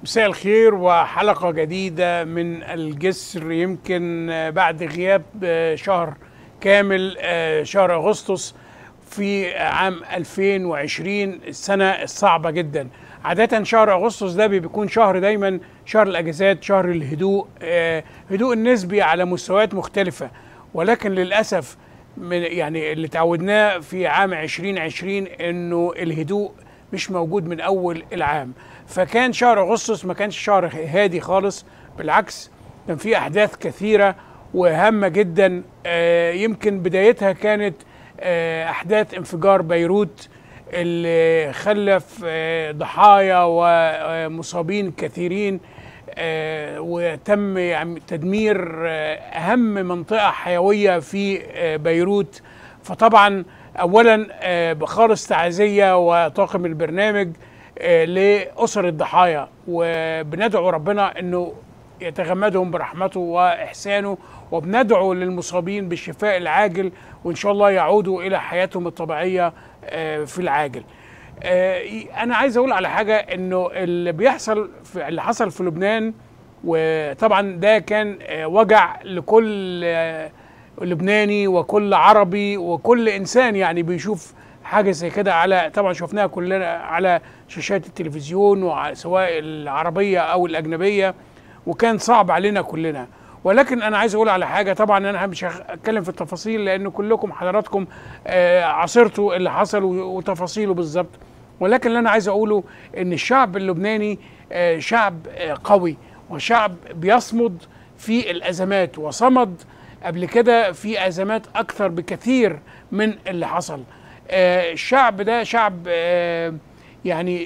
مساء الخير وحلقة جديدة من الجسر يمكن بعد غياب شهر كامل شهر أغسطس في عام 2020 السنة الصعبة جدا عادة شهر أغسطس ده بيكون شهر دايما شهر الأجازات شهر الهدوء هدوء النسبي على مستويات مختلفة ولكن للأسف من يعني اللي تعودناه في عام 2020 انه الهدوء مش موجود من اول العام فكان شهر اغسطس ما كانش شهر هادي خالص بالعكس كان في احداث كثيره وهامه جدا آه يمكن بدايتها كانت آه احداث انفجار بيروت اللي خلف آه ضحايا ومصابين كثيرين آه وتم يعني تدمير آه اهم منطقه حيويه في آه بيروت فطبعا اولا بخالص تعزيه وطاقم البرنامج لاسر الضحايا وبندعو ربنا انه يتغمدهم برحمته واحسانه وبندعو للمصابين بالشفاء العاجل وان شاء الله يعودوا الى حياتهم الطبيعيه في العاجل. انا عايز اقول على حاجه انه اللي بيحصل في اللي حصل في لبنان وطبعا ده كان وجع لكل لبناني وكل عربي وكل انسان يعني بيشوف حاجه زي كده على طبعا شفناها كلنا على شاشات التلفزيون سواء العربيه او الاجنبيه وكان صعب علينا كلنا ولكن انا عايز اقول على حاجه طبعا انا مش هتكلم في التفاصيل لان كلكم حضراتكم عاصرتوا اللي حصل وتفاصيله بالظبط ولكن اللي انا عايز اقوله ان الشعب اللبناني شعب قوي وشعب بيصمد في الازمات وصمد قبل كده في ازمات اكثر بكثير من اللي حصل الشعب ده شعب يعني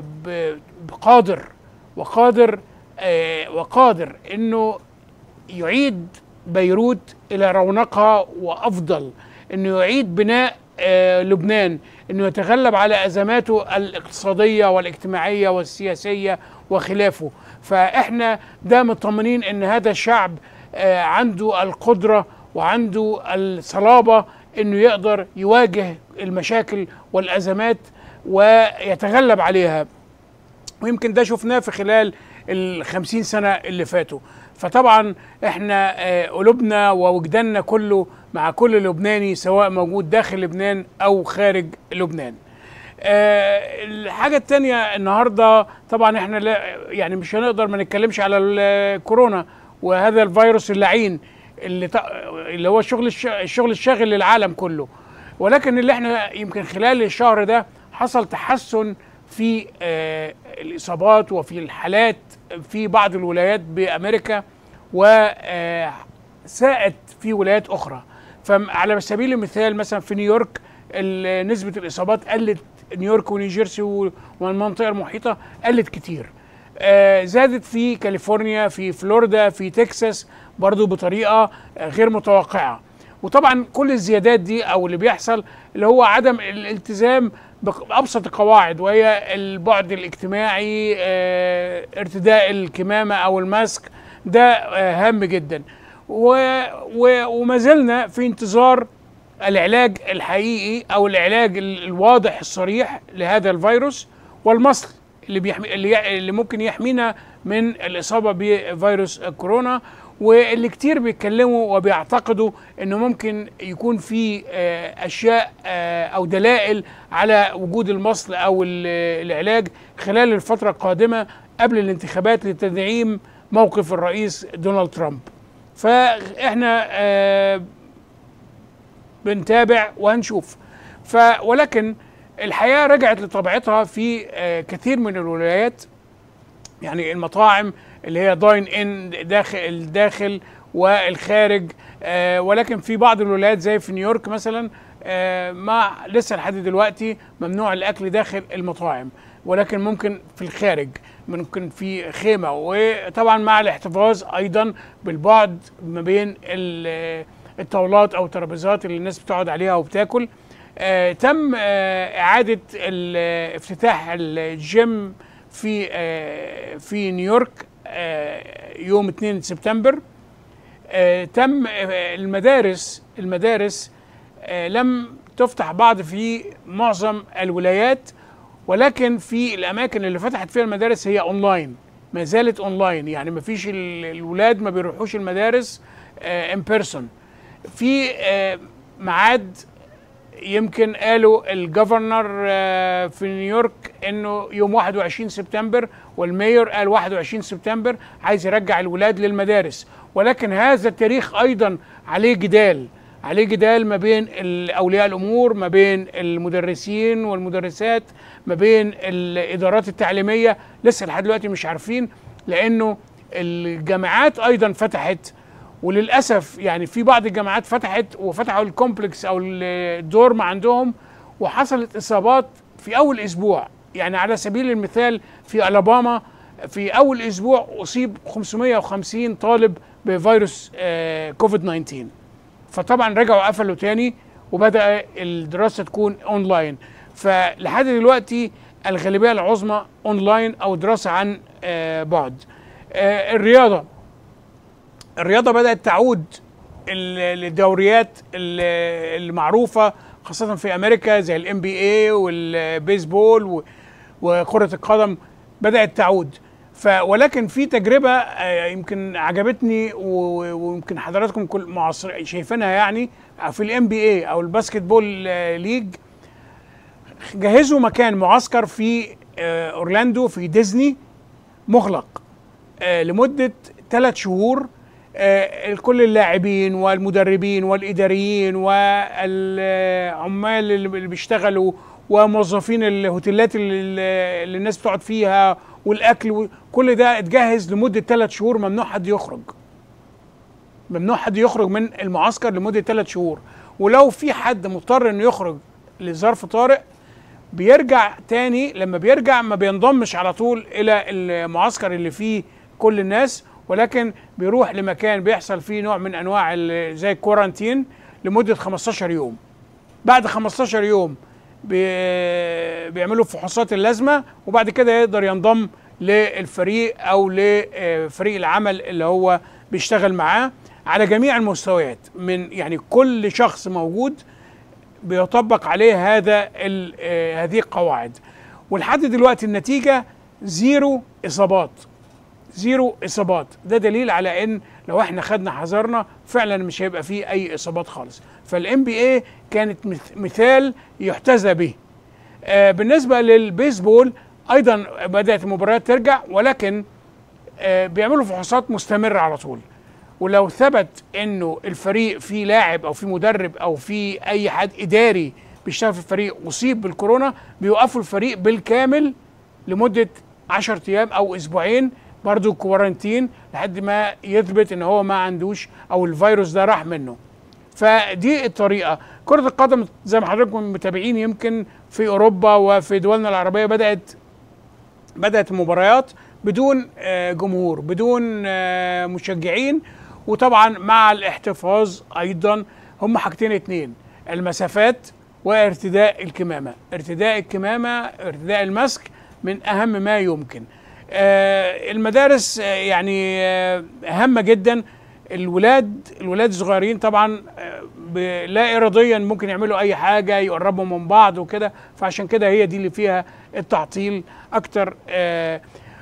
قادر وقادر وقادر انه يعيد بيروت الى رونقها وافضل انه يعيد بناء لبنان انه يتغلب على ازماته الاقتصاديه والاجتماعيه والسياسيه وخلافه فاحنا ده مطمنين ان هذا الشعب عنده القدره وعنده الصلابه انه يقدر يواجه المشاكل والازمات ويتغلب عليها ويمكن ده شفناه في خلال الخمسين سنة اللي فاتوا فطبعا احنا قلوبنا ووجداننا كله مع كل لبناني سواء موجود داخل لبنان او خارج لبنان أه الحاجة التانية النهاردة طبعا احنا لا يعني مش هنقدر ما نتكلمش على الكورونا وهذا الفيروس اللعين اللي اللي هو الشغل الشغل الشاغل للعالم كله ولكن اللي احنا يمكن خلال الشهر ده حصل تحسن في آه الاصابات وفي الحالات في بعض الولايات بامريكا وساءت في ولايات اخرى فعلى سبيل المثال مثلا في نيويورك نسبه الاصابات قلت نيويورك ونيوجيرسي والمنطقه المحيطه قلت كتير آه زادت في كاليفورنيا في فلوريدا في تكساس برضو بطريقه غير متوقعه وطبعا كل الزيادات دي او اللي بيحصل اللي هو عدم الالتزام بابسط القواعد وهي البعد الاجتماعي اه ارتداء الكمامه او الماسك ده اه هام جدا وما زلنا في انتظار العلاج الحقيقي او العلاج الواضح الصريح لهذا الفيروس والمصل اللي بيحمي اللي, اللي ممكن يحمينا من الاصابه بفيروس كورونا واللي كتير بيتكلموا وبيعتقدوا انه ممكن يكون في اشياء او دلائل على وجود المصل او العلاج خلال الفتره القادمه قبل الانتخابات لتدعيم موقف الرئيس دونالد ترامب فاحنا بنتابع وهنشوف ف ولكن الحياه رجعت لطبيعتها في كثير من الولايات يعني المطاعم اللي هي داين ان داخل الداخل والخارج آه ولكن في بعض الولايات زي في نيويورك مثلا آه ما لسه لحد دلوقتي ممنوع الاكل داخل المطاعم ولكن ممكن في الخارج ممكن في خيمه وطبعا مع الاحتفاظ ايضا بالبعد ما بين الطاولات او الترابيزات اللي الناس بتقعد عليها وبتاكل آه تم آه اعاده افتتاح الجيم في آه في نيويورك آه يوم 2 سبتمبر آه تم المدارس المدارس لم تفتح بعض في معظم الولايات ولكن في الاماكن اللي فتحت فيها المدارس هي اونلاين ما زالت اونلاين يعني ما فيش ال- الولاد ما بيروحوش المدارس ان بيرسون في آه، ميعاد يمكن قالوا الجفرنر آه، في نيويورك انه يوم 21 سبتمبر والميور قال 21 سبتمبر عايز يرجع الولاد للمدارس ولكن هذا التاريخ ايضا عليه جدال عليه جدال ما بين ال- اولياء الامور ما بين المدرسين والمدرسات ما بين الادارات التعليميه لسه لحد دلوقتي مش عارفين لانه الجامعات ايضا فتحت وللاسف يعني في بعض الجامعات فتحت وفتحوا الكومبلكس او الدورم عندهم وحصلت اصابات في اول اسبوع يعني على سبيل المثال في الاباما في اول اسبوع اصيب 550 طالب بفيروس آه، كوفيد 19 فطبعا رجعوا قفلوا تاني وبدا الدراسه تكون اونلاين فلحد دلوقتي الغالبيه العظمى اونلاين او دراسه عن آه، بعد آه، الرياضه الرياضه بدات تعود ال- للدوريات ال- المعروفه خاصه في امريكا زي الام بي اي والبيسبول و- وكره القدم بدات تعود ف ولكن في تجربه آه، يمكن عجبتني و- ويمكن حضراتكم كل معاصر شايفينها يعني في الام بي اي او الباسكت بول آه، ليج جهزوا مكان معسكر في آه، اورلاندو في ديزني مغلق آه، لمده ثلاث شهور آه، كل اللاعبين والمدربين والاداريين والعمال اللي بيشتغلوا وموظفين الهوتيلات اللي, اللي الناس بتقعد فيها والاكل كل ده اتجهز لمده ثلاث شهور ممنوع حد يخرج ممنوع حد يخرج من المعسكر لمده ثلاث شهور ولو في حد مضطر انه يخرج لظرف طارئ بيرجع تاني لما بيرجع ما بينضمش على طول الى المعسكر اللي فيه كل الناس ولكن بيروح لمكان بيحصل فيه نوع من انواع ال- زي الكورانتين لمده 15 يوم بعد 15 يوم بي- بيعملوا فحوصات اللازمه وبعد كده يقدر ينضم للفريق او لفريق العمل اللي هو بيشتغل معاه على جميع المستويات من يعني كل شخص موجود بيطبق عليه هذا ال- آه، هذه القواعد ولحد دلوقتي النتيجه زيرو اصابات زيرو اصابات ده دليل على ان لو احنا خدنا حذرنا فعلا مش هيبقى فيه اي اصابات خالص فالام بي اي كانت مث- مثال يحتذى به آه بالنسبه للبيسبول ايضا بدات المباريات ترجع ولكن آه بيعملوا فحوصات مستمره على طول ولو ثبت انه الفريق فيه لاعب او فيه مدرب او فيه اي حد اداري بيشتغل في الفريق اصيب بالكورونا بيوقفوا الفريق بالكامل لمده 10 ايام او اسبوعين برضو كورنتين لحد ما يثبت ان هو ما عندوش او الفيروس ده راح منه فدي الطريقه كره القدم زي ما حضراتكم متابعين يمكن في اوروبا وفي دولنا العربيه بدات بدات المباريات بدون آه، جمهور بدون آه، مشجعين وطبعا مع الاحتفاظ ايضا هم حاجتين اتنين المسافات وارتداء الكمامه ارتداء الكمامه ارتداء الماسك من اهم ما يمكن آه، المدارس آه، يعني آه، هامه جدا الولاد الولاد الصغيرين طبعا آه، ب- لا اراديا ممكن يعملوا اي حاجه يقربوا من بعض وكده فعشان كده هي دي اللي فيها التعطيل اكتر آه،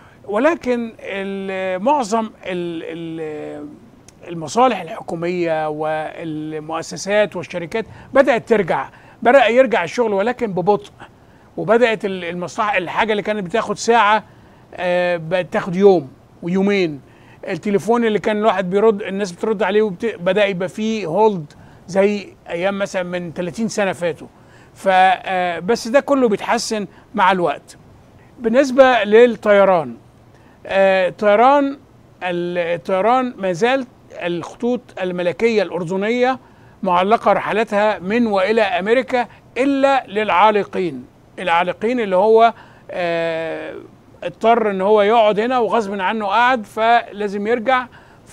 ولكن ال- معظم ال- ال- المصالح الحكوميه والمؤسسات والشركات بدات ترجع بدا يرجع الشغل ولكن ببطء وبدات ال- المصلحه الحاجه اللي كانت بتاخد ساعه آه، بقت تاخد يوم ويومين التليفون اللي كان الواحد بيرد الناس بترد عليه وبت... بدا يبقى فيه هولد زي ايام مثلا من 30 سنه فاتوا ف آه، بس ده كله بيتحسن مع الوقت بالنسبه للطيران آه، طيران الطيران ما زال الخطوط الملكيه الاردنيه معلقه رحلاتها من والى امريكا الا للعالقين العالقين اللي هو آه، اضطر ان هو يقعد هنا وغصب عنه قعد فلازم يرجع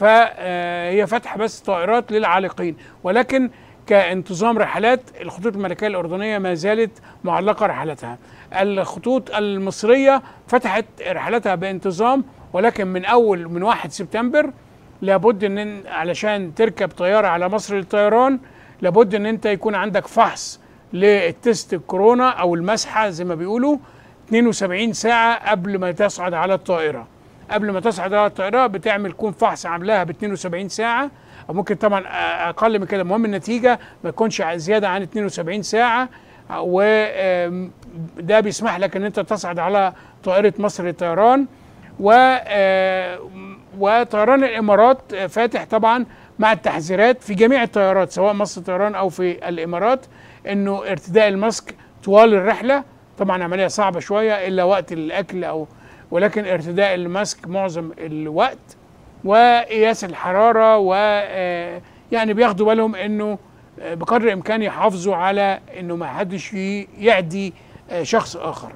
فهي فاتحه بس طائرات للعالقين ولكن كانتظام رحلات الخطوط الملكيه الاردنيه ما زالت معلقه رحلاتها الخطوط المصريه فتحت رحلاتها بانتظام ولكن من اول من 1 سبتمبر لابد ان علشان تركب طياره على مصر للطيران لابد ان انت يكون عندك فحص للتست الكورونا او المسحه زي ما بيقولوا 72 ساعه قبل ما تصعد على الطائره قبل ما تصعد على الطائره بتعمل كون فحص عاملاها ب 72 ساعه او ممكن طبعا اقل من كده المهم النتيجه ما تكونش زياده عن 72 ساعه وده بيسمح لك ان انت تصعد على طائره مصر للطيران و آه، وطيران الامارات فاتح طبعا مع التحذيرات في جميع الطيارات سواء مصر طيران او في الامارات انه ارتداء الماسك طوال الرحله طبعا عمليه صعبه شويه الا وقت الاكل او ولكن ارتداء الماسك معظم الوقت وقياس الحراره و آه، يعني بياخدوا بالهم انه آه، بقدر الامكان يحافظوا على انه ما حدش ي- يعدي آه، شخص اخر.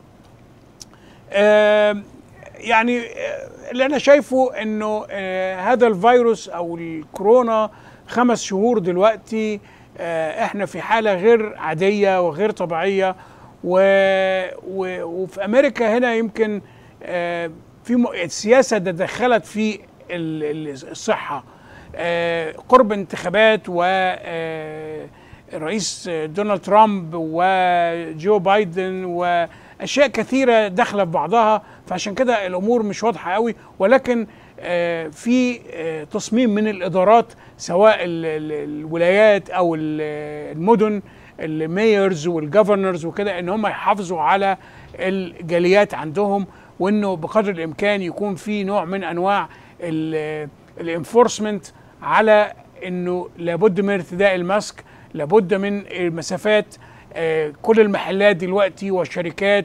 آم، يعني آه، اللي انا شايفه انه آه، هذا الفيروس او الكورونا خمس شهور دلوقتي آه، احنا في حاله غير عاديه وغير طبيعيه و و وفي امريكا هنا يمكن آه، في م- السياسه تدخلت في ال- ال- الصحه آه، قرب انتخابات و آه، الرئيس دونالد ترامب وجو بايدن واشياء كثيره داخله في بعضها فعشان كده الامور مش واضحه قوي ولكن آه، في آه، تصميم من الادارات سواء ال- ال- الولايات او ال- المدن الميرز والجفرنرز وكده ان هم يحافظوا على الجاليات عندهم وانه بقدر الامكان يكون في نوع من انواع الانفورسمنت على انه لابد من ارتداء الماسك لابد من المسافات آه، كل المحلات دلوقتي والشركات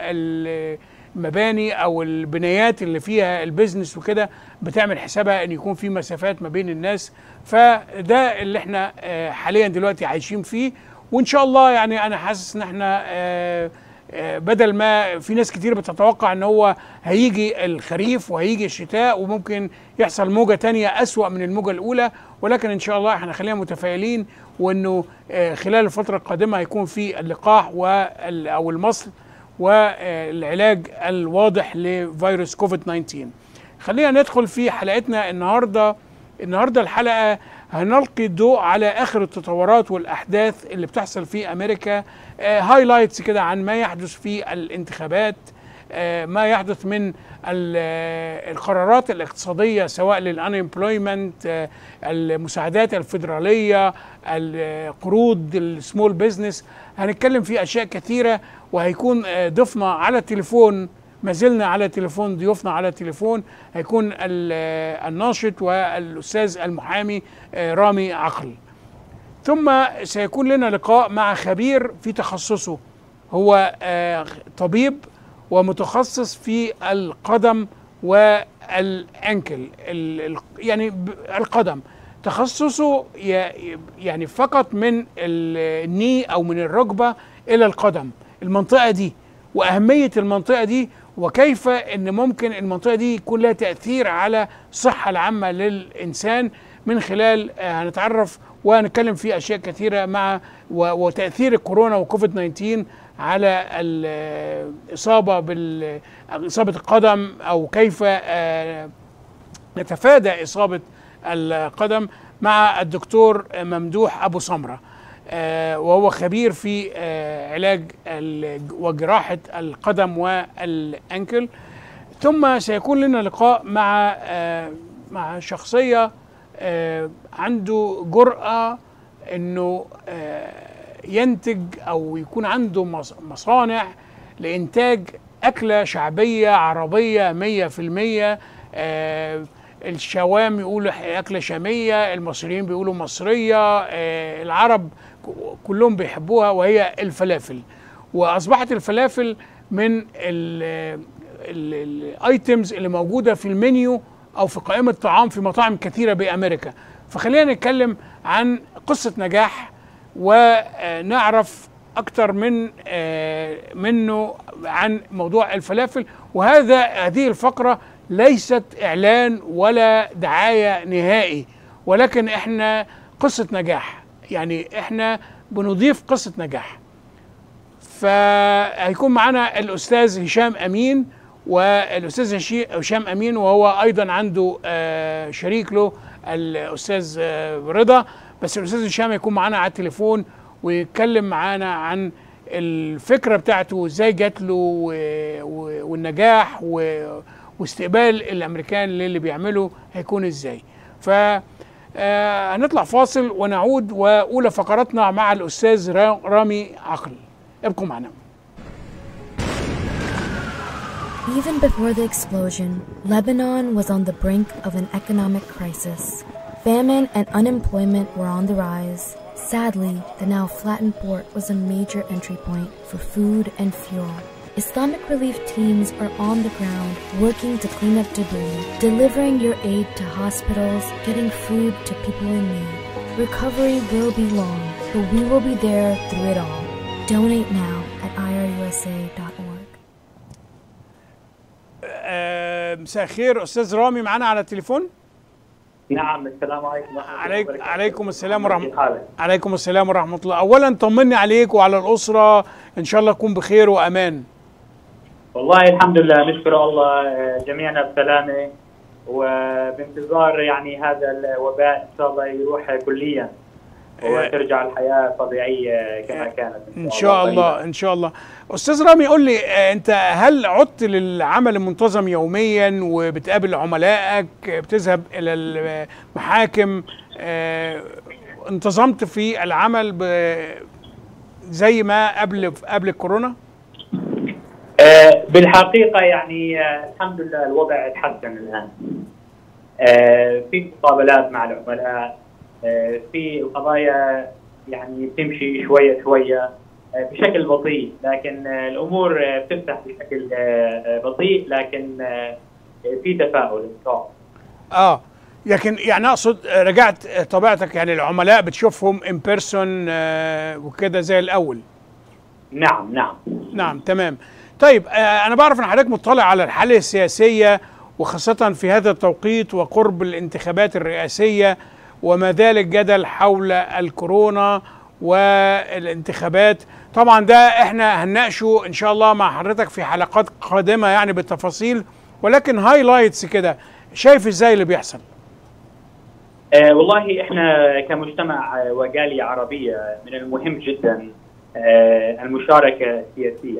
والمباني او البنايات اللي فيها البيزنس وكده بتعمل حسابها ان يكون في مسافات ما بين الناس فده اللي احنا آه، حاليا دلوقتي عايشين فيه وان شاء الله يعني انا حاسس ان احنا آه، آه، بدل ما في ناس كتير بتتوقع ان هو هيجي الخريف وهيجي الشتاء وممكن يحصل موجة تانية أسوأ من الموجة الأولى ولكن إن شاء الله احنا خلينا متفائلين وإنه آه، خلال الفترة القادمة هيكون في اللقاح وال- أو المصل والعلاج الواضح لفيروس كوفيد 19 خلينا ندخل في حلقتنا النهارده النهارده الحلقه هنلقي الضوء على اخر التطورات والاحداث اللي بتحصل في امريكا هايلايتس كده عن ما يحدث في الانتخابات آه، ما يحدث من ال- آه، القرارات الاقتصاديه سواء للانemployment المساعدات الفيدراليه القروض السمول بزنس هنتكلم في اشياء كثيره وهيكون آه، ضيفنا على التليفون ما زلنا على تليفون ضيوفنا على التليفون هيكون ال- آه، الناشط والاستاذ المحامي آه، رامي عقل ثم سيكون لنا لقاء مع خبير في تخصصه هو آه، طبيب ومتخصص في القدم والانكل ال- ال- يعني ب- القدم تخصصه ي- يعني فقط من ال- الني او من الركبه الى القدم المنطقه دي واهميه المنطقه دي وكيف ان ممكن المنطقه دي يكون لها تاثير على الصحه العامه للانسان من خلال آه، هنتعرف وهنتكلم في اشياء كثيره مع و- وتاثير الكورونا وكوفيد 19 على الاصابه بال اصابه القدم او كيف آه، نتفادى اصابه القدم مع الدكتور ممدوح ابو سمره آه، وهو خبير في آه، علاج ال- وجراحه القدم والانكل ثم سيكون لنا لقاء مع آه، مع شخصيه آه، عنده جرأه انه آه، ينتج او يكون عنده مص- مصانع لانتاج اكله شعبيه عربيه 100% آه، الشوام يقولوا اكله شاميه المصريين بيقولوا مصريه آه، العرب ك- كلهم بيحبوها وهي الفلافل واصبحت الفلافل من الايتمز اللي موجوده في المنيو او في قائمه طعام في مطاعم كثيره بامريكا فخلينا نتكلم عن قصه نجاح ونعرف اكتر من آه، منه عن موضوع الفلافل وهذا هذه الفقره ليست اعلان ولا دعايه نهائي ولكن احنا قصه نجاح يعني احنا بنضيف قصه نجاح فهيكون معنا الاستاذ هشام امين والاستاذ هشي- هشام امين وهو ايضا عنده آه، شريك له الاستاذ آه، رضا بس الاستاذ هشام هيكون معانا على التليفون ويتكلم معانا عن الفكره بتاعته ازاي جات له و- و- والنجاح و- واستقبال الامريكان للي بيعمله هيكون ازاي ف آه، هنطلع فاصل ونعود واولى فقراتنا مع الاستاذ را- رامي عقل ابقوا معنا Even before the explosion, Lebanon was on the brink of an economic crisis. Famine and unemployment were on the rise. Sadly, the now flattened port was a major entry point for food and fuel. Islamic relief teams are on the ground working to clean up debris, delivering your aid to hospitals, getting food to people in need. Recovery will be long, but we will be there through it all. Donate now at irusa.org. آه، مساء الخير استاذ رامي معانا على التليفون نعم السلام عليكم ورحمة الله عليك وبركاته. عليكم السلام كيف ورحمه حالك؟ عليكم السلام ورحمه الله اولا طمني عليك وعلى الاسره ان شاء الله تكون بخير وامان والله الحمد لله نشكر الله آه، جميعنا بسلامة وبانتظار يعني هذا الوباء إن شاء الله يروح كليا وترجع الحياة طبيعية كما كانت ان شاء الله ان شاء الله استاذ رامي قول لي آه، انت هل عدت للعمل المنتظم يوميا وبتقابل عملائك آه، بتذهب الى المحاكم آه، انتظمت في العمل ب- زي ما قبل قبل الكورونا آه، بالحقيقة يعني آه، الحمد لله الوضع تحسن الآن آه، في مقابلات مع العملاء آه، في القضايا يعني تمشي شوية شوية آه، بشكل بطيء لكن آه، الأمور آه، بتفتح بشكل آه، آه، بطيء لكن آه، في تفاؤل إن شاء الله اه لكن يعني اقصد آه، رجعت آه، طبيعتك يعني العملاء بتشوفهم ان بيرسون وكده زي الاول نعم نعم نعم تمام طيب آه، انا بعرف ان حضرتك مطلع على الحاله السياسيه وخاصه في هذا التوقيت وقرب الانتخابات الرئاسيه وما زال الجدل حول الكورونا والانتخابات طبعا ده احنا هنناقشه ان شاء الله مع حضرتك في حلقات قادمه يعني بالتفاصيل ولكن هايلايتس كده شايف ازاي اللي بيحصل آه والله احنا كمجتمع آه، وجاليه عربيه من المهم جدا آه المشاركه السياسيه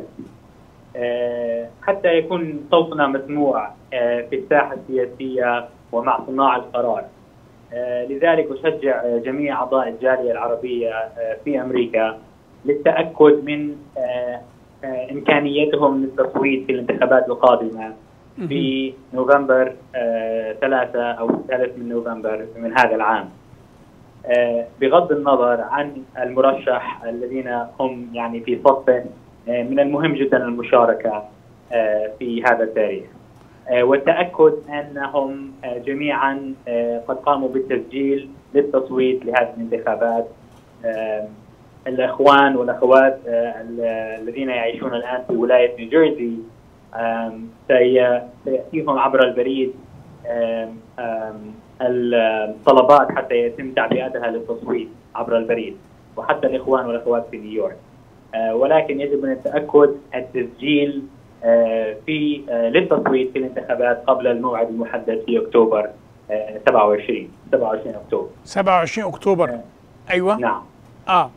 آه حتى يكون صوتنا مسموع آه في الساحه السياسيه ومع صناع القرار آه لذلك اشجع آه، جميع اعضاء الجاليه العربيه آه في امريكا للتاكد من آه آه امكانيتهم للتصويت في الانتخابات القادمه في نوفمبر آه، ثلاثة أو الثالث من نوفمبر من هذا العام آه، بغض النظر عن المرشح الذين هم يعني في صفه آه، من المهم جدا المشاركة آه، في هذا التاريخ آه، والتأكد أنهم آه، جميعا آه، قد قاموا بالتسجيل للتصويت لهذه الانتخابات آه، الأخوان والأخوات آه، ال- الذين يعيشون الآن في ولاية نيوجيرسي آم، سي- سيأتيهم عبر البريد آم، آم، الطلبات حتى يتم تعبئتها للتصويت عبر البريد وحتى الإخوان والأخوات في نيويورك آه، ولكن يجب من التأكد التسجيل آه، في آه، للتصويت في الانتخابات قبل الموعد المحدد في أكتوبر آه، 27 27 أكتوبر 27 اكتوبر ايوه نعم اه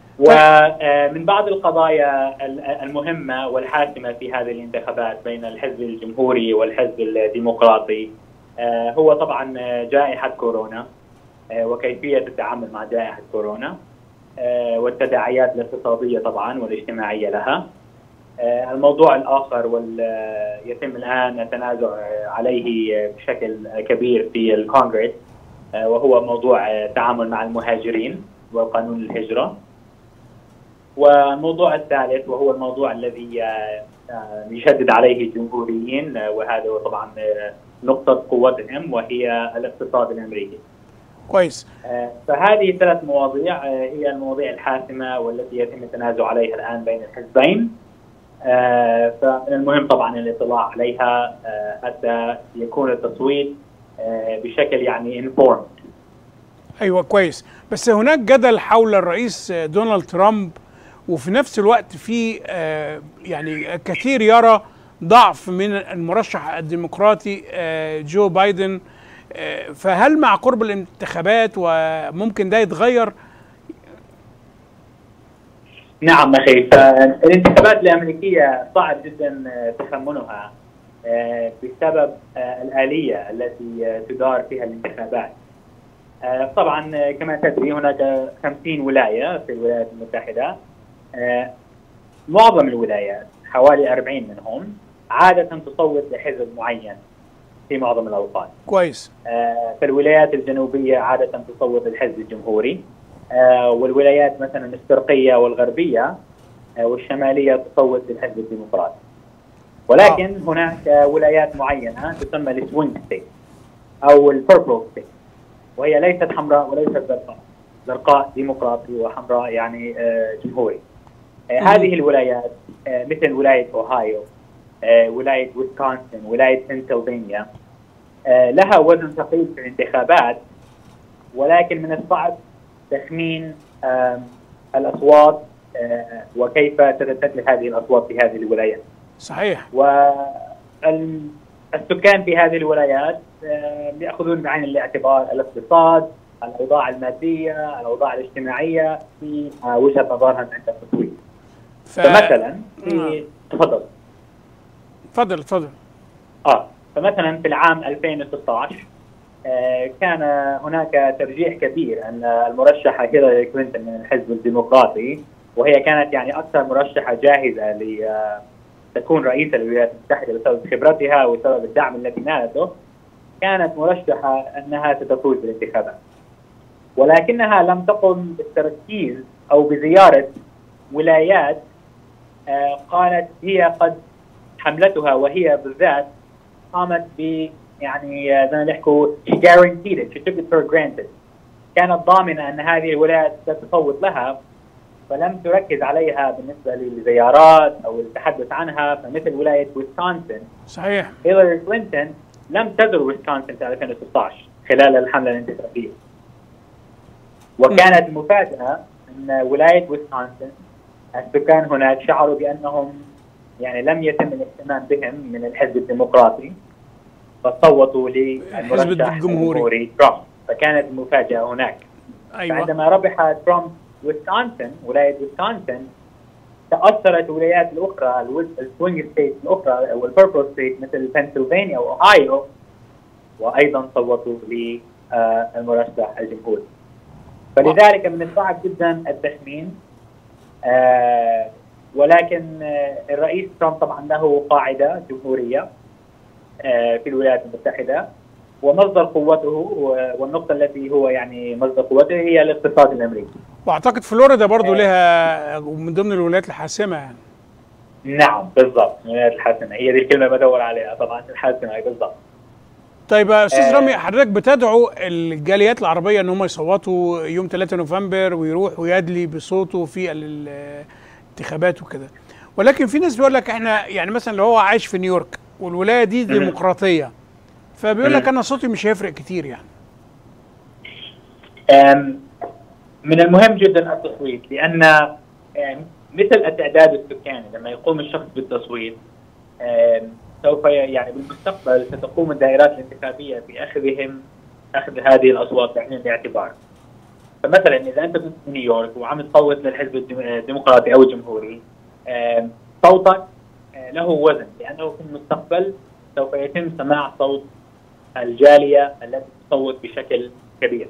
ومن بعض القضايا ال- المهمة والحاسمة في هذه الانتخابات بين الحزب الجمهوري والحزب الديمقراطي آه، هو طبعا آه، جائحة كورونا آه، وكيفية التعامل مع جائحة كورونا آه، والتداعيات الاقتصادية طبعا والاجتماعية لها آه، الموضوع الآخر وال يتم الآن التنازع آه، عليه آه، بشكل كبير في الكونغرس آه، وهو موضوع آه، التعامل مع المهاجرين وقانون الهجرة والموضوع الثالث وهو الموضوع الذي آه، آه، يشدد عليه الجمهوريين آه، وهذا هو طبعا آه، نقطة قوتهم وهي الاقتصاد الأمريكي كويس آه، فهذه الثلاث مواضيع آه، هي المواضيع الحاسمة والتي يتم التنازع عليها الآن بين الحزبين آه، فمن المهم طبعا الاطلاع عليها آه، حتى يكون التصويت آه، بشكل يعني انفورم ايوه كويس بس هناك جدل حول الرئيس آه، دونالد ترامب وفي نفس الوقت في آه، يعني كثير يرى ضعف من المرشح الديمقراطي آه، جو بايدن آه، فهل مع قرب الانتخابات وممكن ده يتغير نعم اخي فالانتخابات الامريكيه صعب جدا آه، تخمنها بسبب الآلية التي تدار فيها الانتخابات طبعا كما تدري هناك 50 ولاية في الولايات المتحدة معظم الولايات حوالي 40 منهم عادة تصوت لحزب معين في معظم الأوقات كويس في الولايات الجنوبية عادة تصوت للحزب الجمهوري والولايات مثلا الشرقية والغربية والشمالية تصوت للحزب الديمقراطي ولكن آه. هناك ولايات معينة تسمى السوينج ستيت أو البيربل ستيت وهي ليست حمراء وليست زرقاء زرقاء ديمقراطي وحمراء يعني جمهوري هذه الولايات مثل ولاية أوهايو ولاية ويسكونسن ولاية بنسلفانيا لها وزن ثقيل في الانتخابات ولكن من الصعب تخمين الأصوات وكيف ستتسلل هذه الأصوات في هذه الولايات صحيح والسكان في هذه الولايات يأخذون بعين الاعتبار الاقتصاد الأوضاع المادية الأوضاع الاجتماعية في وجهة نظرهم عند التصويت ف... فمثلا في تفضل تفضل تفضل اه فمثلا في العام 2016 آه كان هناك ترجيح كبير ان المرشحه هيلاري كلينتون من الحزب الديمقراطي وهي كانت يعني اكثر مرشحه جاهزه لتكون رئيسه للولايات المتحده بسبب خبرتها وبسبب الدعم الذي نالته كانت مرشحه انها ستفوز بالانتخابات ولكنها لم تقم بالتركيز او بزياره ولايات آه قالت هي قد حملتها وهي بالذات قامت ب يعني زي ما نحكوا she guaranteed it she took it for granted كانت ضامنه ان هذه الولايات ستصوت لها فلم تركز عليها بالنسبه للزيارات او التحدث عنها فمثل ولايه ويسكونسن صحيح هيلاري كلينتون لم تزر ويسكونسن في 2016 خلال الحمله الانتخابيه وكانت المفاجاه ان ولايه ويسكونسن السكان هناك شعروا بانهم يعني لم يتم الاهتمام بهم من الحزب الديمقراطي فصوتوا للمرشح الجمهوري ترامب فكانت المفاجاه هناك أيوة. فعندما ربح ترامب ويسكونسن ولايه ويسكونسن تاثرت الولايات الاخرى السوينج ستيت الاخرى او البيربل ستيت مثل بنسلفانيا واوهايو وايضا صوتوا للمرشح الجمهوري فلذلك من الصعب جدا التخمين آه ولكن الرئيس ترامب طبعا له قاعده جمهوريه في الولايات المتحده ومصدر قوته والنقطه التي هو يعني مصدر قوته هي الاقتصاد الامريكي. واعتقد فلوريدا برضه لها من ضمن الولايات الحاسمه يعني. نعم بالضبط الولايات الحاسمه هي دي الكلمه بدور عليها طبعا الحاسمه بالضبط. طيب يا استاذ رامي حضرتك بتدعو الجاليات العربيه ان هم يصوتوا يوم 3 نوفمبر ويروح ويدلي بصوته في الانتخابات وكده ولكن في ناس بيقول لك احنا يعني مثلا لو هو عايش في نيويورك والولايه دي ديمقراطيه فبيقول لك انا صوتي مش هيفرق كتير يعني من المهم جدا التصويت لان مثل التعداد السكاني لما يقوم الشخص بالتصويت سوف يعني بالمستقبل ستقوم الدائرات الانتخابيه باخذهم اخذ هذه الاصوات بعين الاعتبار. فمثلا اذا انت كنت في نيويورك وعم تصوت للحزب الديمقراطي او الجمهوري صوتك له وزن لانه في المستقبل سوف يتم سماع صوت الجاليه التي تصوت بشكل كبير.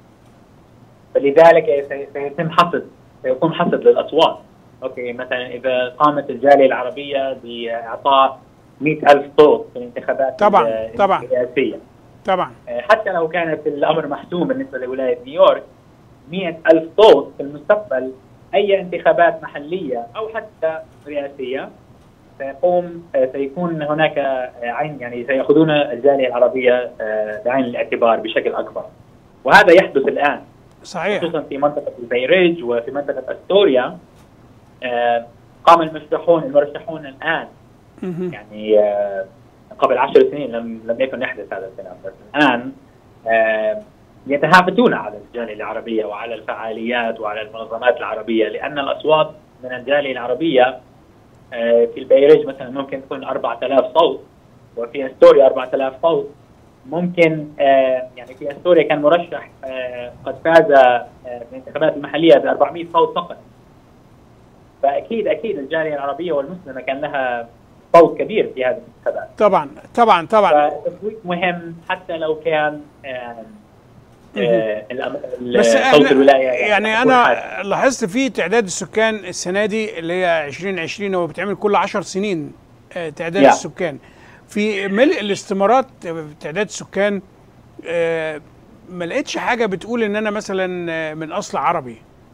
فلذلك سيتم حصد سيكون حصد للاصوات. اوكي مثلا اذا قامت الجاليه العربيه باعطاء مئة ألف صوت في الانتخابات طبعا طبعا الرئاسية طبعا حتى لو كانت الأمر محسوم بالنسبة لولاية نيويورك مئة ألف صوت في المستقبل أي انتخابات محلية أو حتى رئاسية سيقوم سيكون هناك عين يعني سيأخذون الجالية العربية بعين الاعتبار بشكل أكبر وهذا يحدث الآن صحيح خصوصا في منطقة البيريج وفي منطقة أستوريا قام المرشحون المرشحون الآن يعني قبل عشر سنين لم لم يكن يحدث هذا الكلام بس الان يتهافتون على الجاليه العربيه وعلى الفعاليات وعلى المنظمات العربيه لان الاصوات من الجاليه العربيه في البيريج مثلا ممكن تكون 4000 صوت وفي استوريا 4000 صوت ممكن يعني في استوريا كان مرشح قد فاز في الانتخابات المحليه ب 400 صوت فقط فاكيد اكيد الجاليه العربيه والمسلمه كان لها صوت كبير في هذه الانتخابات طبعا طبعا طبعا فالتصويت مهم حتى لو كان آه، آه، الأم- بس صوت احنا الولايه يعني يكون انا حاسم. لاحظت في تعداد السكان السنه دي اللي هي 2020 هو بيتعمل كل 10 سنين آه، تعداد Yeah. السكان في ملء الاستمارات آه، تعداد السكان آه، ما لقيتش حاجه بتقول ان انا مثلا آه، من اصل عربي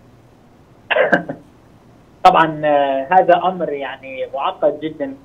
طبعا آه، هذا امر يعني معقد جدا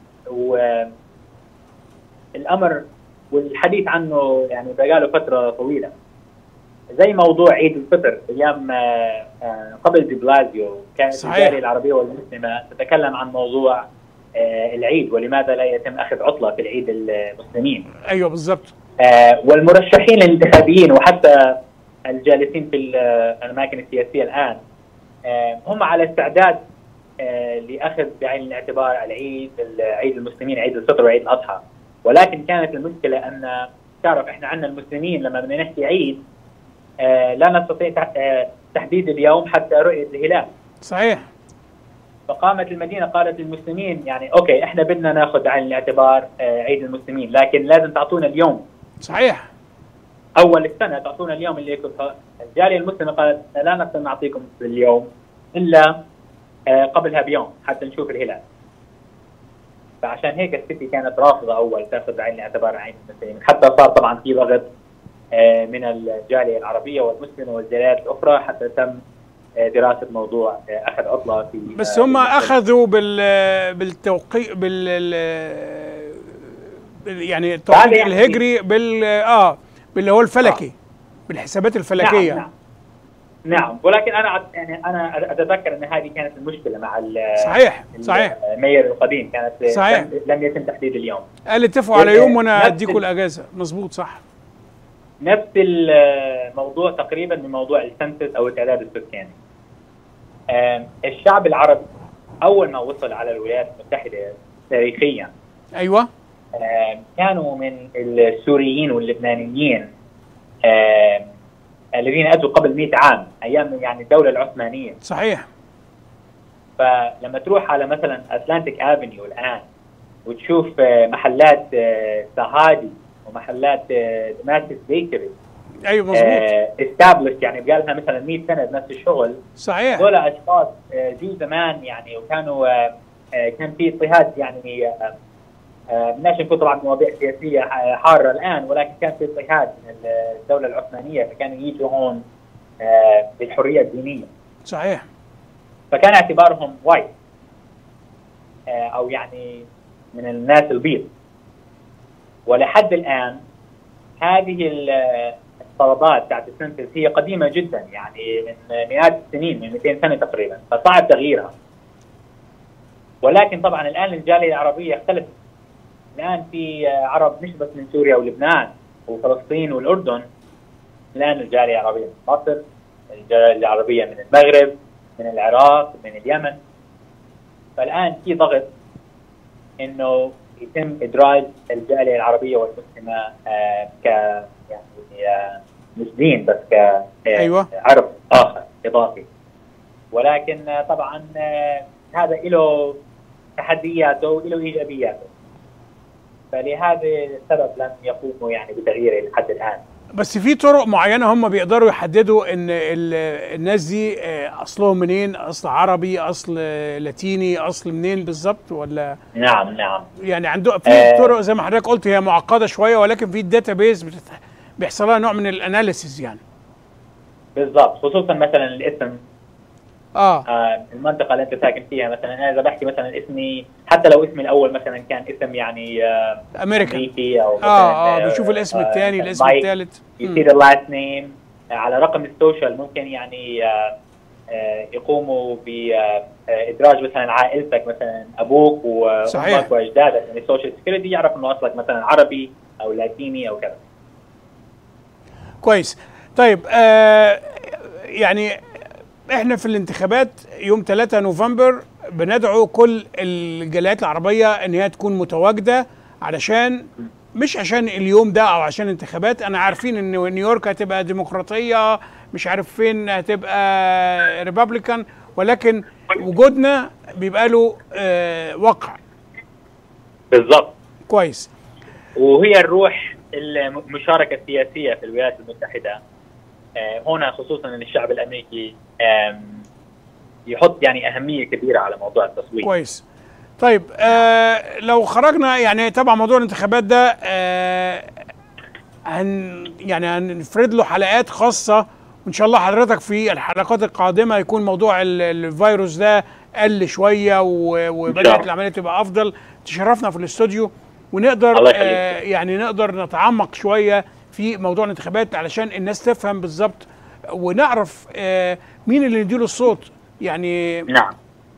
والامر والحديث عنه يعني بقاله فتره طويله زي موضوع عيد الفطر ايام آه، آه، قبل دي بلازيو كانت صحيح. الجاليه العربيه والمسلمه تتكلم عن موضوع آه، العيد ولماذا لا يتم اخذ عطله في العيد المسلمين ايوه بالظبط آه، والمرشحين الانتخابيين وحتى الجالسين في ال- الاماكن السياسيه الان آه، هم على استعداد آه، لاخذ بعين الاعتبار العيد عيد المسلمين عيد الفطر وعيد الاضحى ولكن كانت المشكله ان تعرف احنا عندنا المسلمين لما بدنا نحكي عيد آه، لا نستطيع تح- آه، تحديد اليوم حتى رؤيه الهلال صحيح فقامت المدينه قالت للمسلمين يعني اوكي احنا بدنا ناخذ بعين الاعتبار آه، عيد المسلمين لكن لازم تعطونا اليوم صحيح اول السنه تعطونا اليوم اللي يكون الجاليه المسلمه قالت لا نقدر نعطيكم اليوم الا آه، قبلها بيوم حتى نشوف الهلال فعشان هيك السيتي كانت رافضه اول تاخذ بعين الاعتبار عين المسلمين حتى صار طبعا في ضغط آه، من الجاليه العربيه والمسلمه والجاليات الاخرى حتى تم آه، دراسه موضوع آه، اخذ عطله في بس آه، هم في المسلمين. اخذوا بال بالتوقيع بال ال- بال- يعني التوقيع يعني- الهجري بال اه باللي هو الفلكي بالحسابات الفلكيه نعم, نعم. نعم ولكن انا أت- يعني انا اتذكر ان هذه كانت المشكله مع ال- صحيح صحيح المير القديم كانت صحيح. لم, لم يتم تحديد اليوم قال اتفقوا على يوم وانا نفس اديكم ال- الاجازه مظبوط صح نفس الموضوع تقريبا من موضوع السنسس او التعداد السكاني آم، الشعب العربي اول ما وصل على الولايات المتحده تاريخيا ايوه آم، كانوا من السوريين واللبنانيين آم، الذين اتوا قبل 100 عام ايام يعني الدوله العثمانيه صحيح فلما تروح على مثلا اتلانتيك افنيو الان وتشوف آه، محلات آه، سهادي ومحلات آه، دماسكس بيكري ايوه مظبوط استابلش يعني بقى لها مثلا 100 سنه بنفس الشغل صحيح هذول اشخاص آه، جو زمان يعني وكانوا آه، آه، كان في اضطهاد يعني آه، آه، بدناش نكون طبعا مواضيع سياسيه ح- حاره الان ولكن كان في اضطهاد من الدوله العثمانيه فكانوا يجوا هون آه، بالحريه الدينيه صحيح فكان اعتبارهم وايت او يعني من الناس البيض ولحد الان هذه ال- الطلبات بتاعت السنسس هي قديمه جدا يعني من مئات السنين من 200 سنه تقريبا فصعب تغييرها ولكن طبعا الان الجاليه العربيه اختلفت الان في عرب مش بس من سوريا ولبنان وفلسطين والاردن الان الجاليه العربيه من مصر الجاليه العربيه من المغرب من العراق من اليمن فالان في ضغط انه يتم ادراج الجاليه العربيه والمسلمه آه ك يعني آه مش دين بس ك آه أيوة. عرب اخر اضافي ولكن آه طبعا آه هذا له تحدياته وله ايجابياته فلهذا السبب لم يقوموا يعني بتغييره لحد الان بس في طرق معينه هم بيقدروا يحددوا ان ال- الناس دي آه، اصلهم منين اصل عربي اصل آه، لاتيني اصل منين بالظبط ولا نعم نعم يعني عنده في آه. طرق زي ما حضرتك قلت هي معقده شويه ولكن في الداتا بيز بتت- بيحصل لها نوع من الاناليسيز يعني بالضبط خصوصا مثلا الاسم اه آه، المنطقه اللي انت ساكن فيها مثلا انا اذا بحكي مثلا اسمي حتى لو اسمي الاول مثلا كان اسم يعني آه، امريكان امريكي او مثلا اه اه بيشوف الاسم الثاني الاسم مايك الثالث يصير اللاست نيم على رقم السوشيال ممكن يعني آه، آه، يقوموا بادراج مثلا عائلتك مثلا ابوك صحيح. وامك واجدادك يعني السوشيال سكيورتي يعرف انه اصلك مثلا عربي او لاتيني او كذا كويس طيب آه يعني احنا في الانتخابات يوم 3 نوفمبر بندعو كل الجاليات العربيه ان هي تكون متواجده علشان مش عشان اليوم ده او عشان انتخابات انا عارفين ان نيويورك هتبقى ديمقراطيه مش عارف فين هتبقى ريبابليكان ولكن وجودنا بيبقى له آه وقع بالضبط كويس وهي الروح المشاركه السياسيه في الولايات المتحده آه، هنا خصوصا ان الشعب الامريكي آم، يحط يعني اهميه كبيره على موضوع التصويت كويس طيب آه لو خرجنا يعني طبعا موضوع الانتخابات ده آه هن يعني هنفرد له حلقات خاصه وان شاء الله حضرتك في الحلقات القادمه يكون موضوع ال- الفيروس ده قل شويه و- وبدات الله. العمليه تبقى افضل تشرفنا في الاستوديو ونقدر الله يخليك. آه يعني نقدر نتعمق شويه في موضوع الانتخابات علشان الناس تفهم بالظبط ونعرف آه مين اللي نديله الصوت يعني نعم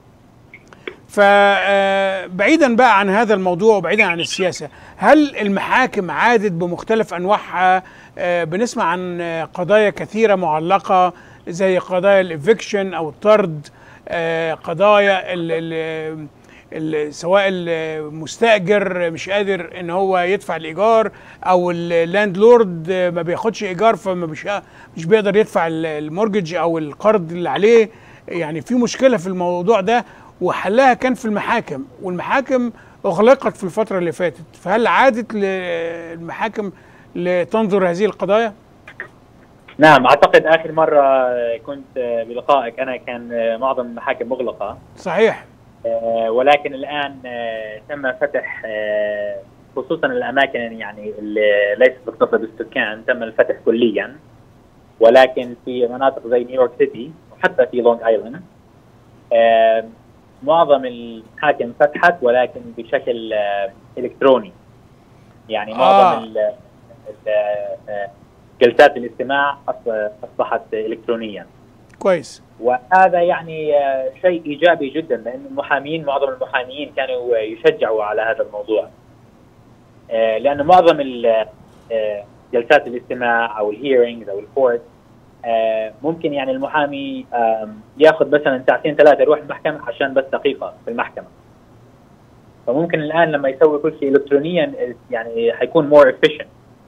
فبعيدا بقى عن هذا الموضوع وبعيدا عن السياسه هل المحاكم عادت بمختلف انواعها آه، بنسمع عن آه، قضايا كثيره معلقه زي قضايا الافكشن او الطرد آه، قضايا ال ال ال سواء المستاجر مش قادر ان هو يدفع الايجار او اللاند لورد ما بياخدش ايجار فما مش مش بيقدر يدفع ال- المورجج او القرض اللي عليه يعني في مشكله في الموضوع ده وحلها كان في المحاكم والمحاكم اغلقت في الفتره اللي فاتت فهل عادت ل- المحاكم لتنظر هذه القضايا نعم اعتقد اخر مره كنت بلقائك انا كان معظم المحاكم مغلقه صحيح آه، ولكن الان آه، تم فتح آه، خصوصا الاماكن يعني اللي ليست مختصه بالسكان تم الفتح كليا ولكن في مناطق زي نيويورك سيتي وحتى في لونج ايلاند آه، معظم المحاكم فتحت ولكن بشكل آه، الكتروني يعني معظم آه. ال- ال- آه، جلسات الاستماع أص- اصبحت الكترونيا كويس وهذا يعني آه، شيء ايجابي جدا لان المحامين معظم المحامين كانوا آه، يشجعوا على هذا الموضوع آه، لان معظم ال- آه، جلسات الاستماع او الهيرنجز او الكورت ممكن يعني المحامي آم، ياخذ مثلا ساعتين ثلاثه يروح المحكمه عشان بس دقيقه في المحكمه فممكن الان لما يسوي كل شيء الكترونيا آه، يعني حيكون مور efficient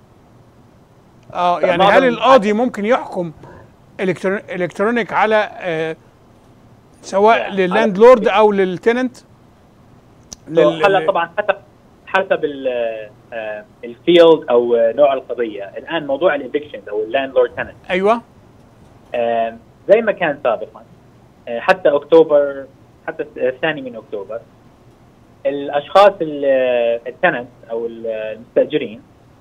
اه يعني فمعظم هل المحاكم- القاضي ممكن يحكم إلكترون- الكترونيك على آه سواء يعني لللاند على- لورد او للتننت هلا طبعا حسب حسب ال- آه، الفيلد او آه، نوع القضيه الان موضوع الايفكشنز او اللاند لورد تننت ايوه آه، زي ما كان سابقا آه، حتى اكتوبر حتى الثاني من اكتوبر الاشخاص التننت او المستاجرين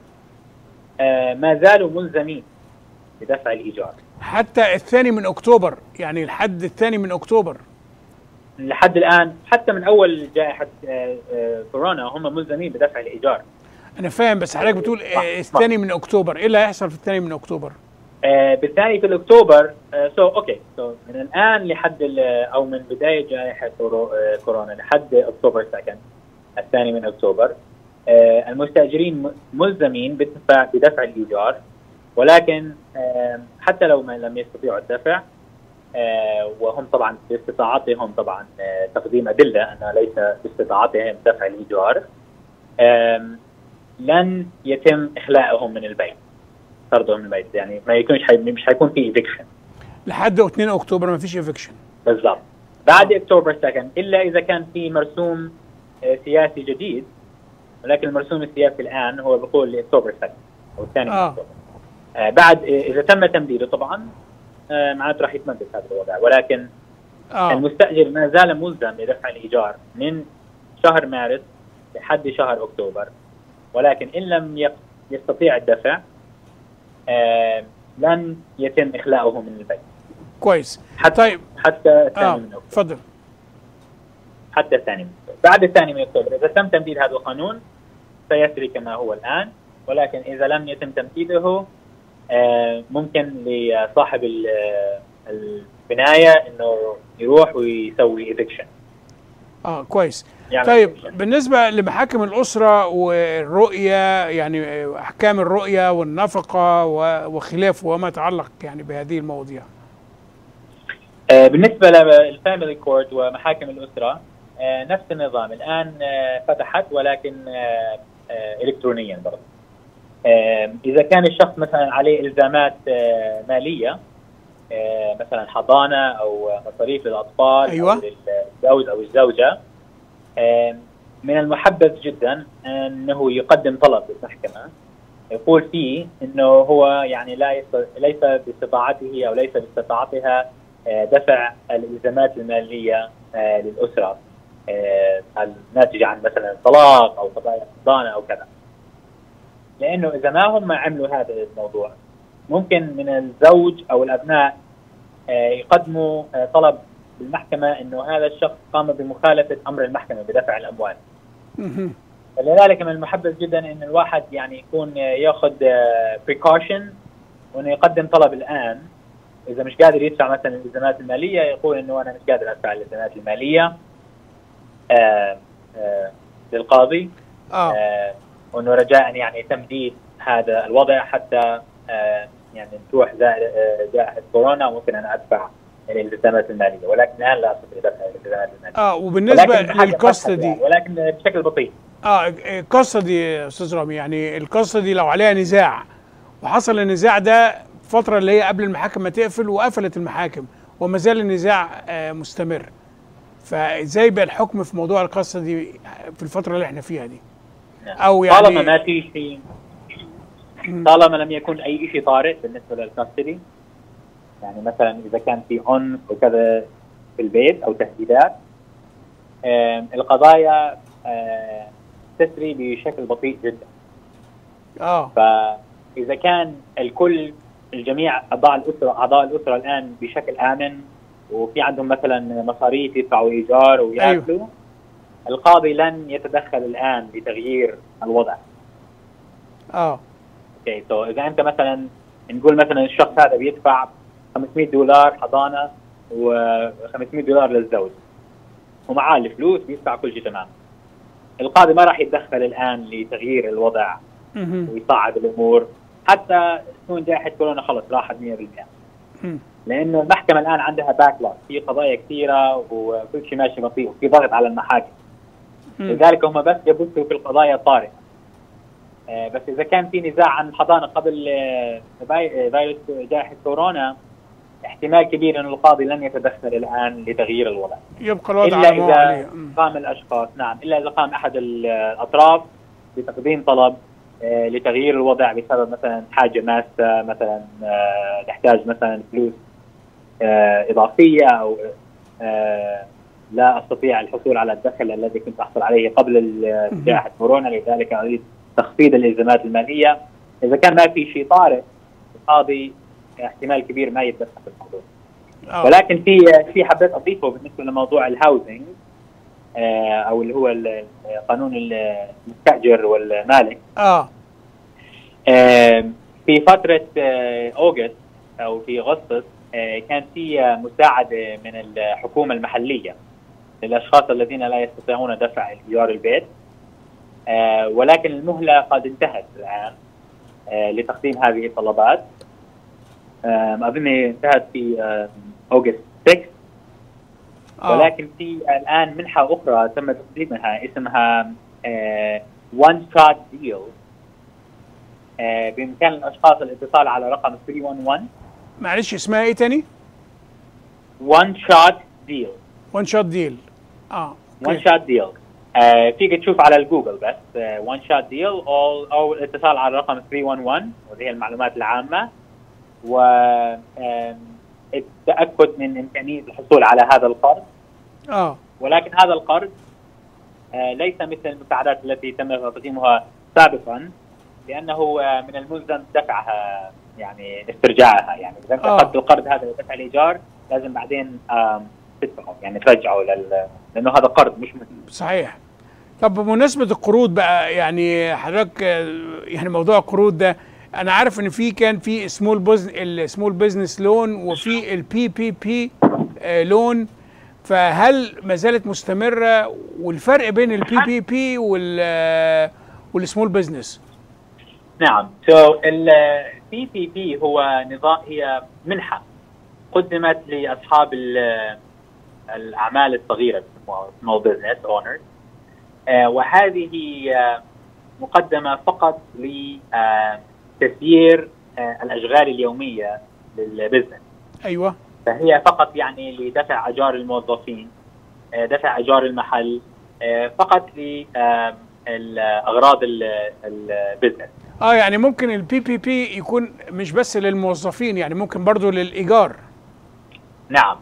آه، ما زالوا ملزمين بدفع الايجار حتى الثاني من اكتوبر يعني الحد الثاني من اكتوبر لحد الان حتى من اول جائحه آه، آه، كورونا هم ملزمين بدفع الايجار انا فاهم بس حضرتك بتقول صح، آه، صح. الثاني من اكتوبر ايه اللي هيحصل في الثاني من اكتوبر آه، بالثاني في الاكتوبر سو اوكي سو من الان لحد ال- او من بدايه جائحه كورو- آه، كورونا لحد اكتوبر 2 الثاني من اكتوبر آه، المستاجرين م- ملزمين بدفع بدفع الايجار ولكن آه، حتى لو ما لم يستطيعوا الدفع آه، وهم طبعا باستطاعتهم طبعا آه، تقديم ادله انها ليس باستطاعتهم دفع الايجار آم، لن يتم اخلاءهم من البيت طردهم من البيت يعني ما يكونش حي... مش حيكون في ايفكشن لحد 2 اكتوبر ما فيش ايفكشن بالضبط بعد اكتوبر 2 الا اذا كان في مرسوم آه، سياسي جديد ولكن المرسوم السياسي الان هو بقول لاكتوبر 2 او الثاني من آه. اكتوبر آه بعد آه، اذا تم تمديده طبعا آه معناته راح يتمدد هذا الوضع ولكن اه المستاجر ما زال ملزم بدفع الايجار من شهر مارس لحد شهر اكتوبر ولكن ان لم يق- يستطيع الدفع آه لن يتم اخلاؤه من البيت كويس حتى طيب حتى الثاني اه من اكتوبر اتفضل حتى الثاني من اكتوبر بعد الثاني من اكتوبر اذا تم تمديد هذا القانون سيسري كما هو الان ولكن اذا لم يتم تمديده آه ممكن لصاحب ال- آه، البنايه انه يروح ويسوي ايفكشن اه كويس يعمل طيب eviction. بالنسبه لمحاكم الاسره والرؤيه يعني آه، احكام الرؤيه والنفقه و- وخلافه وما يتعلق يعني بهذه المواضيع آه، بالنسبه للفاميلي كورت ومحاكم الاسره آه، نفس النظام الان آه، فتحت ولكن آه، آه، الكترونيا برضه آه، اذا كان الشخص مثلا عليه الزامات آه، ماليه آه، مثلا حضانه او مصاريف للاطفال أيوة. او للزوج او الزوجه آه، من المحبذ جدا انه يقدم طلب للمحكمه يقول فيه انه هو يعني لا يست... ليس باستطاعته او ليس باستطاعتها آه، دفع الالتزامات الماليه آه، للاسره آه، الناتجه عن مثلا طلاق او قضايا حضانه او كذا. لانه اذا ما هم عملوا هذا الموضوع ممكن من الزوج او الابناء يقدموا طلب بالمحكمه انه هذا الشخص قام بمخالفه امر المحكمه بدفع الاموال. لذلك من المحبذ جدا ان الواحد يعني يكون ياخذ بريكوشن وانه يقدم طلب الان اذا مش قادر يدفع مثلا الالتزامات الماليه يقول انه انا مش قادر ادفع الالتزامات الماليه آآ آآ للقاضي اه آه وانه رجاء يعني تمديد هذا الوضع حتى آه يعني تروح جائحه كورونا وممكن انا ادفع الالتزامات الماليه ولكن الان لا استطيع دفع الالتزامات الماليه اه وبالنسبه ولكن حاجة للقصه تبحث دي يعني ولكن بشكل بطيء اه القصه دي يا استاذ رامي يعني القصه دي لو عليها نزاع وحصل النزاع ده الفتره اللي هي قبل المحاكم ما تقفل وقفلت المحاكم وما زال النزاع آه مستمر فازاي بقى الحكم في موضوع القصه دي في الفتره اللي احنا فيها دي او يعني طالما ما في شيء طالما لم يكن اي شيء طارئ بالنسبه للكاستدي يعني مثلا اذا كان في عنف وكذا في البيت او تهديدات آم، القضايا آم، تسري بشكل بطيء جدا اه فاذا كان الكل الجميع اعضاء الاسره اعضاء الاسره الان بشكل امن وفي عندهم مثلا مصاريف يدفعوا ايجار وياكلوا أيوه. القاضي لن يتدخل الان لتغيير الوضع اه اوكي سو اذا انت مثلا نقول مثلا الشخص هذا بيدفع 500 دولار حضانه و500 دولار للزوج ومعاه الفلوس بيدفع كل شيء تمام القاضي ما راح يتدخل الان لتغيير الوضع مهم. ويصعد الامور حتى تكون جائحه كورونا خلص راحت 100% مم. لانه المحكمه الان عندها باك في قضايا كثيره وكل شيء ماشي بطيء وفي ضغط على المحاكم مم. لذلك هم بس يبثوا في القضايا الطارئه آه، بس اذا كان في نزاع عن حضانه قبل آه، فاي- فيروس جائحه كورونا احتمال كبير ان القاضي لن يتدخل الان لتغيير الوضع يبقى الوضع الا على ما هو عليه اذا مم. قام الاشخاص نعم الا اذا قام احد ال- الاطراف بتقديم طلب آه، لتغيير الوضع بسبب مثلا حاجه ماسه مثلا آه، تحتاج مثلا فلوس آه، اضافيه او آه، لا استطيع الحصول على الدخل الذي كنت احصل عليه قبل ال- جائحه كورونا لذلك اريد تخفيض الالتزامات الماليه اذا كان ما في شيء طارئ القاضي احتمال كبير ما يتدخل في الموضوع آه. ولكن في في حبيت اضيفه بالنسبه لموضوع الهاوسنج آه، او اللي هو ال- قانون المستاجر والمالك اه آه، في فتره آه، اوغست او في اغسطس آه، كان في آه، مساعده من الحكومه المحليه للاشخاص الذين لا يستطيعون دفع ايجار البيت آه، ولكن المهله قد انتهت الان آه، لتقديم هذه الطلبات آه، اظن انتهت في آه، اوغست 6 اه ولكن في الان منحه اخرى تم تقديمها اسمها وان شوت ديل بامكان الاشخاص الاتصال على رقم 311 معلش اسمها ايه تاني؟ وان شوت ديل وان شوت ديل اه وان أوكي. شوت ديل فيك تشوف على الجوجل بس وان شوت ديل او او الاتصال على رقم 311 وهي المعلومات العامه و آم، التاكد من امكانيه الحصول على هذا القرض اه ولكن هذا القرض آه، ليس مثل المساعدات التي تم تقديمها سابقا لانه آه، من الملزم دفعها يعني استرجاعها يعني اذا انت آه. اخذت القرض هذا لدفع الايجار لازم بعدين آم، تدفعه يعني ترجعه لل... لانه هذا قرض مش مثل صحيح طب بمناسبة القروض بقى يعني حضرتك آه، يعني موضوع القروض ده انا عارف ان في كان في سمول بزن السمول بزنس لون وفي البي بي بي لون فهل ما زالت مستمرة والفرق بين البي بي بي وال والسمول بزنس نعم سو البي بي بي هو نظام هي منحه قدمت لاصحاب ال- الاعمال الصغيره سمول بزنس اونرز وهذه آه، مقدمه فقط لتسيير الاشغال اليوميه للبزنس ايوه فهي فقط يعني لدفع اجار الموظفين آه، دفع ايجار المحل آه، فقط لاغراض البزنس اه يعني ممكن البي بي بي يكون مش بس للموظفين يعني ممكن برضو للايجار نعم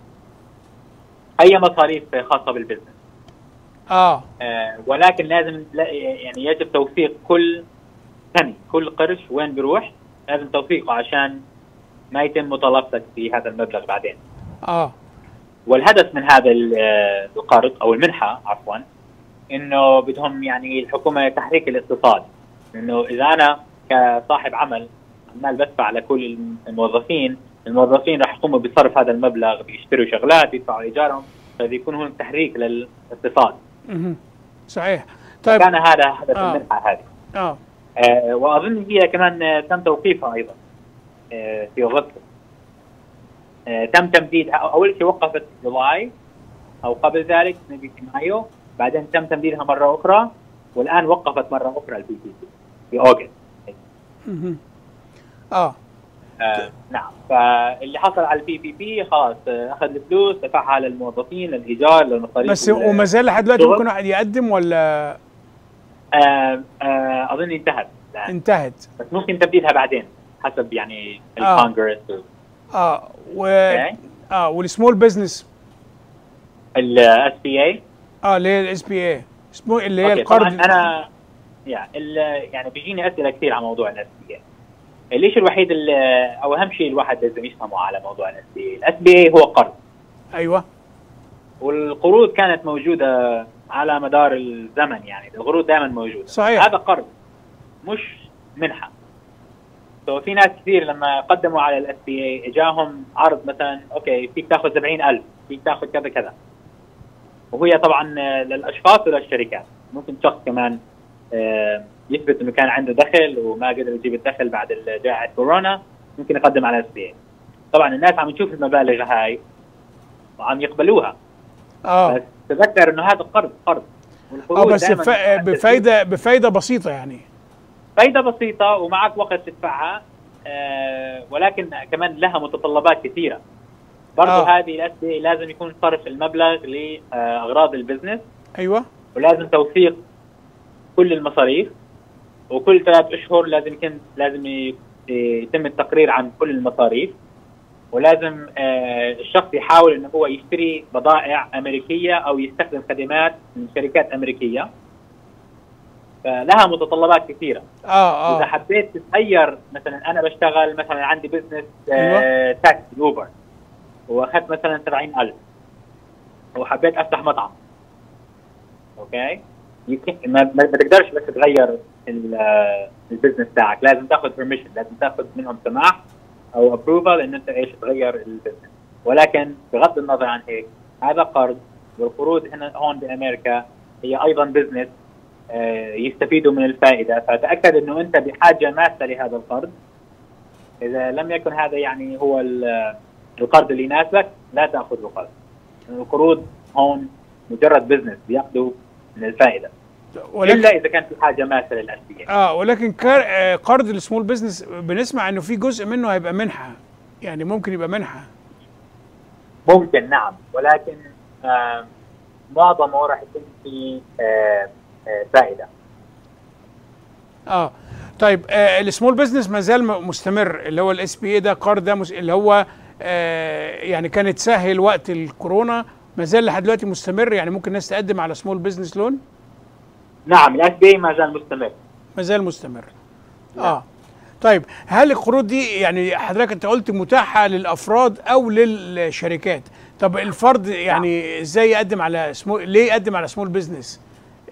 اي مصاريف خاصه بالبزنس اه آه، ولكن لازم لا- يعني يجب توثيق كل ثاني كل قرش وين بيروح لازم توثيقه عشان ما يتم مطالبتك في هذا المبلغ بعدين اه والهدف من هذا ال- آه، القرض او المنحه عفوا انه بدهم يعني الحكومه تحريك الاقتصاد انه اذا انا كصاحب عمل عمال بدفع لكل الموظفين الموظفين راح يقوموا بصرف هذا المبلغ بيشتروا شغلات بيدفعوا ايجارهم فبيكون هون تحريك للاقتصاد مهم. صحيح طيب كان هذا هدف آه. المنحه هذه اه آه، واظن هي كمان آه، تم توقيفها ايضا آه، في اغسطس آه، تم تمديدها أو- اول شيء وقفت جولاي او قبل ذلك maybe في مايو بعدين تم تمديدها مره اخرى والان وقفت مره اخرى البي تي سي في اوغست مهم. اه آه نعم فاللي حصل على البي بي بي خلاص آه، اخذ الفلوس دفعها للموظفين للايجار للمصاريف بس ال- وما زال لحد دلوقتي شغل. ممكن واحد يقدم ولا آه آه اظن انتهت الآن. انتهت بس ممكن تمديدها بعدين حسب يعني آه. الكونغرس اه و أوكي. اه والسمول بزنس الاس بي اي اه اللي هي الاس بي اي اسمه اللي هي اوكي القرض طبعا انا يعني ال- يعني بيجيني اسئله كثير على موضوع الاس بي اي الشيء الوحيد اللي او اهم شيء الواحد لازم يفهمه على موضوع الاس بي اي الاس بي اي هو قرض ايوه والقروض كانت موجوده على مدار الزمن يعني القروض دائما موجوده صحيح. هذا قرض مش منحه سو في ناس كثير لما قدموا على الاس بي اي اجاهم عرض مثلا اوكي فيك تاخذ 70000 فيك تاخذ كذا كذا وهي طبعا آه، للاشخاص وللشركات ممكن شخص كمان آه، يثبت انه كان عنده دخل وما قدر يجيب الدخل بعد جائحه كورونا ممكن يقدم على اس بي اي طبعا الناس عم تشوف المبالغ هاي وعم يقبلوها اه بس تذكر انه هذا قرض قرض اه والقروض بس دايماً ف- بفايده بفايده بسيطه يعني فايده بسيطه ومعك وقت تدفعها آه ولكن كمان لها متطلبات كثيره برضه آه. هذه الاس بي لازم يكون صرف المبلغ لاغراض البزنس ايوه ولازم توثيق كل المصاريف وكل ثلاث اشهر لازم يكون لازم ي- يتم التقرير عن كل المصاريف ولازم آه، الشخص يحاول انه هو يشتري بضائع امريكيه او يستخدم خدمات من شركات امريكيه فلها متطلبات كثيره اه اذا اه حبيت تتغير مثلا انا بشتغل مثلا عندي بزنس أيوة. تاكسي اوبر واخذت مثلا 70000 وحبيت افتح مطعم اوكي يمكن- ما ما بتقدرش بس تغير ال- آه، البزنس تاعك لازم تاخذ بيرميشن لازم تاخذ منهم سماح او ابروفال ان انت ايش تغير البزنس ولكن بغض النظر عن هيك هذا قرض والقروض هنا هون بامريكا هي ايضا بزنس آه، يستفيدوا من الفائده فتاكد انه انت بحاجه ماسه لهذا القرض اذا لم يكن هذا يعني هو ال- القرض اللي يناسبك لا تاخذ قرض لأن القروض هون مجرد بزنس بياخذوا من الفائده ولكن الا اذا كان في حاجه ماسه للاشبيه اه ولكن كار- آه، قرض السمول بزنس بنسمع انه في جزء منه هيبقى منحه يعني ممكن يبقى منحه ممكن نعم ولكن آه معظمه راح يكون في آه آه فائده اه طيب آه السمول بزنس ما زال م- مستمر اللي هو الاس بي اي ده قرض ده مس- اللي هو آه يعني كانت سهل وقت الكورونا ما زال لحد دلوقتي مستمر يعني ممكن الناس تقدم على سمول بزنس لون نعم الاس بي ما زال مستمر ما زال مستمر اه طيب هل القروض دي يعني حضرتك انت قلت متاحه للافراد او للشركات طب الفرد يعني ازاي يقدم على سمول ليه يقدم على سمول بزنس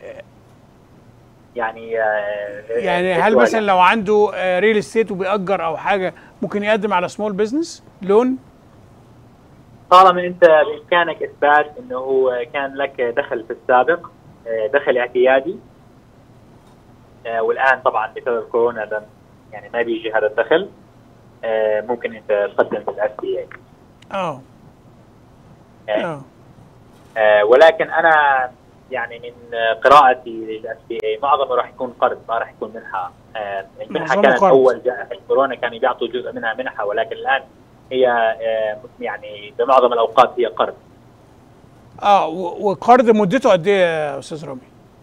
يعني آه يعني هل السؤال مثلا لو عنده ريل استيت وبيأجر او حاجه ممكن يقدم على سمول بزنس لون طالما انت بامكانك اثبات انه هو كان لك دخل في السابق آه، دخل اعتيادي آه، والان طبعا بسبب كورونا لم يعني ما بيجي هذا الدخل آه، ممكن انت تقدم بالاس بي اي اه اه ولكن انا يعني من آه، قراءتي للاس بي اي معظمه راح يكون قرض ما راح يكون منحه آه، المنحه معظمه كانت قرض. اول جائحه الكورونا كانوا بيعطوا جزء منها منحه ولكن الان هي آه، يعني بمعظم الاوقات هي قرض اه و- وقرض مدته قد ايه يا استاذ رامي؟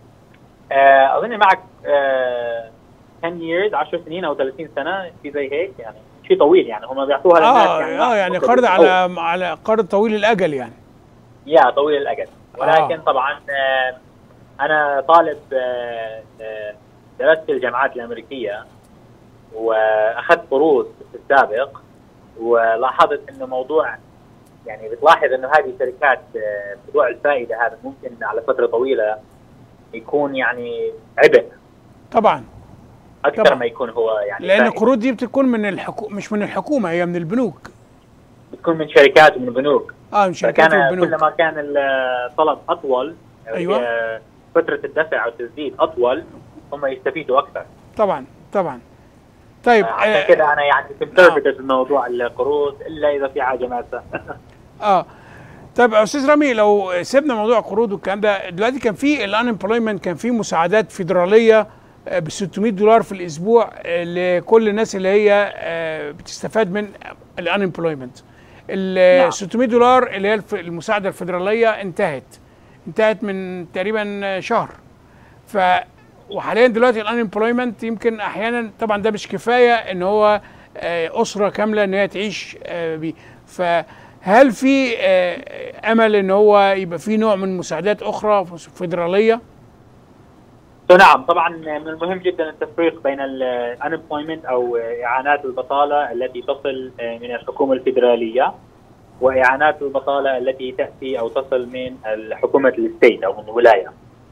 آه، اظن معك آه، 10 years 10 سنين او 30 سنه في زي هيك يعني شيء طويل يعني هم بيعطوها للناس اه يعني اه يعني قرض على على قرض طويل الاجل يعني يا طويل الاجل ولكن آه. طبعا آه، انا طالب آه، آه، درست في الجامعات الامريكيه واخذت قروض في السابق ولاحظت انه موضوع يعني بتلاحظ انه هذه الشركات آه، موضوع الفائده هذا ممكن على فتره طويله يكون يعني عبء طبعا اكثر طبعاً. ما يكون هو يعني لان فائدة. القروض دي بتكون من الحكومه مش من الحكومه هي من البنوك بتكون من شركات ومن بنوك اه من شركات فكان البنوك كلما كان الطلب اطول أيوة. آه، فتره الدفع او التسديد اطول هم يستفيدوا اكثر طبعا طبعا طيب عشان آه كده انا يعني كونسرفتيف في موضوع القروض الا اذا في حاجه ماسه اه طيب يا استاذ رامي لو سيبنا موضوع القروض والكلام ده دلوقتي كان في الانمبلويمنت كان في مساعدات فيدراليه ب 600 دولار في الاسبوع آه، لكل الناس اللي هي آه، بتستفاد من الانمبلويمنت ال نعم. 600 دولار اللي هي الف- المساعده الفيدراليه انتهت انتهت من تقريبا شهر ف وحاليا دلوقتي الانمبلويمنت يمكن احيانا طبعا ده مش كفايه ان هو آه، اسره كامله ان هي تعيش آه، بيه فهل في آه، امل ان هو يبقى في نوع من مساعدات اخرى فيدراليه؟ نعم طبعا من المهم جدا التفريق بين الانemployment او اعانات البطاله التي تصل من الحكومه الفيدراليه واعانات البطاله التي تاتي او تصل من حكومه الستيت او من الولايه.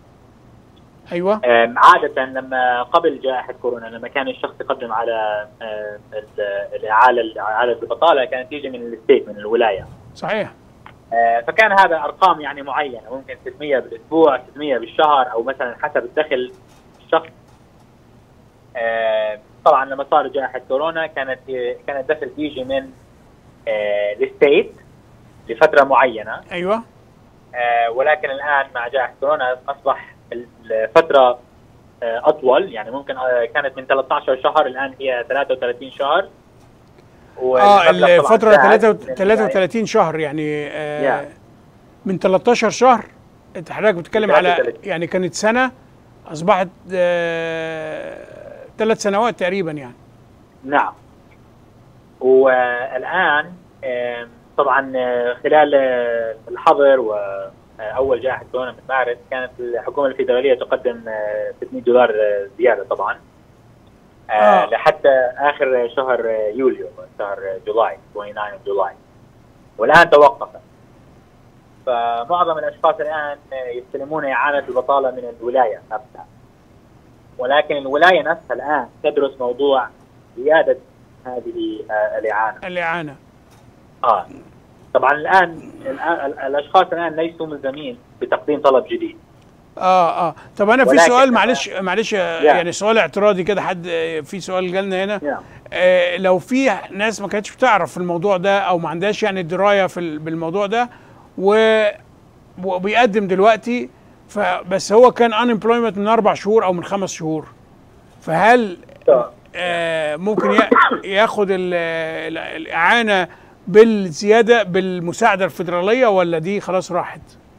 ايوه أم، عادة لما قبل جائحة كورونا لما كان الشخص يقدم على أم، ال- الإعالة إعالة البطالة كانت تيجي من الستيت من الولاية صحيح أه، فكان هذا أرقام يعني معينة ممكن 600 بالأسبوع 600 بالشهر أو مثلا حسب الدخل الشخص أه، طبعا لما صار جائحة كورونا كانت كان الدخل يجي من أه، الستيت لفترة معينة ايوه آه، ولكن الان مع جائحه كورونا اصبح الفتره آه، اطول يعني ممكن آه، كانت من 13 شهر الان هي 33 شهر اه والمبلغ طبعاً الفتره زاد 33 من 33 شهر يعني آه Yeah. من 13 شهر انت حضرتك بتتكلم على 33. يعني كانت سنه اصبحت ثلاث سنوات تقريبا يعني نعم والان آم، طبعا آه، خلال آه، الحظر واول جائحه كورونا من مارس كانت الحكومه الفيدراليه تقدم آه، 600 دولار آه، زياده طبعا آه، آه. لحتى اخر شهر آه، يوليو شهر آه، جولاي 29 جولاي والان توقفت فمعظم الاشخاص الان آه، يستلمون اعانه البطاله من الولايه نفسها ولكن الولايه نفسها الان تدرس موضوع زياده هذه آه، الاعانه الاعانه اه طبعا الان الآن ال- الاشخاص الان ليسوا ملزمين بتقديم طلب جديد اه اه طب انا في ولكن سؤال أنا- معلش معلش آه، Yeah. يعني سؤال اعتراضي كده حد آه، في سؤال جالنا هنا نعم آه، لو في ناس ما كانتش بتعرف في الموضوع ده او ما عندهاش يعني درايه في ال- بالموضوع ده و وبيقدم دلوقتي فبس هو كان unemployment من اربع شهور او من خمس شهور فهل آه، ممكن يا- ياخد ال- ال- الاعانه بالزياده بالمساعده الفيدراليه ولا دي خلاص راحت؟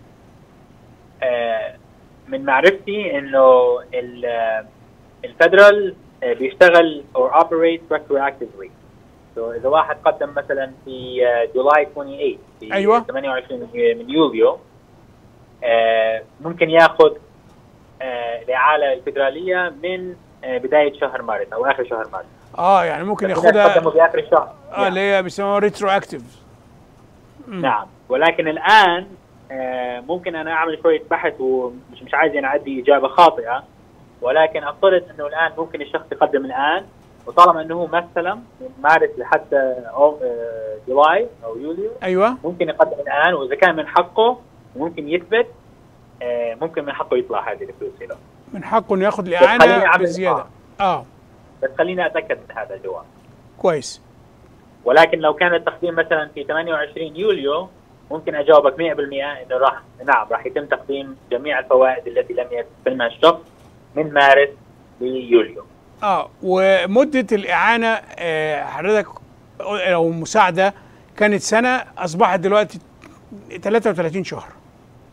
آه، من معرفتي انه ال- آه، الفدرال آه، بيشتغل or operates retroactively so اذا واحد قدم مثلا في آه، جولاي 28 في أيوة. 28 من- من يوليو آه، ممكن ياخذ آه، الاعاله الفدراليه من آه، بدايه شهر مارس او اخر شهر مارس اه يعني ممكن في ناس ياخدها قدموا باخر الشهر اه اللي هي بيسموها ريترو اكتيف نعم ولكن الان آه، ممكن انا اعمل شويه بحث ومش مش عايز انا ادي اجابه خاطئه ولكن افترض انه الان ممكن الشخص يقدم الان وطالما انه هو ما استلم من مارس لحتى أو- آه، جولاي او يوليو ايوه ممكن يقدم الان واذا كان من حقه ممكن يثبت آه، ممكن من حقه يطلع هذه الفلوس له من حقه انه ياخد خليني الاعانه أعمل- بزياده اه بس خليني اتاكد من هذا الجواب كويس ولكن لو كان التقديم مثلا في 28 يوليو ممكن اجاوبك 100% انه راح نعم راح يتم تقديم جميع الفوائد التي لم يستلمها الشخص من مارس ليوليو. اه ومده الاعانه آه، حضرتك او المساعده كانت سنه اصبحت دلوقتي 33 شهر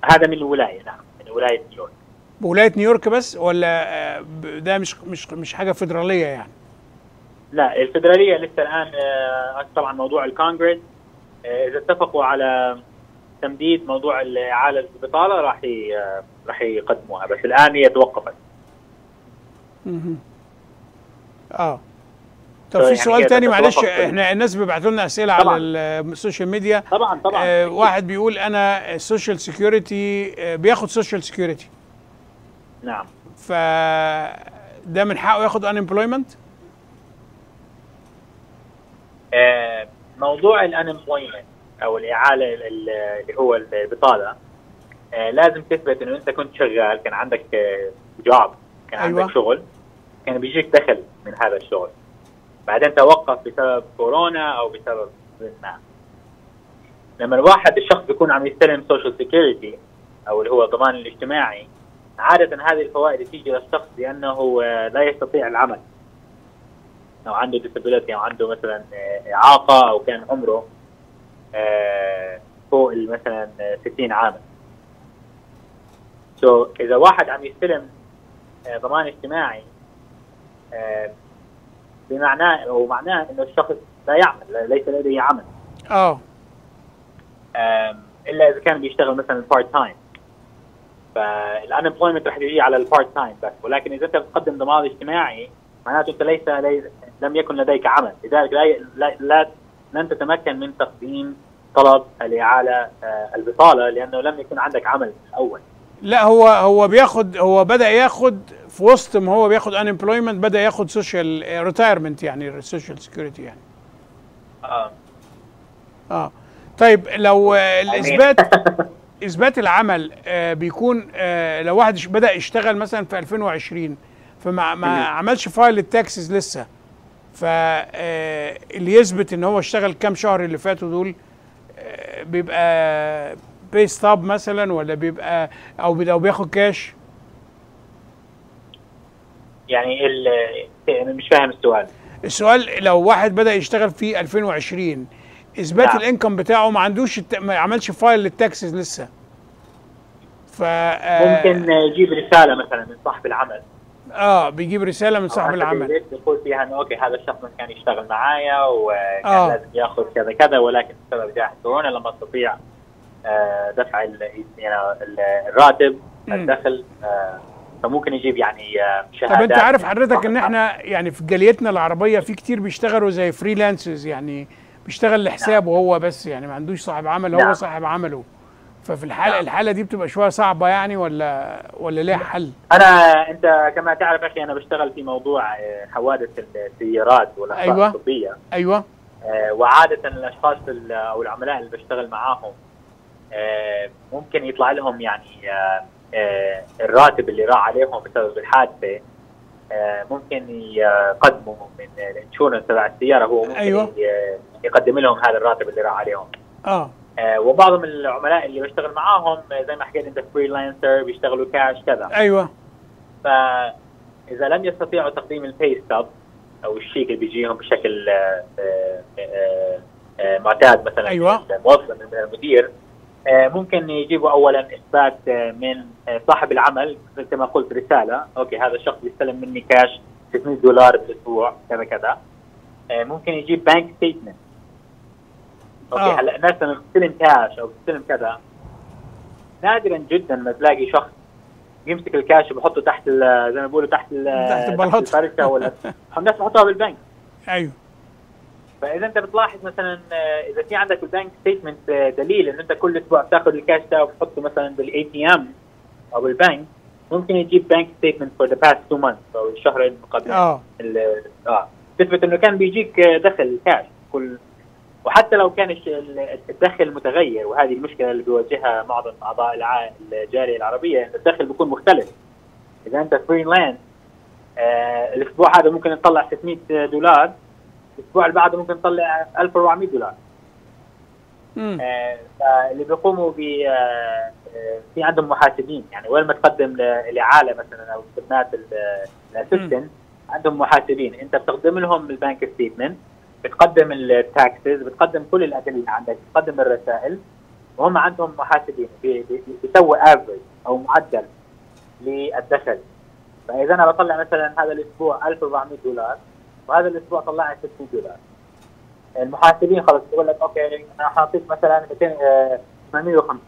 هذا من الولايه نعم من ولايه نيويورك بولايه نيويورك بس ولا آه، ب- ده مش مش مش حاجه فيدراليه يعني لا الفدراليه لسه الان آه، طبعا موضوع الكونغرس آه، اذا اتفقوا على تمديد موضوع الاعاله البطاله راح ي- آه، راح يقدموها بس الان هي توقفت مهم. اه طب يعني في سؤال هي تاني معلش تتوقف في- احنا الناس بيبعتوا لنا اسئله على طبعاً. السوشيال ميديا طبعا طبعا آه واحد بيقول انا السوشيال سيكيورتي آه بياخد سوشيال سيكيورتي نعم ف ده من حقه ياخد unemployment آه، موضوع الانمبلويمنت او الاعاله ال- ال- اللي هو البطاله آه، لازم تثبت انه انت كنت شغال كان عندك جوب كان أيوة. عندك شغل كان بيجيك دخل من هذا الشغل بعدين توقف بسبب كورونا او بسبب ما لما الواحد الشخص بيكون عم يستلم سوشيال سيكيورتي او اللي هو الضمان الاجتماعي عادة هذه الفوائد تيجي للشخص لأنه آه، لا يستطيع العمل أو عنده disability أو عنده مثلا آه، إعاقة أو كان عمره آه، فوق ال- مثلا آه، 60 عاما سو so, إذا واحد عم يستلم آه، ضمان اجتماعي آه، بمعناه أو معناه إنه الشخص لا يعمل ليس لديه عمل اه آم، الا اذا كان بيشتغل مثلا بارت تايم فالانمبلويمنت رح يجي على البارت تايم بس ولكن اذا انت بتقدم ضمان اجتماعي معناته انت ليس لي لم يكن لديك عمل لذلك لا لا, لا لن تتمكن من تقديم طلب الاعاله آه، البطاله لانه لم يكن عندك عمل من الاول لا هو هو بياخد هو بدا ياخد في وسط ما هو بياخد unemployment بدا ياخد سوشيال ريتايرمنت يعني سوشيال سيكيورتي يعني آه. اه طيب لو آه، الاثبات اثبات العمل آه بيكون آه لو واحد ش- بدا يشتغل مثلا في 2020 فما ما مم. عملش فايل التاكسز لسه فاللي يثبت ان هو اشتغل كام شهر اللي فاتوا دول آه بيبقى بي ستاب مثلا ولا بيبقى او بي- او بياخد كاش يعني ال- أنا مش فاهم السؤال السؤال لو واحد بدا يشتغل في 2020 اثبات نعم. الانكم بتاعه ما عندوش الت... ما عملش فايل للتاكسز لسه ف آه، ممكن يجيب رساله مثلا من صاحب العمل اه بيجيب رساله من أو صاحب حسب العمل الريت يقول فيها انه اوكي هذا الشخص كان يشتغل معايا وكان آه. لازم ياخذ كذا كذا ولكن بسبب جائحه كورونا لم استطيع آه، دفع ال- يعني ال- الراتب مم. الدخل آه، فممكن يجيب يعني آه، طب شهادات انت عارف من حضرتك صاحب ان العمل. احنا يعني في جاليتنا العربيه في كتير بيشتغلوا زي فريلانسز يعني بيشتغل لحسابه هو بس يعني ما عندوش صاحب عمل هو نعم. صاحب عمله ففي الحاله نعم. الحاله دي بتبقى شويه صعبه يعني ولا ولا ليها حل انا انت كما تعرف اخي انا بشتغل في موضوع آه، حوادث السيارات والاخطاء أيوة. الطبيه ايوه آه، وعادة الأشخاص ال- أو العملاء اللي بشتغل معاهم آه، ممكن يطلع لهم يعني آه، آه، الراتب اللي راح عليهم بسبب الحادثة آه، ممكن يقدموا من الانشورنس تبع السيارة هو ممكن أيوة. ي- يقدم لهم هذا الراتب اللي راح عليهم اه آه، وبعض من العملاء اللي بشتغل معاهم آه، زي ما حكيت انت فريلانسر بيشتغلوا كاش كذا ايوه فاذا لم يستطيعوا تقديم البي ستوب او الشيك اللي بيجيهم بشكل آه، آه، آه، آه، معتاد مثلا أيوة. من الموظف من المدير آه، ممكن يجيبوا اولا اثبات آه، من آه، صاحب العمل مثل ما قلت رساله اوكي هذا الشخص بيستلم مني كاش 600 دولار بالاسبوع كذا كذا آه، ممكن يجيب بانك ستيتمنت اوكي آه. هلا الناس لما بتستلم كاش او بتستلم كذا نادرا جدا ما تلاقي شخص يمسك الكاش وبحطه تحت ال- زي ما بيقولوا تحت ال- تحت البلاطة. الفرشه ولا الناس بحطوها بالبنك ايوه فاذا انت بتلاحظ مثلا آه، اذا في عندك بالبنك ستيتمنت دليل انه انت كل اسبوع بتاخذ الكاش ده وبتحطه مثلا بالاي تي ام او بالبنك ممكن يجيب بنك ستيتمنت فور ذا باست تو مانث او الشهرين المقابلين اه ال- اه تثبت انه كان بيجيك آه، دخل كاش كل وحتى لو كان الش- ال- الدخل متغير وهذه المشكله اللي بيواجهها معظم اعضاء الع- الجاليه العربيه ان الدخل بيكون مختلف اذا انت فريلانس آه الاسبوع هذا ممكن تطلع 600 دولار الاسبوع اللي بعده ممكن تطلع 1400 دولار امم آه، فاللي بيقوموا ب آه، آه، في عندهم محاسبين يعني وين ما تقدم ل- الاعاله مثلا او خدمات الاسيستنت عندهم محاسبين انت بتقدم لهم البانك ستيتمنت بتقدم التاكسز بتقدم كل الادله اللي عندك بتقدم الرسائل وهم عندهم محاسبين بي- بي- بيسووا افريج او معدل للدخل فاذا انا بطلع مثلا هذا الاسبوع 1400 دولار وهذا الاسبوع طلعت 600 دولار المحاسبين خلص بيقول لك اوكي انا حاطيك مثلا 200 آه، 850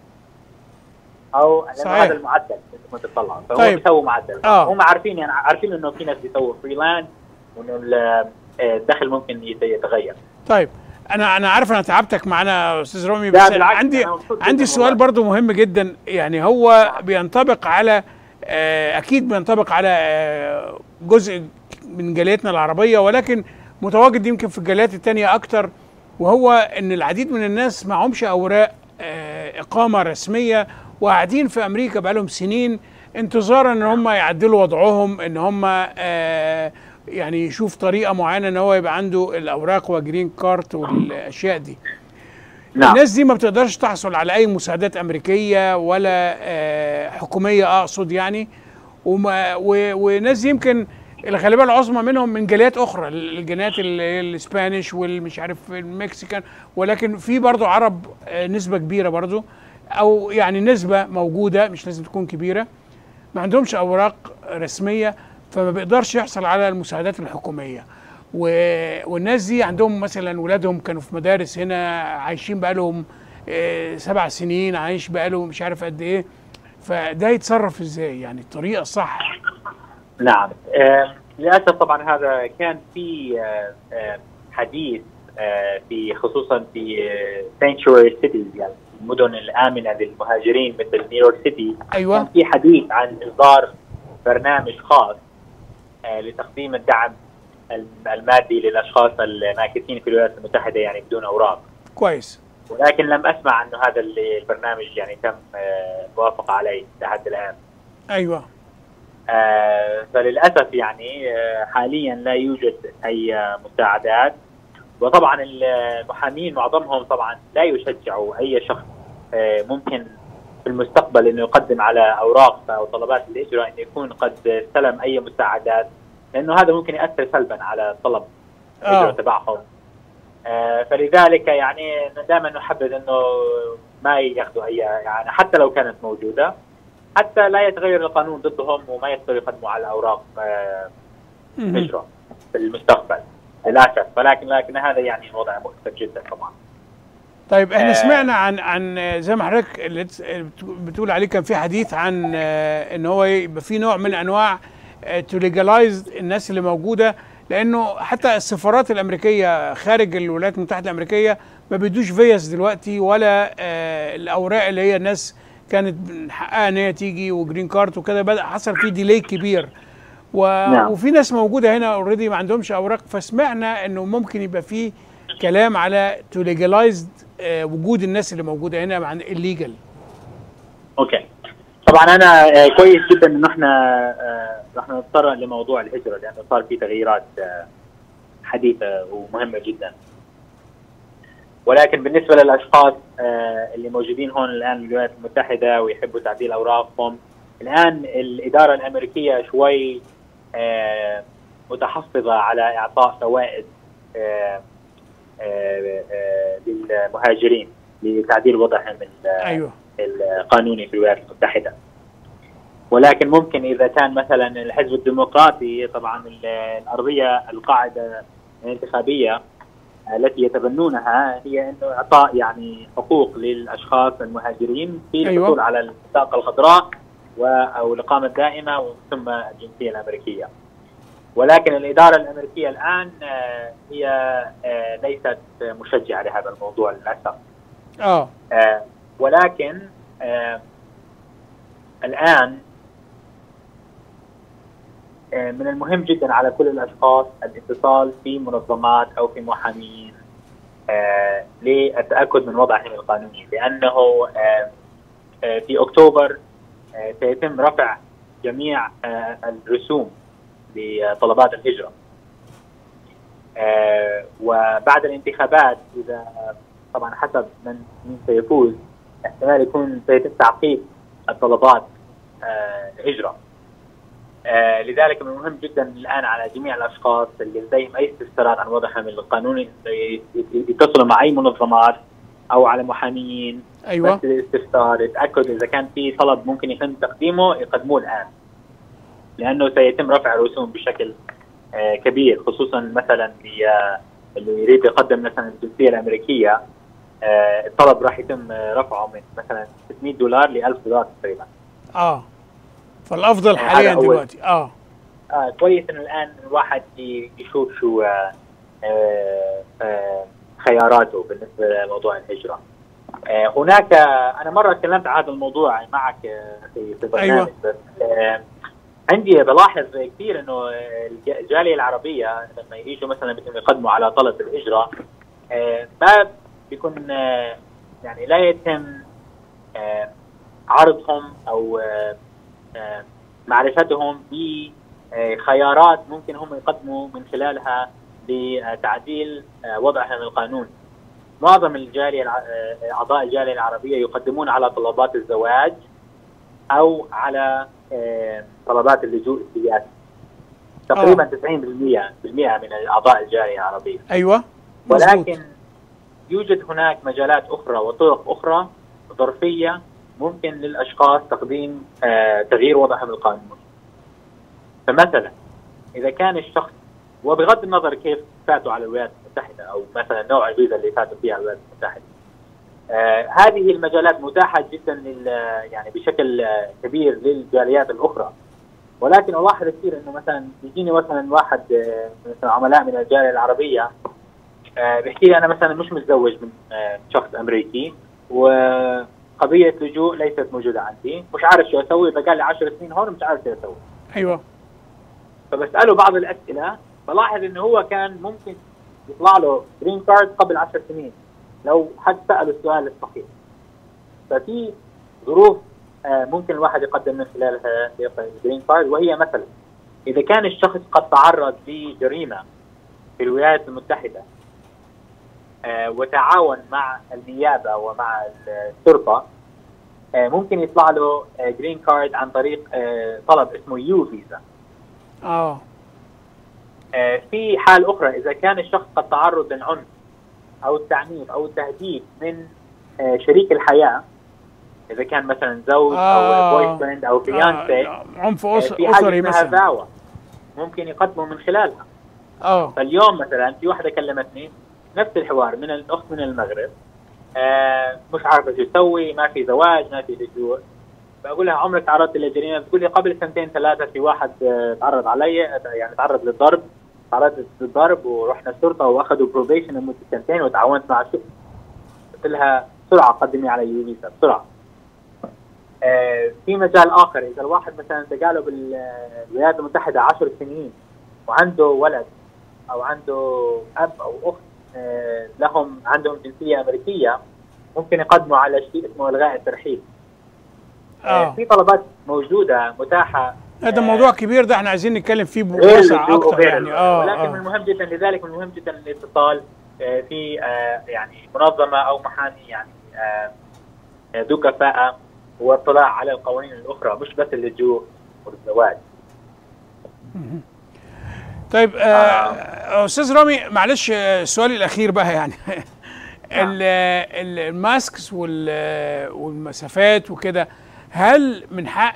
او لأنه صحيح. هذا المعدل اللي كنت تطلعه فهو طيب. بيسووا معدل آه. هم عارفين يعني عارفين انه في ناس بيسووا فريلانس وانه ال- آه، الدخل ممكن يت- يتغير طيب انا انا عارف انا تعبتك معانا يا استاذ رامي لا، بس بالعكس، عندي أنا مبسوط عندي جداً سؤال والله. برضو مهم جدا يعني هو بينطبق على آه، اكيد بينطبق على آه، جزء من جاليتنا العربيه ولكن متواجد يمكن في الجاليات التانية اكتر وهو ان العديد من الناس معهمش اوراق آه، اقامه رسميه وقاعدين في امريكا بقالهم سنين انتظارا ان هم يعدلوا وضعهم ان هم آه، يعني يشوف طريقه معينه ان هو يبقى عنده الاوراق وجرين كارت والاشياء دي نعم الناس دي ما بتقدرش تحصل على اي مساعدات امريكيه ولا آه، حكوميه اقصد يعني وما و- وناس دي يمكن الغالبيه العظمى منهم من جاليات اخرى الجاليات ال- الاسبانيش والمش عارف المكسيكان ولكن في برضو عرب آه، نسبه كبيره برضو او يعني نسبه موجوده مش لازم تكون كبيره ما عندهمش اوراق رسميه فما بيقدرش يحصل على المساعدات الحكوميه و... والناس دي عندهم مثلا ولادهم كانوا في مدارس هنا عايشين بقالهم آه، سبع سنين عايش بقاله مش عارف قد ايه فده يتصرف ازاي يعني الطريقه الصح نعم آه، للاسف طبعا هذا كان في آه، آه، حديث آه، في خصوصا في سانكشوري سيتيز يعني المدن الامنه للمهاجرين مثل نيويورك سيتي ايوه كان في حديث عن اصدار برنامج خاص آه، لتقديم الدعم الم- المادي للاشخاص الماكثين في الولايات المتحده يعني بدون اوراق كويس ولكن لم اسمع انه هذا ال- البرنامج يعني تم آه، موافقه عليه لحد الان ايوه آه، فللاسف يعني آه، حاليا لا يوجد اي آه، مساعدات وطبعا المحامين معظمهم طبعا لا يشجعوا اي شخص آه، ممكن في المستقبل انه يقدم على اوراق او طلبات الاجراء انه يكون قد استلم اي مساعدات لانه هذا ممكن ياثر سلبا على طلب الاجراء اه تبعهم آه، فلذلك يعني دائما نحبذ انه ما ياخذوا اي يعني حتى لو كانت موجوده حتى لا يتغير القانون ضدهم وما يقدروا يقدموا على اوراق آه، مهم. هجره في المستقبل للاسف ولكن لكن هذا يعني وضع مؤسف جدا طبعا طيب احنا آه. سمعنا عن عن آه، زي ما حضرتك اللي تس- بتقول عليه كان في حديث عن آه، ان هو يبقى في نوع من انواع تو ليجلايز الناس اللي موجوده لانه حتى السفارات الامريكيه خارج الولايات المتحده الامريكيه ما بيدوش فيز دلوقتي ولا آه، الاوراق اللي هي الناس كانت من حقها ان هي تيجي وجرين كارت وكده بدا حصل فيه ديلي كبير و... نعم. وفي ناس موجوده هنا اوريدي ما عندهمش اوراق فسمعنا انه ممكن يبقى في كلام على تو ليجلايز وجود الناس اللي موجوده هنا مع الليجل اوكي طبعا انا آه، كويس جدا انه احنا آه، رح نتطرق لموضوع الهجره لانه صار في تغييرات آه، حديثه ومهمه جدا ولكن بالنسبه للاشخاص آه، اللي موجودين هون الان بالولايات المتحده ويحبوا تعديل اوراقهم الان الاداره الامريكيه شوي آه، متحفظه على اعطاء فوائد آه، آه، آه، للمهاجرين لتعديل وضعهم ال- ايوه القانوني في الولايات المتحده ولكن ممكن اذا كان مثلا الحزب الديمقراطي طبعا ال- الارضيه القاعده الانتخابيه التي يتبنونها هي انه اعطاء يعني حقوق للاشخاص المهاجرين في أيوة. الحصول على البطاقه الخضراء و- او الاقامه الدائمه ثم الجنسيه الامريكيه. ولكن الاداره الامريكيه الان آه، هي آه، ليست مشجعه لهذا الموضوع للاسف. اه آه، ولكن آه، الآن آه، من المهم جدا على كل الأشخاص الاتصال في منظمات أو في محامين آه، للتأكد من وضعهم القانوني لأنه آه، آه، في أكتوبر آه، سيتم رفع جميع آه، الرسوم لطلبات الهجرة آه، وبعد الانتخابات إذا طبعا حسب من من سيفوز احتمال يكون سيتم تعقيب الطلبات آه، الهجره. آه، لذلك من المهم جدا الان على جميع الاشخاص اللي لديهم اي استفسارات عن وضعهم القانوني إنه ي- ي- يتصلوا مع اي منظمات او على محاميين ايوه بس الاستفسار يتاكد اذا كان في طلب ممكن يتم تقديمه يقدموه الان لانه سيتم رفع الرسوم بشكل آه، كبير خصوصا مثلا ل- آه، اللي يريد يقدم مثلا الجنسيه الامريكيه آه، الطلب راح يتم آه، رفعه من مثلا 600 دولار ل 1000 دولار تقريبا اه فالافضل هذا حاليا أول. دلوقتي اه آه كويس انه الان الواحد ي- يشوف شو آه آه آه خياراته بالنسبه لموضوع الهجره. آه هناك انا مره تكلمت عن هذا الموضوع معك آه، في في برنامج أيوة. بس آه عندي بلاحظ كثير انه الج- الجاليه العربيه لما يجوا مثلا بدهم يقدموا على طلب الهجره آه ما بيكون آه يعني لا يتم آه عرضهم او آه آه معرفتهم بخيارات ممكن هم يقدموا من خلالها لتعديل آه، وضعهم القانوني. معظم الجاليه الع- آه، اعضاء الجاليه العربيه يقدمون على طلبات الزواج او على آه، طلبات اللجوء السياسي. تقريبا 90% بالمئة من اعضاء الجاليه العربيه. ايوه مظبوط. ولكن يوجد هناك مجالات اخرى وطرق اخرى ظرفيه ممكن للاشخاص تقديم آه، تغيير وضعهم القانوني. فمثلا اذا كان الشخص وبغض النظر كيف فاتوا على الولايات المتحده او مثلا نوع الفيزا اللي فاتوا فيها على الولايات المتحده. آه هذه المجالات متاحه جدا لل يعني بشكل آه، كبير للجاليات الاخرى. ولكن الاحظ كثير انه مثلا يجيني مثلا واحد آه، مثلا عملاء من الجاليه العربيه آه، بيحكي لي انا مثلا مش متزوج من آه، شخص امريكي وقضيه لجوء ليست موجوده عندي مش عارف شو اسوي بقى لي 10 سنين هون مش عارف شو اسوي ايوه فبساله بعض الاسئله بلاحظ انه هو كان ممكن يطلع له جرين كارد قبل 10 سنين لو حد ساله السؤال الصحيح ففي ظروف آه، ممكن الواحد يقدم من خلالها الجرين كارد وهي مثلا اذا كان الشخص قد تعرض لجريمه في الولايات المتحده آه، وتعاون مع النيابه ومع الشرطه آه، ممكن يطلع له جرين كارد عن طريق آه، طلب اسمه يو فيزا اه آه، في حال اخرى اذا كان الشخص قد تعرض للعنف او التعنيف او التهديد من آه، شريك الحياه اذا كان مثلا زوج آه. او بوي فريند او فيانسي آه عنف آه، أس- في حاجه اسري اسمها مثلا فاوى ممكن يقدموا من خلالها اه فاليوم مثلا في واحده كلمتني نفس الحوار من الاخت من المغرب آه مش عارفه شو تسوي ما في زواج ما في لجوء بقول لها عمرك تعرضت لجريمه بتقول لي قبل سنتين ثلاثه في واحد آه، تعرض علي يعني تعرض للضرب تعرضت للضرب ورحنا الشرطه واخذوا بروبيشن لمده سنتين وتعاونت مع الشرطه قلت لها بسرعه قدمي على يو فيزا بسرعه آه في مجال اخر اذا الواحد مثلا بقى له بالولايات المتحده 10 سنين وعنده ولد او عنده اب او اخت آه، لهم عندهم جنسيه امريكيه ممكن يقدموا على شيء اسمه الغاء الترحيل. آه. اه في طلبات موجوده متاحه هذا آه، موضوع كبير ده احنا عايزين نتكلم فيه غير بوسع اللجوء اكتر وغير يعني اللجوء. اه ولكن من اه المهم جدا لذلك من المهم جدا الاتصال آه، في آه، يعني منظمه او محامي يعني آه، آه، ذو كفاءه واطلاع على القوانين الاخرى مش بس اللجوء والزواج. طيب آه استاذ رامي معلش آه، سؤالي الاخير بقى يعني ال- ال- الماسكس وال- والمسافات وكده هل من حق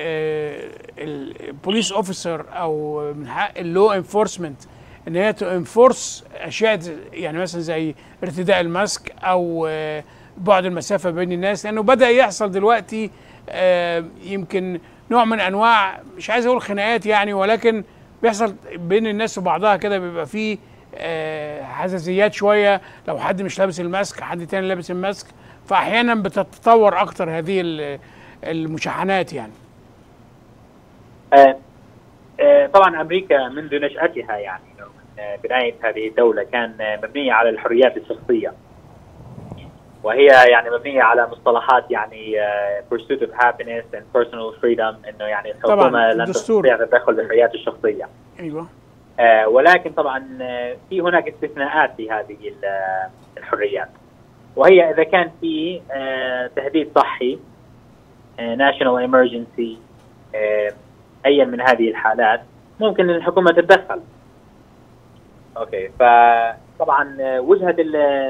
البوليس اوفيسر او من حق اللو انفورسمنت ان هي تنفورس اشياء زي- يعني مثلا زي ارتداء الماسك او آه، بعد المسافه بين الناس لانه بدا يحصل دلوقتي آه، يمكن نوع من انواع مش عايز اقول خناقات يعني ولكن بيحصل بين الناس وبعضها كده بيبقى فيه آه، حساسيات شويه لو حد مش لابس الماسك حد تاني لابس الماسك فاحيانا بتتطور اكتر هذه ال- المشاحنات يعني آه، آه، طبعا امريكا منذ نشاتها يعني من آه، بدايه هذه الدوله كان آه، مبنيه على الحريات الشخصيه وهي يعني مبنيه على مصطلحات يعني آه، pursuit of happiness and personal freedom انه يعني الحكومه طبعاً، لن الدستور. تستطيع التدخل بالحريات الشخصيه ايوه آه، ولكن طبعا آه، في هناك استثناءات في هذه ال- آه، الحريات وهي اذا كان في آه، تهديد صحي ناشونال ايمرجنسي اي من هذه الحالات ممكن الحكومه تتدخل اوكي فطبعا آه، وجهه ال-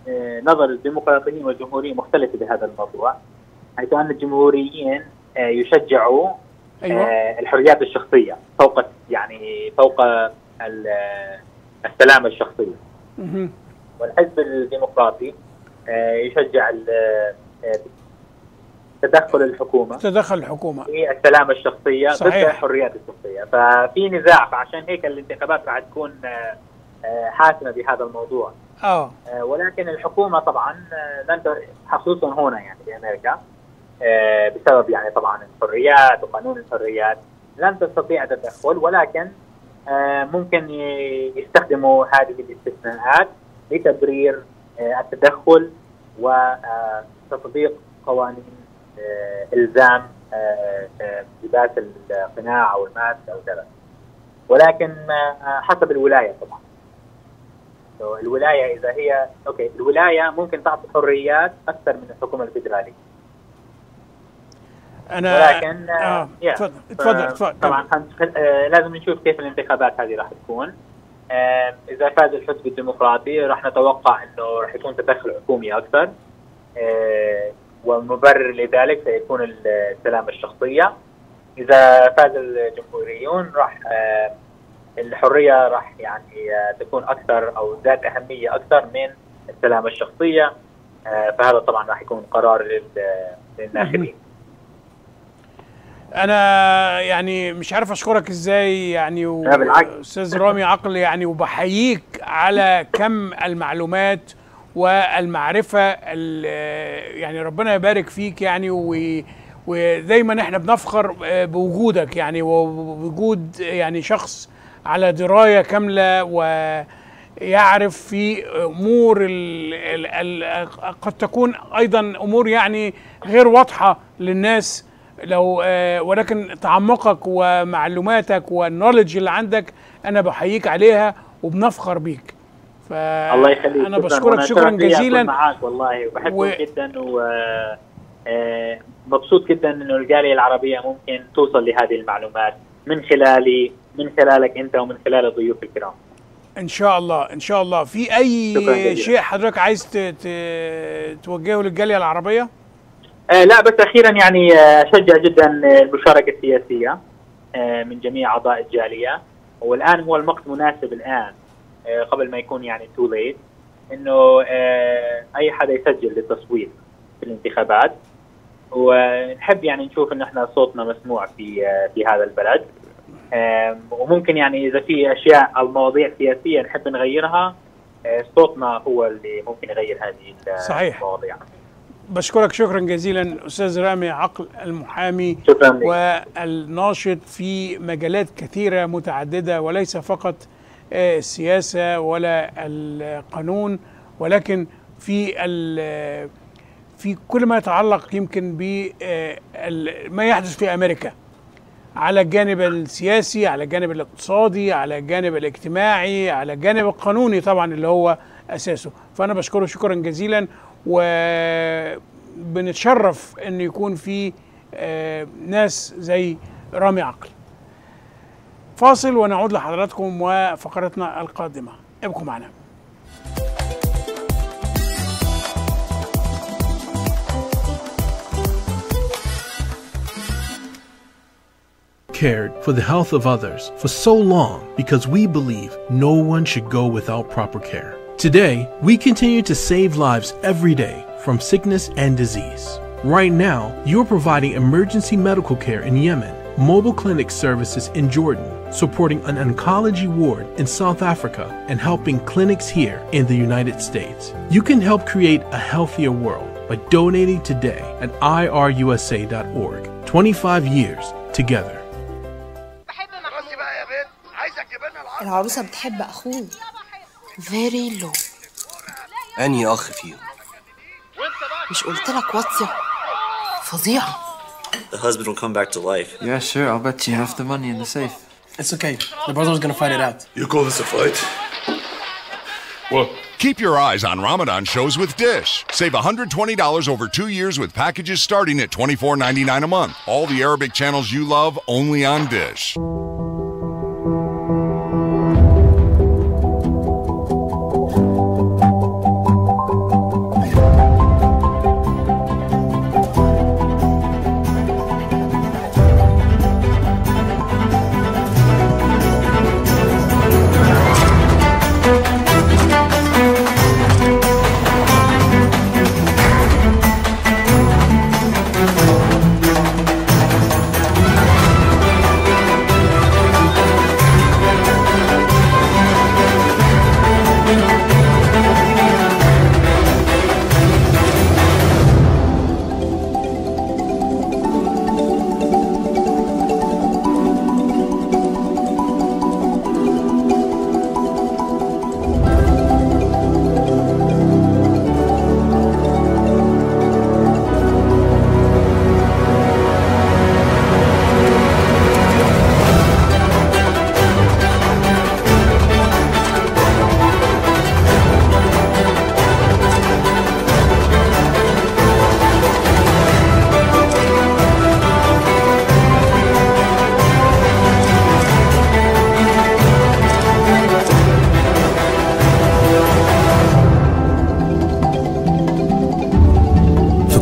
آه، نظر الديمقراطيين والجمهوريين مختلفه بهذا الموضوع حيث ان الجمهوريين آه، يشجعوا ايوه آه، الحريات الشخصيه فوق يعني فوق ال- آه، السلامه الشخصيه مهم. والحزب الديمقراطي آه، يشجع ال- آه، تدخل الحكومه تدخل الحكومه في السلامه الشخصيه ضد صحيح. الحريات الشخصيه ففي نزاع فعشان هيك الانتخابات راح تكون آه، آه، حاسمه بهذا الموضوع اه آه، ولكن الحكومه طبعا آه، لن ت- خصوصا هنا يعني في امريكا آه، بسبب يعني طبعا الحريات وقانون الحريات لن تستطيع التدخل ولكن آه، ممكن ي- يستخدموا هذه الاستثناءات لتبرير آه، التدخل وتطبيق قوانين آه، الزام آه، آه، لباس القناع او الماسك او كذا ولكن آه، حسب الولايه طبعا So الولايه اذا هي اوكي الولايه ممكن تعطي حريات اكثر من الحكومه الفدراليه انا ولكن اه يا. اتفضل ف- اتفضل اتفضل طبعا حن- آه، لازم نشوف كيف الانتخابات هذه راح تكون آه، اذا فاز الحزب الديمقراطي راح نتوقع انه راح يكون تدخل حكومي اكثر آه، والمبرر لذلك سيكون السلامه الشخصيه اذا فاز الجمهوريون راح آه، الحريه راح يعني آه، تكون اكثر او ذات اهميه اكثر من السلامه الشخصيه آه، فهذا طبعا راح يكون قرار لل- للناخبين انا يعني مش عارف اشكرك ازاي يعني و- لا، بالعكس. استاذ رامي عقل يعني وبحييك على كم المعلومات والمعرفه ال- يعني ربنا يبارك فيك يعني و- ودايما احنا بنفخر بوجودك يعني ووجود يعني شخص على درايه كامله ويعرف في امور ال ال ال قد تكون ايضا امور يعني غير واضحه للناس لو آه، ولكن تعمقك ومعلوماتك والنولج اللي عندك انا بحييك عليها وبنفخر بيك ف الله يخليك انا شكراً. بشكرك وأنا شكرا شرف لي أكون جزيلا معاك والله وبحبك و- و... جدا و آه، مبسوط جدا انه الجاليه العربيه ممكن توصل لهذه المعلومات من خلالي من خلالك انت ومن خلال الضيوف الكرام ان شاء الله ان شاء الله في شكراً اي جزيلاً. شيء حضرتك عايز ت... ت... توجهه للجاليه العربيه آه لا بس اخيرا يعني آه، اشجع جدا المشاركه السياسيه آه، من جميع اعضاء الجاليه والان هو الوقت مناسب الان آه، قبل ما يكون يعني تو ليت انه آه، اي حدا يسجل للتصويت في الانتخابات ونحب يعني نشوف انه احنا صوتنا مسموع في آه، في هذا البلد آم، وممكن يعني اذا في اشياء او مواضيع سياسيه نحب نغيرها آه، صوتنا هو اللي ممكن يغير هذه صحيح. المواضيع بشكرك شكرا جزيلا استاذ رامي عقل المحامي شكرا لك والناشط في مجالات كثيرة متعددة وليس فقط آه، السياسة ولا القانون ولكن في ال- في كل ما يتعلق يمكن ب آه، ال- ما يحدث في أمريكا على الجانب السياسي على الجانب الاقتصادي على الجانب الاجتماعي على الجانب القانوني طبعا اللي هو أساسه فأنا بشكره شكرا جزيلا وبنتشرف أن يكون في آه، ناس زي رامي عقل فاصل ونعود لحضراتكم وفقرتنا القادمة ابقوا معنا cared for the health of others for so long because we believe no one should go without proper care. Today, we continue to save lives every day from sickness and disease. Right now, you're providing emergency medical care in Yemen, mobile clinic services in Jordan, supporting an oncology ward in South Africa, and helping clinics here in the United States. You can help create a healthier world by donating today at irusa.org. 25 years together. راسي بقى يا بنت عايزك تبان العرض العروسة بتحب أخوه فيري لو أنهي أخ فيهم؟ مش قلت لك واطية فظيعة The husband will come back to life. Yeah, sure. I'll bet you half the money in the safe. It's okay. The brother's gonna fight it out. You call this a fight? What? Keep your eyes on Ramadan shows with Dish. Save $120 over two years with packages starting at $24.99 a month. All the Arabic channels you love only on Dish.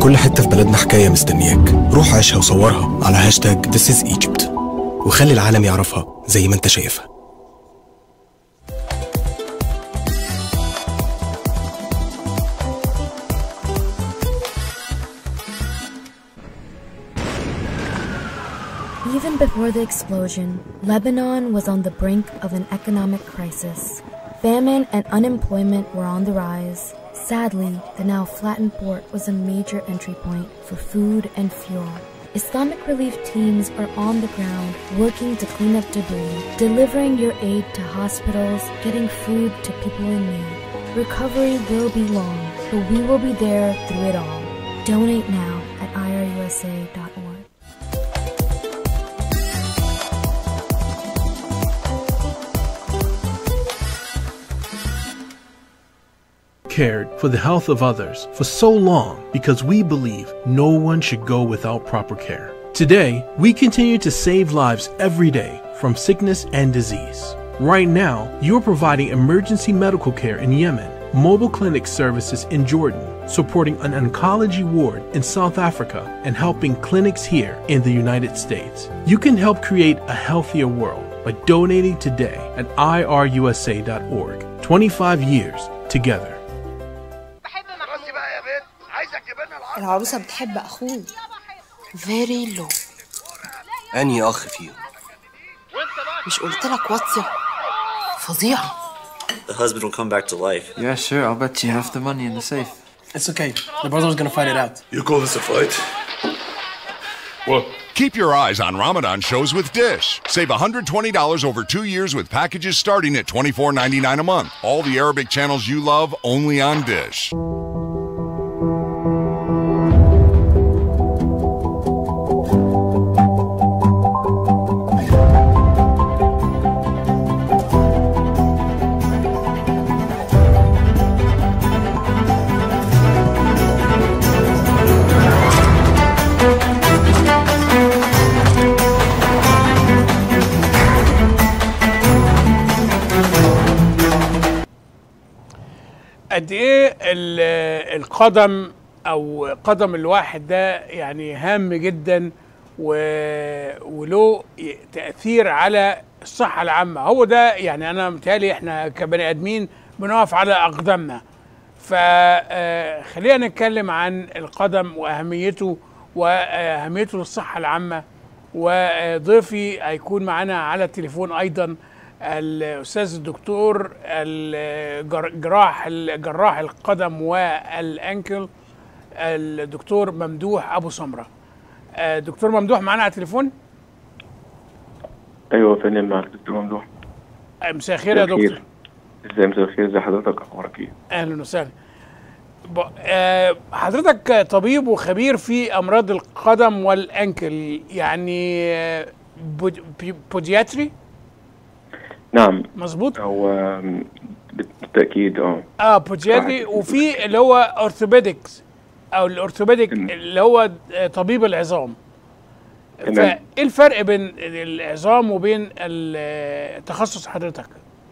كل حتة في بلدنا حكاية مستنياك روح عيشها وصورها على هاشتاج This is Egypt وخلي العالم يعرفها زي ما انت شايفها Even before the explosion, Lebanon was on the brink of an economic crisis. Famine and unemployment were on the rise. Sadly, the now flattened port was a major entry point for food and fuel. Islamic relief teams are on the ground working to clean up debris, delivering your aid to hospitals, getting food to people in need. Recovery will be long, but we will be there through it all. Donate now at irusa.org. cared for the health of others for so long because we believe no one should go without proper care. Today, we continue to save lives every day from sickness and disease. Right now, you're providing emergency medical care in Yemen, mobile clinic services in Jordan, supporting an oncology ward in South Africa, and helping clinics here in the United States. You can help create a healthier world by donating today at irusa.org. 25 years together. راسي بقى يا بنت عايزك تبان العرض العروسة بتحب أخوه very low أنهي أخ فيهم مش قلت لك واطية فظيعة The husband will come back to life. Yeah, sure. I'll bet you half the money in the safe. It's okay. The brother's gonna fight it out. You call this a fight? What? Keep your eyes on Ramadan shows with Dish. Save $120 over two years with packages starting at $24.99 a month. All the Arabic channels you love only on Dish. قد ايه ال- القدم او قدم الواحد ده يعني هام جدا و... وله ي- تاثير على الصحه العامه هو ده يعني انا متهيألي احنا كبني ادمين بنقف على اقدامنا فخلينا نتكلم عن القدم واهميته واهميته للصحه العامه وضيفي هيكون معانا على التليفون ايضا الاستاذ الدكتور الجراح جراح القدم والانكل الدكتور ممدوح ابو سمره آه، دكتور ممدوح معانا على التليفون ايوه فندم معك دكتور ممدوح آه، مساء الخير يا دكتور ازاي مساء الخير ازي حضرتك اخبارك ايه اهلا وسهلا ب- آه، حضرتك طبيب وخبير في امراض القدم والانكل يعني آه، بود- بي- بودياتري نعم مظبوط هو آم، بالتاكيد اه اه بودياتري وفي اللي هو اورثوبيدكس او الاورثوبيدك اللي هو آه، طبيب العظام تمام. فايه الفرق بين العظام وبين ال- تخصص حضرتك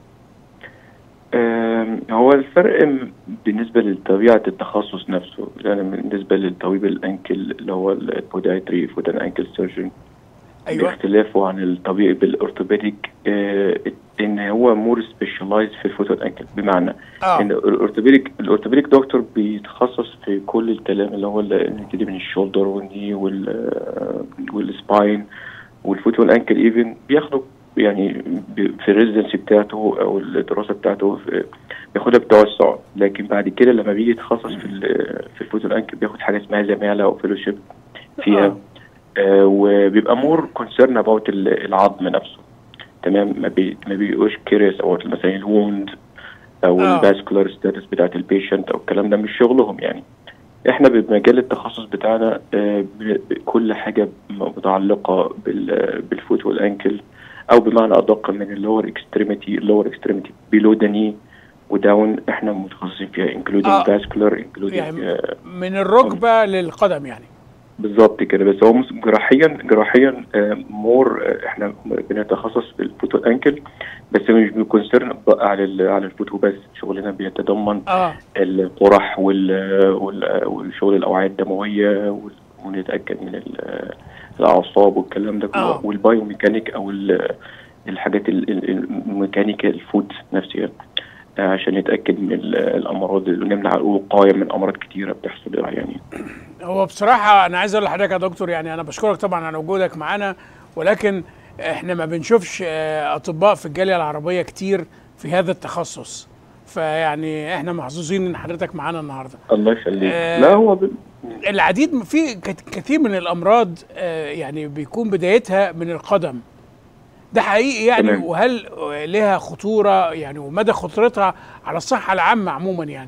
آم، هو الفرق م- بالنسبة لطبيعة التخصص نفسه يعني بالنسبة للطبيب الأنكل اللي هو البودايتري فوت أند أنكل سيرجن أيوة. باختلافه عن الطبيب الأورثوبيديك آه، إن هو مور سبيشالايز في الفوت أند أنكل بمعنى آه. إن الأورثوبيديك الأورثوبيديك دكتور بيتخصص في كل الكلام اللي هو اللي نبتدي من الشولدر والني وال آه، والسباين والفوت والأنكل إيفن بياخدوا يعني ب- في الريزدنسي بتاعته او الدراسه بتاعته في- بياخدها بتوسع لكن بعد كده لما بيجي يتخصص في ال- في الفوت والانكل بياخد حاجه اسمها زماله او فيلوشيب فيها آه وبيبقى مور كونسيرن اباوت العظم نفسه تمام ما بي ما بيبقوش كيريس او مثلا الووند او آه. الفاسكولار ستاتس بتاعت البيشنت او الكلام ده مش شغلهم يعني احنا بمجال التخصص بتاعنا آه، ب- ب- كل حاجه متعلقه بال- بالفوت والانكل او بمعنى ادق من اللور اكستريميتي اللور اكستريميتي بيلو ذا ني وداون احنا متخصصين فيها آه. انكلودينج فاسكولار انكلودينج يعني من الركبه للقدم يعني بالظبط كده بس هو مس- جراحيا جراحيا مور احنا بنتخصص في الفوت والانكل بس مش بنكونسيرن بقى على ال- على الفوت وبس شغلنا بيتضمن اه القرح وال- وال- والشغل الاوعيه الدمويه وال- ونتاكد من ال- الاعصاب والكلام ده كله آه. والبايو ميكانيك او ال- الحاجات ال- ال- الميكانيكا الفود نفسها آه، عشان نتاكد من ال- الامراض اللي نمنع الوقايه من امراض كتيره بتحصل يعني هو بصراحة أنا عايز أقول لحضرتك يا دكتور يعني أنا بشكرك طبعا على وجودك معانا ولكن إحنا ما بنشوفش آه، أطباء في الجالية العربية كتير في هذا التخصص فيعني إحنا محظوظين إن حضرتك معانا النهاردة الله يخليك آه، لا هو ب... العديد في كت- كثير من الأمراض آه، يعني بيكون بدايتها من القدم ده حقيقي يعني تمام. وهل آه، لها خطورة يعني ومدى خطورتها على الصحة العامة عموما يعني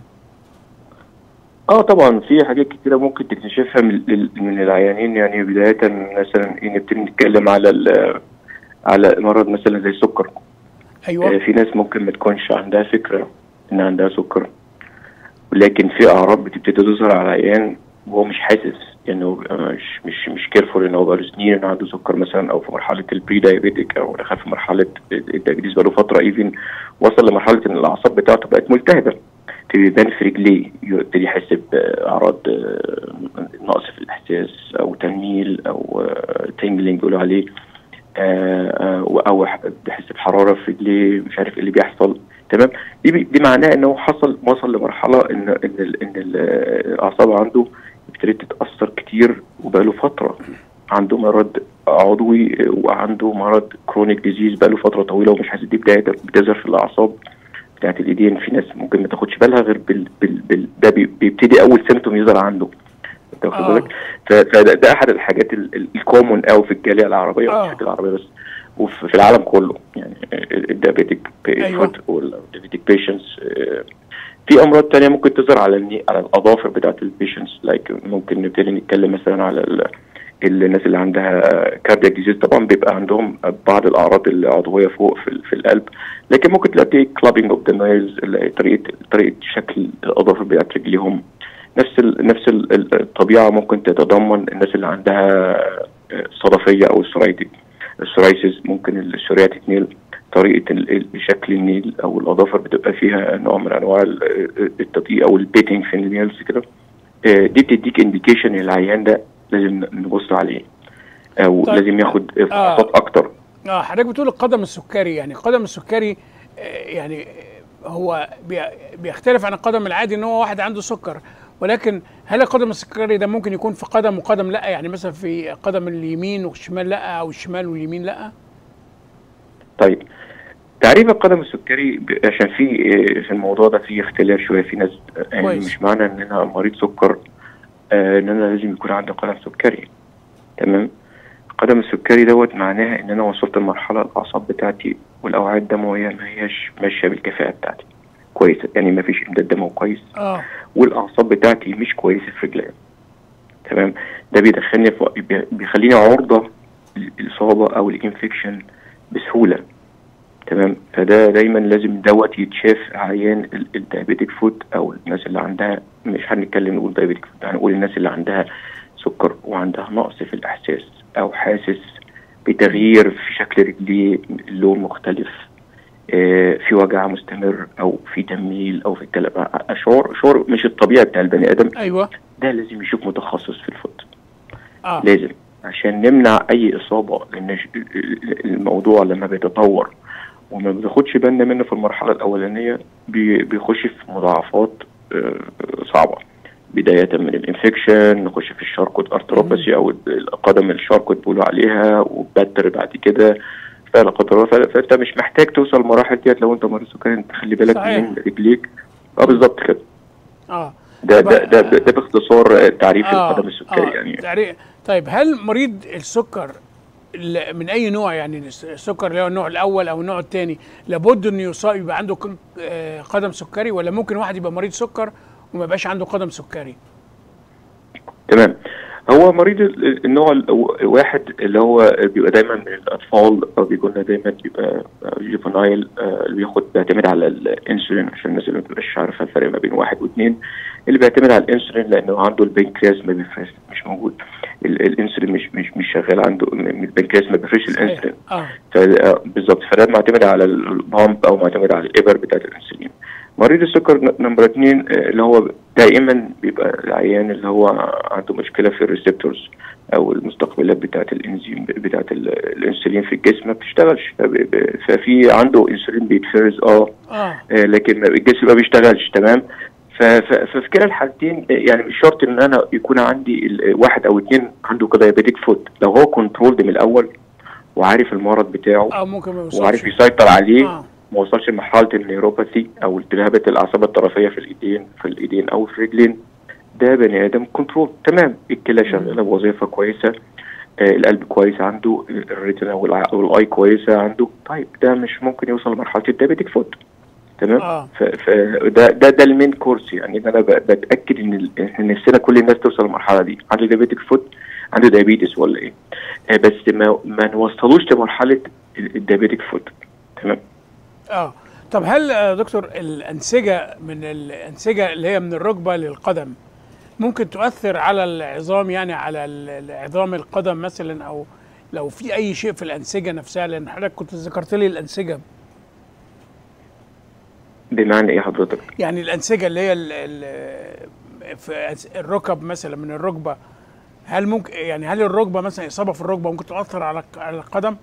اه طبعا في حاجات كتيرة ممكن تكتشفها من, ال- من العيانين يعني بداية مثلا إيه نبتدي نتكلم على ال- على مرض مثلا زي السكر أيوة آه، في ناس ممكن ما تكونش عندها فكرة إن عندها سكر لكن في أعراض بتبتدي تظهر على العيان وهو مش حاسس يعني هو بيبقى مش مش مش كيرفول ان هو بقاله سنين انه عنده سكر مثلا او في مرحله البري دايابيتك او دخل في مرحله التجديد بقاله فتره ايفن وصل لمرحله ان الاعصاب بتاعته بقت ملتهبه تبتدي يبان في رجليه يبتدي يحس باعراض آه، نقص في الاحساس او تنميل او تنجلينج بيقولوا عليه آه، آه، او ح- بيحس بحراره في رجليه مش عارف ايه اللي بيحصل تمام دي بي- دي معناه ان هو حصل وصل لمرحله ان ان ال- ان ال- الاعصاب عنده ابتدت تتاثر كتير وبقاله فتره عنده مرض عضوي وعنده مرض كرونيك ديزيز بقاله فتره طويله ومش حاسس دي بدايه بتظهر في الاعصاب بتاعت الايدين في ناس ممكن ما تاخدش بالها غير بال, بال, بال ده بي- بيبتدي اول سيمتوم يظهر عنده انت واخد آه. بالك ف- فده ده احد الحاجات الكومون قوي في الجاليه العربيه آه. مش في العربيه بس وفي في العالم كله يعني الديابيتك أيوة. والديابيتك بيشنتس في امراض تانية ممكن تظهر على الني... على الاظافر بتاعت البيشنتس لايك ممكن نبتدي نتكلم مثلا على ال... الناس اللي عندها كاردياك ديزيز طبعا بيبقى عندهم بعض الاعراض العضويه فوق في, ال- في القلب لكن ممكن تلاقي كلابينج اوف ذا نايلز طريقه طريقه شكل الاظافر بتاعت رجليهم نفس ال... نفس ال- الطبيعه ممكن تتضمن الناس اللي عندها صدفيه او السورايتك السورايسيس ممكن السورياتيك نيل طريقه ال- ال- شكل النيل او الاظافر بتبقى فيها نوع من انواع ال- التطبيق او البيتنج في النيلز كده آه، دي بتديك انديكيشن العيان ده لازم نبص عليه او طيب. لازم ياخد فحوصات اكتر اه حضرتك بتقول القدم السكري يعني القدم السكري آه، يعني آه، هو بي- بيختلف عن القدم العادي ان هو واحد عنده سكر ولكن هل القدم السكري ده ممكن يكون في قدم وقدم لا يعني مثلا في قدم اليمين والشمال لا او الشمال واليمين لا طيب تعريف القدم السكري ب- عشان في آه، في الموضوع ده في اختلاف شويه في ناس آه، يعني كويس. مش معنى ان انا مريض سكر آه، ان انا لازم يكون عندي قدم سكري تمام القدم السكري دوت معناها ان انا وصلت لمرحله الاعصاب بتاعتي والاوعيه الدمويه ما هياش ماشيه بالكفاءه بتاعتي كويسه يعني ما فيش امداد دموي كويس اه والاعصاب بتاعتي مش كويسه في رجلي تمام ده بيدخلني في بي- بيخليني عرضه للاصابه او الانفكشن بسهوله تمام فده دايما لازم دوت يتشاف عيان ال- الدايابيتك فود او الناس اللي عندها مش هنتكلم نقول دايابيتك فود هنقول الناس اللي عندها سكر وعندها نقص في الاحساس او حاسس بتغيير في شكل رجليه اللون مختلف آه، في وجع مستمر او في تنميل او في كلام شعور شعور مش الطبيعي بتاع البني ادم ايوه ده لازم يشوف متخصص في الفود اه لازم عشان نمنع اي اصابه لان ش- الموضوع لما بيتطور وما بناخدش بالنا منه في المرحله الاولانيه بي- بيخش في مضاعفات آه، صعبه بدايه من الانفكشن نخش في الشاركوت ارتروباسي او القدم الشاركوت بيقولوا عليها وبتر بعد كده فلا قدر الله فلا- فانت مش محتاج توصل المراحل ديت لو انت مريض سكري انت خلي بالك صحيح. من رجليك اه بالظبط كده اه ده طب- ده ده, ده باختصار تعريف آه، القدم السكري آه، يعني تعريف طيب هل مريض السكر ال- من اي نوع يعني الس- السكر اللي هو النوع الاول او النوع الثاني لابد انه يصاب يبقى عنده ك- آه، قدم سكري ولا ممكن واحد يبقى مريض سكر وما يبقاش عنده قدم سكري تمام هو مريض ال- النوع الواحد اللي هو بيبقى دايما من الاطفال او بيكون دايما بيبقى جوفنايل اللي بياخد بيعتمد على الانسولين عشان الناس اللي ما بتبقاش عارفه الفرق ما بين واحد واثنين اللي بيعتمد على الانسولين لانه عنده البنكرياس ما بيفرز مش موجود ال- الانسولين مش مش مش شغال عنده م- البنكرياس ما بيفرش الانسولين اه ف- آه، بالظبط فده معتمد على البامب او معتمد على الابر بتاعت الانسولين مريض السكر ن- نمبر اتنين آه، اللي هو دائما بيبقى العيان اللي هو عنده مشكله في الريسبتورز او المستقبلات بتاعت الانزيم بتاعت ال- الانسولين في الجسم ما بتشتغلش فب- ب- ففي عنده انسولين بيتفرز اه اه آه، لكن ما- الجسم ما بيشتغلش تمام ف- ف- ففي كلا الحالتين آه، يعني مش شرط ان انا يكون عندي ال- واحد او اتنين عنده دايابيتيك فوت لو هو كنترولد من الاول وعارف المرض بتاعه اه ممكن ما يوصلش وعارف يسيطر عليه آه. ما وصلش لمرحله النيوروباثي او التهابات الاعصاب الطرفيه في الايدين في الايدين او في الرجلين ده بني ادم كنترول تمام الكلى شغاله بوظيفه كويسه آه القلب كويس عنده الريتنا والع- والاي كويسه عنده طيب ده مش ممكن يوصل لمرحله الدايابيتيك فوت تمام آه. فده ده ده المين كورس يعني ان انا ب- بتاكد ان ال- إن نفسنا كل الناس توصل للمرحله دي عنده دايابيتيك فوت عنده دايابيتس ولا ايه آه بس ما ما نوصلوش لمرحله ال- الدايابيتيك فوت تمام اه طب هل يا دكتور الانسجه من الانسجه اللي هي من الركبه للقدم ممكن تؤثر على العظام يعني على ال- عظام القدم مثلا او لو في اي شيء في الانسجه نفسها لان حضرتك كنت ذكرت لي الانسجه بمعنى ايه حضرتك؟ يعني الانسجه اللي هي ال ال في أس- الركب مثلا من الركبه هل ممكن يعني هل الركبه مثلا اصابه في الركبه ممكن تؤثر على على القدم؟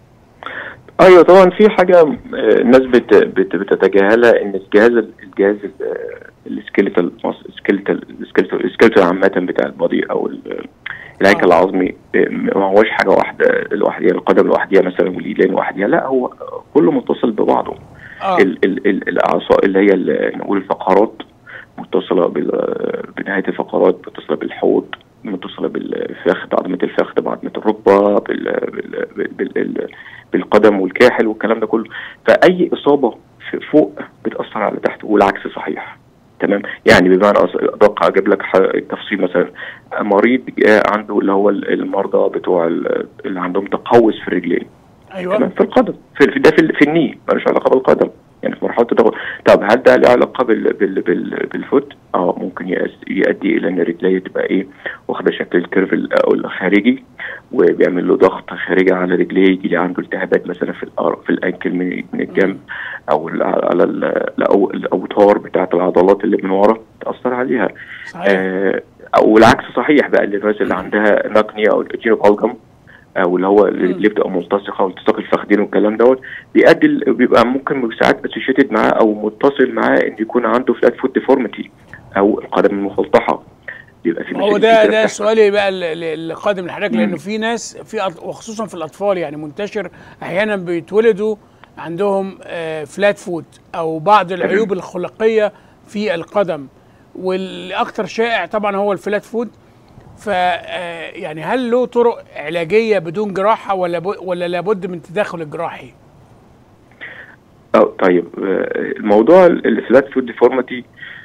ايوه طبعا في حاجه آه، الناس بت بت بتتجاهلها ان الجهاز الجهاز السكيلتال السكيلتال السكيلتال السكيلتال عامه بتاع البادي او ال- الهيكل العظمي آه، ما هوش حاجه واحده لوحدها القدم لوحدها مثلا والايدين لوحدها لا هو كله متصل ببعضه اه ال ال ال الاعصاب اللي هي ال- نقول الفقرات متصله بال- بنهايه الفقرات متصله بالحوض متصله بالفخذ عظمه الفخذ بعظمه الركبه بال بال بال بال بالقدم والكاحل والكلام ده كله فاي اصابه في فوق بتاثر على تحت والعكس صحيح تمام يعني بمعنى أص- ادق اجيب لك ح- تفصيل مثلا مريض جاء عنده اللي هو ال- المرضى بتوع ال- اللي عندهم تقوس في الرجلين تمام ايوه في القدم في في- ده في, ال- في الني ملوش علاقه بالقدم يعني في مرحله التدهور طب هل ده له علاقه بال بال بال بالفوت؟ اه ممكن يأس- يؤدي الى ان رجليه تبقى ايه واخده شكل الكيرف ال- أو الخارجي وبيعمل له ضغط خارجي على رجليه يجي لي عنده التهابات مثلا في الأر- في الانكل من من الجنب او ال- على ال- الأو- الاوتار بتاعت العضلات اللي من ورا تاثر عليها صحيح آه او العكس صحيح بقى اللي الناس اللي عندها نقنيه او الجينوبالجم او اللي هو اللي بتبقى ملتصقه والتصاق الفخذين والكلام دوت بيؤدي ال- بيبقى ممكن ساعات اسوشيتد معاه او متصل معاه ان يكون عنده فلات فوت ديفورميتي او القدم المفلطحه بيبقى في هو مشاكل ده كتيرة ده بتحصل. سؤالي بقى ال- ال- اللي قادم لحضرتك مم. لانه في ناس في أط- وخصوصا في الاطفال يعني منتشر احيانا بيتولدوا عندهم فلات فوت او بعض العيوب الخلقيه في القدم والاكثر شائع طبعا هو الفلات فوت ف آه، يعني هل له طرق علاجيه بدون جراحه ولا ب- ولا لابد من التدخل الجراحي؟ أو طيب آه، الموضوع الفلات فود ديفورميتي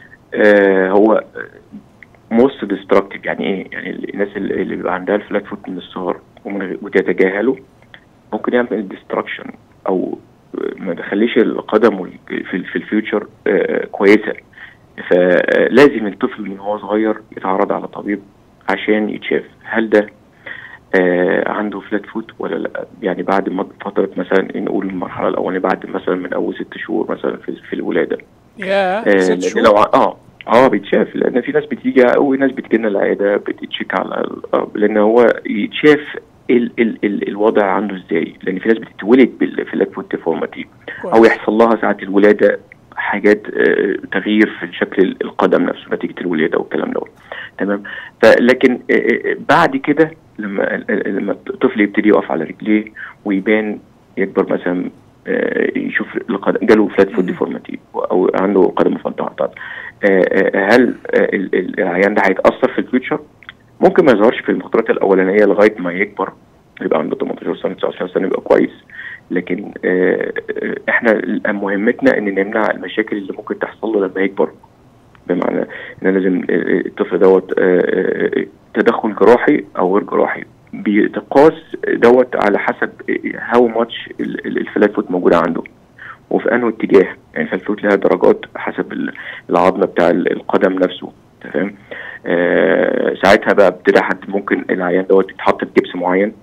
هو موست ديستركتيف يعني ايه؟ يعني الناس اللي اللي بيبقى عندها الفلات فوت من الصغر ومن غير- وتتجاهله ممكن يعمل ديستركشن او ما تخليش القدم وال- في ال- في الفيوتشر آه، كويسه فلازم الطفل من هو صغير يتعرض على طبيب عشان يتشاف هل ده آه عنده فلات فوت ولا لا يعني بعد ما فتره مثلا نقول المرحله الاولانيه بعد مثلا من اول ست شهور مثلا في, في الولاده يا آه ست لأن شهور لو ع- اه اه بيتشاف لان في ناس بتيجي او ناس بتجي لنا العياده بتتشيك على ال- آه، لان هو يتشاف ال ال ال الوضع عنده ازاي لان في ناس بتتولد بالفلات فوت ديفورماتي او كويس. يحصل لها ساعه الولاده حاجات آه، تغيير في شكل ال- القدم نفسه نتيجه الولاده والكلام دوت تمام فلكن آه، آه، بعد كده لما ال- ال- لما الطفل يبتدي يقف على رجليه ويبان يكبر مثلا آه، يشوف القدم جاله فلات فوت ديفورماتي او عنده قدم مفضعه طبعا آه، آه، هل آه، ال- ال- العيان ده هيتاثر في الفيوتشر؟ ممكن ما يظهرش في الفترات الاولانيه لغايه ما يكبر يبقى عنده 18 سنه 19 سنه يبقى كويس لكن آه، آه، احنا مهمتنا ان نمنع المشاكل اللي ممكن تحصل له لما يكبر بمعنى ان لازم آه، الطفل دوت آه، آه، تدخل جراحي او غير جراحي بيتقاس دوت على حسب هاو ماتش الفلات فوت موجوده عنده وفي انه اتجاه يعني الفلات فوت لها درجات حسب ال- العظمه بتاع ال- القدم نفسه تمام آه ساعتها بقى ابتدى حد ممكن العيان دوت يتحط في جبس معين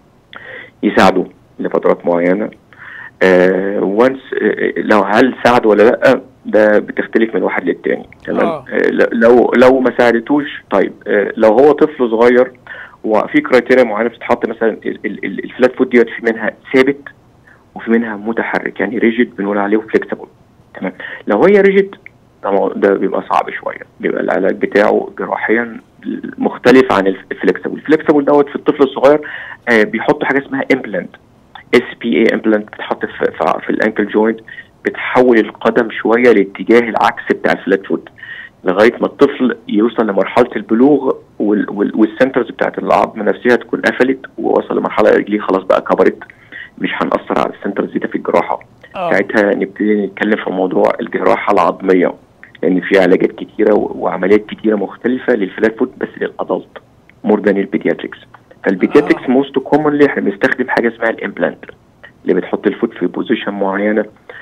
يساعده لفترات معينه آه وانس آه لو هل ساعد ولا لا ده بتختلف من واحد للتاني تمام آه. آه لو لو ما ساعدتوش طيب آه لو هو طفل صغير وفي كرايتيريا معينه بتتحط مثلا ال- ال- ال- الفلات فود ديت في منها ثابت وفي منها متحرك يعني ريجيد بنقول عليه فليكسبل تمام لو هي ريجيد ده بيبقى صعب شويه بيبقى العلاج بتاعه جراحيا مختلف عن الفليكسبل الفليكسبل دوت في الطفل الصغير آه بيحطوا حاجه اسمها امبلانت اس بي اي امبلانت بتتحط في, في, في الانكل جوينت بتحول القدم شويه لاتجاه العكس بتاع الفلات فوت لغايه ما الطفل يوصل لمرحله البلوغ وال وال والسنترز بتاعت العظم نفسها تكون قفلت ووصل لمرحله رجليه خلاص بقى كبرت مش هنأثر على السنترز دي في الجراحه آه. ساعتها نبتدي نتكلم في موضوع الجراحه العظميه لان في علاجات كتيره و- وعمليات كتيره مختلفه للفلات فوت بس للادلت مور ذان البيدياتريكس فالبيدياتريكس موست كومنلي احنا بنستخدم حاجه اسمها الامبلانت اللي بتحط الفوت في بوزيشن معينه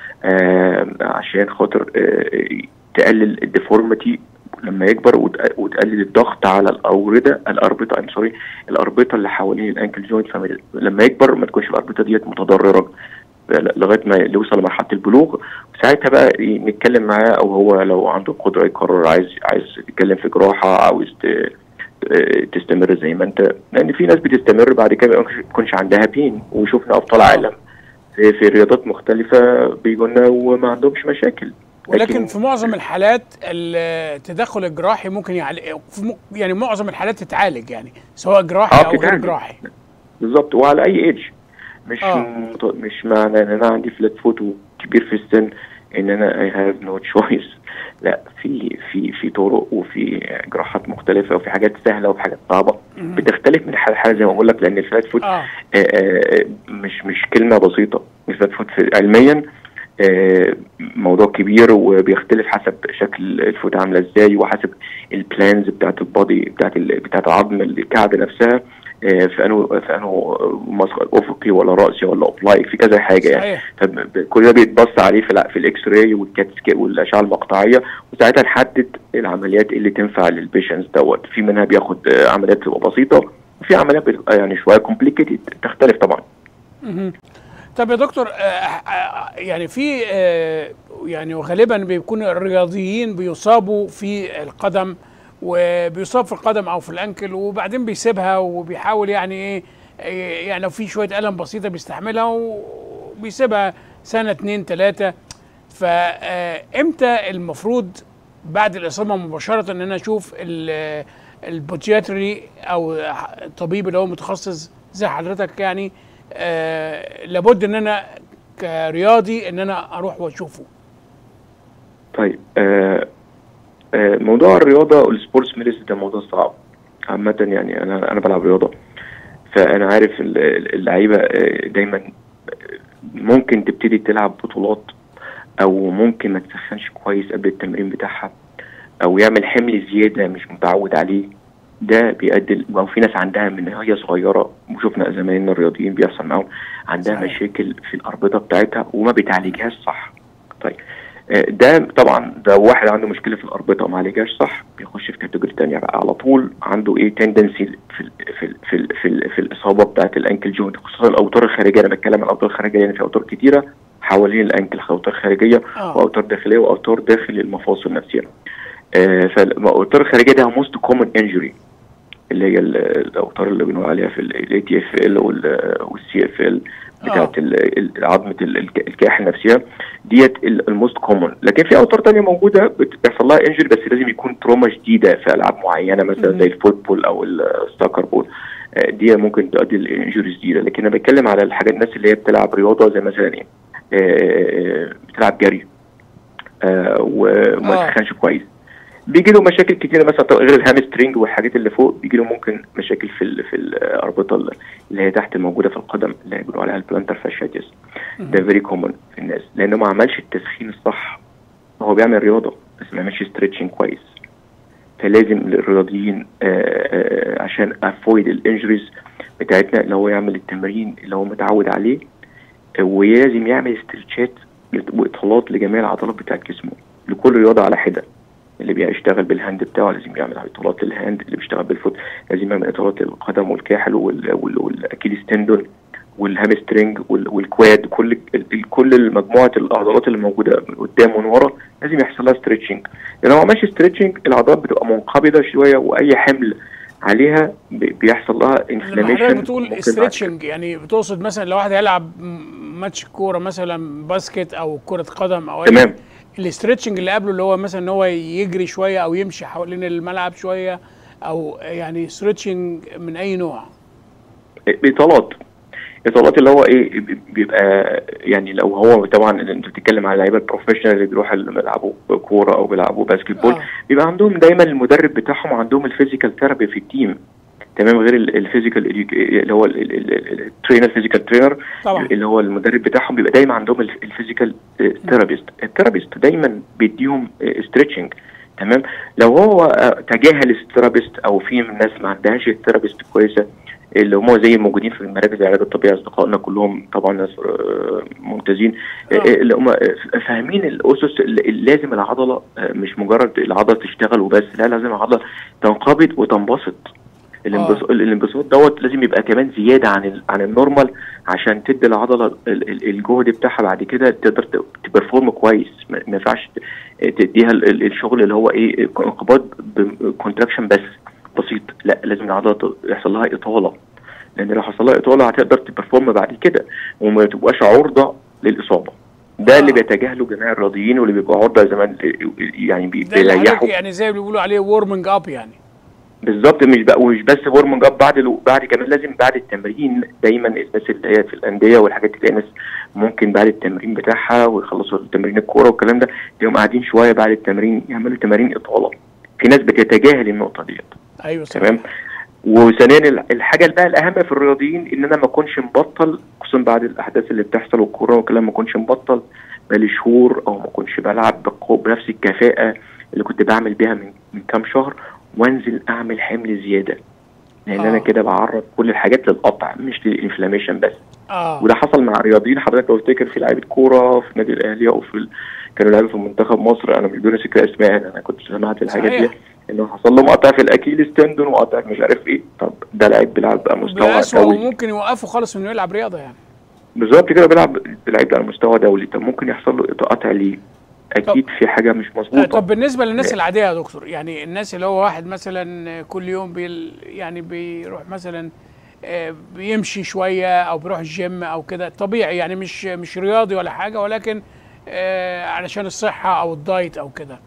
آه عشان خاطر آه تقلل الديفورميتي لما يكبر وت- وتقلل الضغط على الاورده الاربطه ام سوري الاربطه اللي حوالين الانكل جوينت فلما يكبر ما تكونش الاربطه ديت متضرره لغايه ما يوصل لمرحله البلوغ وساعتها بقى ي- نتكلم معاه او هو لو عنده قدره يقرر عايز عايز يتكلم في جراحه عاوز ت- آه، تستمر زي ما انت لان في ناس بتستمر بعد كده ما يكونش عندها بين وشفنا ابطال عالم في في رياضات مختلفه بيجوا لنا وما عندهمش مشاكل ولكن في معظم الحالات التدخل الجراحي ممكن يعالج في م- يعني معظم الحالات تتعالج يعني سواء جراحي آه، او غير بتتعالج. جراحي بالظبط وعلى اي ايدج مش آه. مط... مش معنى ان انا عندي فلات فوت وكبير في السن ان انا اي هاف نو تشويس لا في في في طرق وفي جراحات مختلفه وفي حاجات سهله وفي حاجات صعبه مم. بتختلف من حاله لحاله زي ما بقول لك لان الفلات فوت اه آه، آه، مش مش كلمه بسيطه الفلات فوت في- علميا آه، موضوع كبير وبيختلف حسب شكل الفوت عامله ازاي وحسب البلانز بتاعت البادي بتاعت ال- بتاعت عظم الكعب نفسها آه، في انه في انه مسقط افقي ولا راسي ولا اوبلايك في كذا حاجه يعني صحيح فكل ده بيتبص عليه في ال- في الاكس راي والكات سكان والاشعه المقطعيه وساعتها نحدد العمليات اللي تنفع للبيشنز دوت في منها بياخد آه، عمليات تبقى بسيطه وفي عمليات بتبقى يعني شويه كومبليكيتد تختلف طبعا مهم. طب يا دكتور آه، آه، يعني في آه، يعني وغالبا بيكون الرياضيين بيصابوا في القدم وبيصاب في القدم او في الانكل وبعدين بيسيبها وبيحاول يعني ايه إيه، يعني لو في شويه الم بسيطه بيستحملها وبيسيبها سنه اتنين تلاته فامتى المفروض بعد الاصابه مباشره ان انا اشوف ال- البوتياتري او الطبيب اللي هو متخصص زي حضرتك يعني آه لابد ان انا كرياضي ان انا اروح واشوفه طيب آه آه موضوع الرياضه والسبورتس ميديسن ده موضوع صعب عامه يعني انا انا بلعب رياضه فانا عارف ال- ال- اللعيبه آه، دايما ممكن تبتدي تلعب بطولات او ممكن ما تسخنش كويس قبل التمرين بتاعها او يعمل حمل زياده مش متعود عليه ده بيؤدي او في ناس عندها من هي صغيره وشفنا زمايلنا الرياضيين بيحصل معاهم عندها صحيح. مشاكل في الاربطه بتاعتها وما بتعالجهاش صح طيب آه، ده طبعا ده واحد عنده مشكله في الاربطه وما عالجهاش صح بيخش في كاتيجوري تانية بقى على طول عنده ايه تندنسي في ال في ال في ال في, ال في الاصابه بتاعت الانكل جوينت خصوصا الاوتار الخارجيه انا بتكلم عن الاوتار الخارجيه لان في اوتار كتيره حوالين الانكل اوتار خارجيه آه. واوتار داخليه واوتار داخل المفاصل نفسها آه فالاوتار الخارجيه ده موست كومن انجري اللي هي ال- الاوتار اللي بنقول عليها في الاي تي اف ال والسي اف ال بتاعت ال- ال- عظمه ال- الك- الكاحل نفسها ديت الموست كومن لكن في اوتار تانية موجوده بت- بيحصل لها انجري بس لازم يكون تروما شديده في العاب معينه مثلا مهم. زي الفوتبول او الساكر بول آه، دي ممكن تؤدي لانجريز جديده لكن انا بتكلم على الحاجات الناس اللي هي بتلعب رياضه زي مثلا ايه آه، بتلعب جري آه، وما آه. تسخنش كويس بيجي له مشاكل كتيره مثلا طبعاً غير الهامسترينج والحاجات اللي فوق بيجي له ممكن مشاكل في ال في الاربطه اللي هي تحت الموجوده في القدم اللي هي بيقولوا عليها البلانتر فاشياتيس ده فيري كومن في الناس لانه ما عملش التسخين الصح هو بيعمل رياضه بس ما عملش ستريتشنج كويس فلازم للرياضيين آه، آه، عشان افويد الانجريز بتاعتنا اللي هو يعمل التمرين اللي هو متعود عليه آه، ولازم يعمل استرتشات واطالات لجميع العضلات بتاعت جسمه لكل رياضه على حده اللي بيشتغل بالهاند بتاعه لازم يعمل اطالات للهاند اللي بيشتغل بالفوت لازم يعمل اطالات للقدم والكاحل وال- وال- والاكيليس تندون والهامسترنج وال- والكواد كل ال- كل المجموعه العضلات اللي موجوده من قدام ومن ورا لازم يحصل لها ستريتشنج لان لو ما عملش ستريتشنج العضلات بتبقى منقبضه شويه واي حمل عليها بي- بيحصل لها لما حضرتك انفلاميشن بتقول استريتشنج يعني بتقصد مثلا لو واحد هيلعب م- ماتش كوره مثلا باسكت او كره قدم او أي- تمام. الاستريتشنج اللي قبله اللي هو مثلا ان هو يجري شويه او يمشي حوالين الملعب شويه او يعني ستريتشنج من اي نوع اطالات اطالات اللي هو ايه بيبقى يعني لو هو طبعا انت بتتكلم على اللعيبه البروفيشنال اللي بيروحوا يلعبوا كوره او بيلعبوا باسكت بول آه. بيبقى عندهم دايما المدرب بتاعهم عندهم الفيزيكال ثيرابي في التيم تمام غير ال- الفيزيكال إديوك- اللي هو ال- ال- ال- الترينر فيزيكال ترينر طبعا. اللي هو المدرب بتاعهم بيبقى دايما عندهم الف- الفيزيكال ثيرابيست الثيرابيست دايما بيديهم ستريتشنج تمام لو هو آه، تجاهل الثيرابيست او في ناس ما عندهاش الثيرابيست كويسه اللي هم زي الموجودين في مراكز العلاج الطبيعي اصدقائنا كلهم طبعا ناس آه، ممتازين آه، اللي هم آه، فاهمين الاسس اللي اللي لازم العضله آه، مش مجرد العضله تشتغل وبس لا لازم العضله تنقبض وتنبسط الانبساط الانبساط دوت لازم يبقى كمان زياده عن ال عن النورمال عشان تدي العضله ال- ال- الجهد بتاعها بعد كده تقدر ت- تبرفورم كويس ما ما ينفعش ت- تديها ال- ال- الشغل اللي هو ايه انقباض كونتراكشن بس بسيط لا لازم العضله ت- يحصل لها اطاله لان لو حصل لها اطاله هتقدر تبرفورم بعد كده وما تبقاش عرضه للاصابه ده اللي بيتجاهله جميع الرياضيين واللي بيبقوا عرضه زمان يعني بي- ده اللي حضرتك بيريحوا يعني زي ما بيقولوا عليه وورمنج اب يعني بالظبط مش بقى ومش بس وورمنج اب بعد الو... بعد كمان لازم بعد التمرين دايما الناس اللي هي في الانديه والحاجات دي تلاقي ناس ممكن بعد التمرين بتاعها ويخلصوا تمرين الكوره والكلام ده تلاقيهم قاعدين شويه بعد التمرين يعملوا تمارين اطاله في ناس بتتجاهل النقطه ديت ايوه صح. تمام وثانيا ال- الحاجه اللي بقى الاهم في الرياضيين ان انا ما اكونش مبطل خصوصا بعد الاحداث اللي بتحصل والكوره والكلام ما اكونش مبطل بقالي شهور او ما اكونش بلعب بقو- بنفس الكفاءه اللي كنت بعمل بيها من من كام شهر وانزل اعمل حمل زياده لان آه. انا كده بعرض كل الحاجات للقطع مش للانفلاميشن بس اه وده حصل مع رياضيين حضرتك لو تفتكر في لعيبه كوره في النادي الاهلي او في ال... كانوا لعيبه في منتخب مصر انا مش بدون ذكر اسماء انا كنت سمعت الحاجات دي صحيح. انه حصل لهم قطع في الاكيليس تندون وقطع مش عارف ايه طب ده لعيب بيلعب بقى مستوى بأسوأ دولي وممكن يوقفوا خالص من انه يلعب رياضه يعني بالظبط كده بيلعب لعيب على مستوى دولي طب ممكن يحصل له قطع ليه؟ اكيد في حاجه مش آه، مظبوطه طب بالنسبه للناس العاديه يا دكتور يعني الناس اللي هو واحد مثلا كل يوم بيل يعني بيروح مثلا آه، بيمشي شويه او بيروح الجيم او كده طبيعي يعني مش مش رياضي ولا حاجه ولكن آه، علشان الصحه او الدايت او كده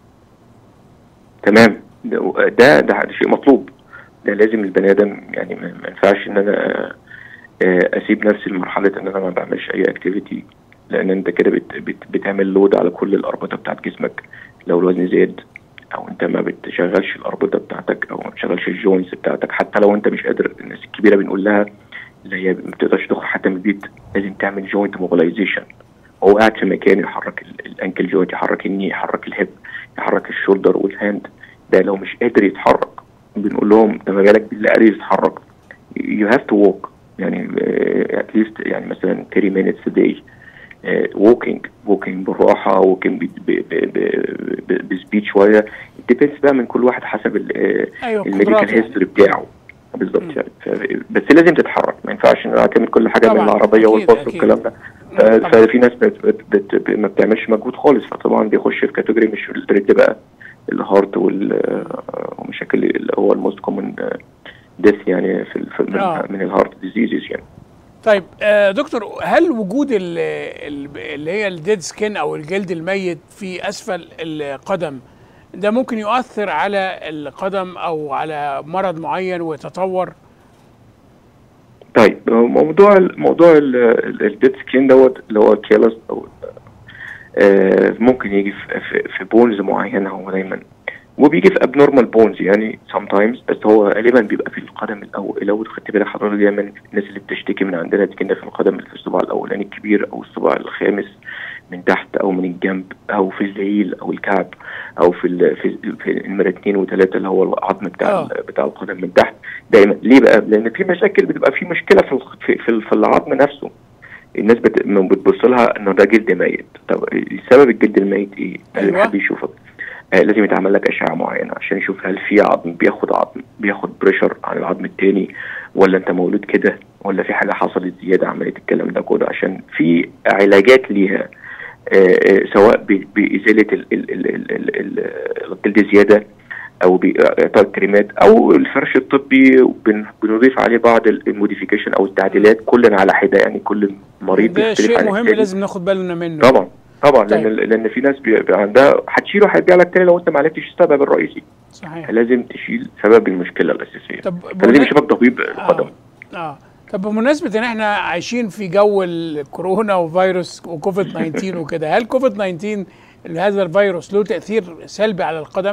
تمام ده ده, ده شيء مطلوب ده لازم البني ادم يعني ما ما ينفعش ان انا آه، اسيب نفسي لمرحله ان انا ما بعملش اي اكتيفيتي لان انت كده بت بت بتعمل لود على كل الاربطه بتاعت جسمك لو الوزن زاد او انت ما بتشغلش الاربطه بتاعتك او ما بتشغلش الجوينتس بتاعتك حتى لو انت مش قادر الناس الكبيره بنقول لها اللي هي ما بتقدرش تخرج حتى من البيت لازم تعمل جوينت موبيلايزيشن هو قاعد في مكان يحرك ال- الانكل جوينت يحرك الني يحرك الهيب يحرك الشولدر والهاند ده لو مش قادر يتحرك بنقول لهم ده ما بالك باللي قادر يتحرك you have to walk يعني uh, at least يعني مثلا 30 minutes a day uh, walking walking بالراحة walking ب- ب- ب- ب- ب- بسبيد شوية depends بقى من كل واحد حسب أيوة، الميديكال قدراته يعني. هيستوري بتاعه بالظبط يعني ف- بس لازم تتحرك ما ينفعش ان انا اعتمد كل حاجه من طبعاً، العربيه أكيد، والباص أكيد. والكلام ده ف- طبعاً. ففي ناس بت بت بت بت ما بتعملش مجهود خالص فطبعا بيخش في كاتيجوري مش الريت بقى الهارت وال- ومشاكل اللي هو الموست كومن ديث يعني في ال- في من, آه. من الهارت ديزيزز يعني طيب آه، دكتور هل وجود ال- ال- اللي هي الديد سكين او الجلد الميت في اسفل القدم ده ممكن يؤثر على القدم او على مرض معين ويتطور طيب موضوع ال- موضوع الديد سكين دوت اللي هو الكيلس او آه، ممكن يجي في في, في بونز معينه هو دايما وبيجي في ابنورمال بونز يعني sometimes بس هو غالبا بيبقى في القدم الاول لو خدت بالك حضرتك دايما الناس اللي بتشتكي من عندنا كده في القدم في الصباع الاولاني الكبير او الصباع الخامس من تحت او من الجنب او في الهيل او الكعب او في ال- في, في النمره اثنين وثلاثه اللي هو العظم بتاع آه. ال- بتاع القدم من تحت دايما ليه بقى؟ لان في مشاكل بتبقى في مشكله في الخ- في, في, في العظم نفسه الناس بت... ما بتبص لها انه ده جلد ميت طب سبب الجلد الميت ايه؟ اللي أيوة. حد يشوفك آه لازم يتعمل لك اشعه معينه عشان يشوف هل في عظم بياخد عظم بياخد بريشر عن العظم التاني ولا انت مولود كده ولا في حاجه حصلت زياده عمليه الكلام ده كله عشان في علاجات ليها آه، آه، سواء ب- بازاله ال- ال- ال- ال- ال- ال- الجلد زياده او باعطاء كريمات او الفرش الطبي وبن- بنضيف عليه بعض الموديفيكيشن او التعديلات كلا على حده يعني كل مريض ده بيختلف شيء عن مهم التاني. لازم ناخد بالنا منه طبعا طبعا طيب. لان لان في ناس بيبقى عندها هتشيله هيرجع لك تاني لو انت ما عرفتش السبب الرئيسي صحيح لازم تشيل سبب المشكله الاساسيه طب فلازم بمنا- يشوفك طبيب القدم اه طب بمناسبة ان احنا عايشين في جو الكورونا وفيروس وكوفيد 19 وكده هل كوفيد 19 هذا الفيروس له تأثير سلبي على القدم؟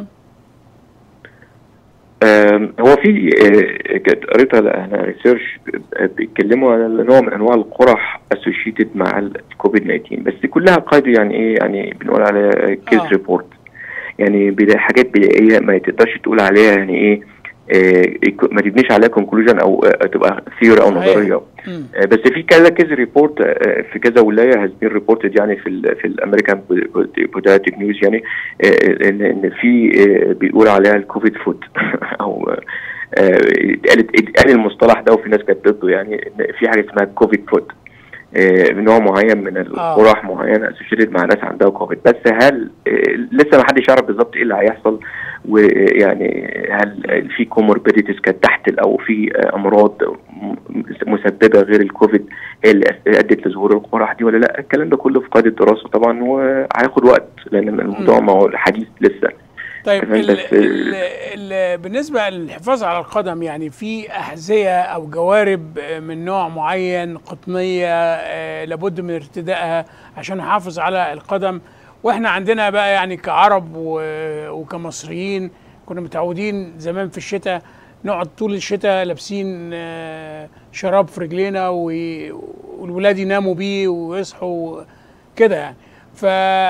آم، هو في آه، كانت قريت على ريسيرش بيتكلموا على نوع من انواع القرح اسوشيتد مع الكوفيد 19 بس كلها قاعده يعني ايه يعني بنقول عليها كيس آه. ريبورت يعني بدا- حاجات بدائيه ما تقدرش تقول عليها يعني ايه آه، ما تبنيش عليها كونكلوجن او آه، تبقى ثيوري او صحيح. نظريه آه، بس في كذا كذا ريبورت آه، في كذا ولايه هاز بين ريبورتد يعني في ال في الامريكان بوداتيك نيوز يعني آه، ان ان في آه، بيقول عليها الكوفيد فود او آه، آه، اتقالت اتقال المصطلح ده وفي ناس كانت ضده يعني ان في حاجه اسمها كوفيد فود آه، نوع معين من القرح معينه اسوشيتد مع ناس عندها كوفيد بس هل آه، لسه ما حدش يعرف بالظبط ايه اللي هيحصل ويعني هل في كوموربيديتيز كانت تحت او في آه، امراض م- مسببه غير الكوفيد هي اللي ادت لظهور القرح دي ولا لا الكلام ده كله في قاعده الدراسه طبعا وهياخد وقت لان الموضوع ما هو حديث لسه طيب تمام، ال بس ال ال بالنسبة للحفاظ على القدم يعني في أحذية أو جوارب آه، من نوع معين قطنية آه، لابد من ارتدائها عشان نحافظ على القدم واحنا عندنا بقى يعني كعرب و- وكمصريين كنا متعودين زمان في الشتاء نقعد طول الشتاء لابسين آه، شراب في رجلينا و- والولاد يناموا بيه ويصحوا كده يعني ف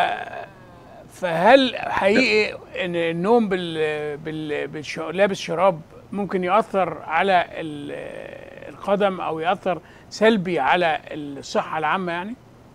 فهل حقيقي ان النوم بال بال بالش... لابس شراب ممكن ياثر على ال- القدم او ياثر سلبي على الصحه العامه يعني؟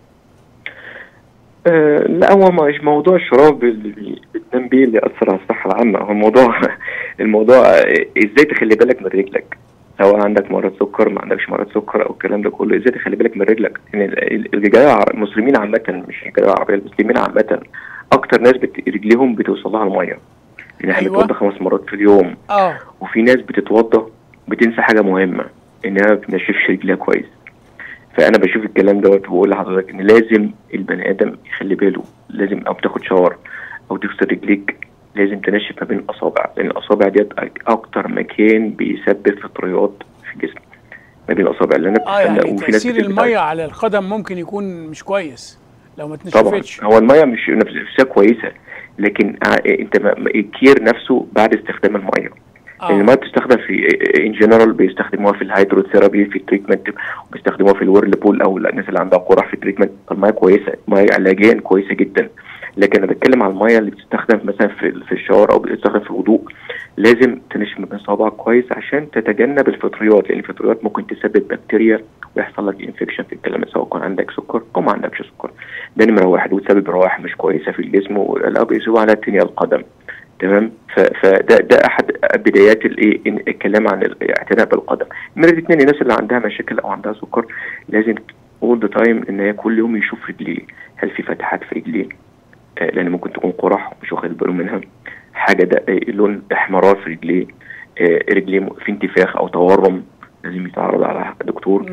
آه لا هو مش موضوع الشراب اللي بي- بتنام بيه اللي يأثر على الصحة العامة هو الموضوع الموضوع آه، ازاي تخلي بالك من رجلك سواء عندك مرض سكر ما عندكش مرض سكر او الكلام ده كله ازاي تخلي بالك من رجلك يعني ال- ال- الرجال الع- المسلمين عامة مش الرجال العربية المسلمين عامة اكتر ناس بت... رجليهم بتوصل لها المية يعني احنا أيوة. بنتوضى خمس مرات في اليوم اه وفي ناس بتتوضى بتنسى حاجة مهمة انها ما بتنشفش رجلها كويس فانا بشوف الكلام دوت وبقول لحضرتك ان لازم البني ادم يخلي باله لازم او تاخد شاور او تغسل رجليك لازم تنشف ما بين الاصابع لان الاصابع ديت أك- اكتر مكان بيسبب فطريات في الجسم ما بين الاصابع لان اه يعني وفي ناس تاثير كتير الميه على القدم ممكن يكون مش كويس لو ما طبعا اتنشفتش هو الميه مش نفسها كويسه لكن ع- انت ما- ما- الكير نفسه بعد استخدام الميه آه. الميه بتستخدم في ان جنرال بيستخدموها في الهيدروثيرابي في التريتمنت وبيستخدموها في الويرلبول او الناس اللي عندها قرح في التريتمنت الميه كويسه الميه علاجيا كويسه جدا لكن انا بتكلم على الميه اللي بتستخدم مثلا في في الشاور او بتستخدم في الوضوء لازم تنشف من صوابعك كويس عشان تتجنب الفطريات لان الفطريات ممكن تسبب بكتيريا ويحصل لك انفكشن في الكلام سواء كان عندك سكر او ما عندكش سكر ده نمره واحد وتسبب روائح مش كويسه في الجسم ولا بيسيبوا على التانية القدم تمام ف- فده ده احد بدايات الايه إن- الكلام عن الاعتناء بالقدم نمره اتنين الناس اللي عندها مشاكل او عندها سكر لازم اول ذا تايم ان هي كل يوم يشوف رجليه هل في فتحات في رجليه آه، لان ممكن تكون قرح مش واخد باله منها حاجه ده آه، لون احمرار في رجليه آه، رجليه م- في انتفاخ او تورم لازم يتعرض على دكتور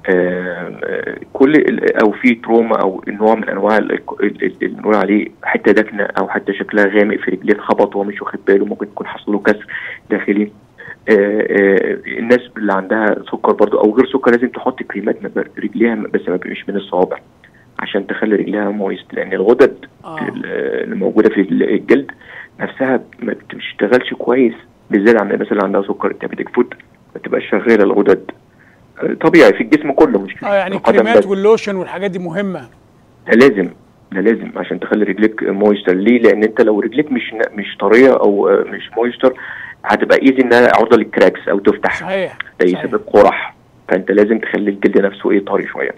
آه، آه، كل ال- او في تروما او نوع من انواع ال- ال- ال- اللي بنقول عليه حته دكنه او حتى شكلها غامق في رجليه اتخبط وهو مش واخد باله ممكن يكون حصل له كسر داخلي آه، آه، الناس اللي عندها سكر برضو او غير سكر لازم تحط كريمات ما- رجليها بس ما مش من الصوابع عشان تخلي رجليها مويست لان الغدد ال- اللي موجوده في الجلد نفسها ما بتشتغلش كويس بالذات عند الناس اللي عندها سكر التابيتك فود ما تبقاش شغاله الغدد آه، طبيعي في الجسم كله مش في اه يعني القدم الكريمات بس. واللوشن والحاجات دي مهمه ده لازم ده لازم عشان تخلي رجليك مويستر ليه لان انت لو رجليك مش مش طريه او آه، مش مويستر هتبقى ايزي انها عرضه للكراكس او تفتح صحيح ده يسبب قرح فانت لازم تخلي الجلد نفسه ايه طري شويه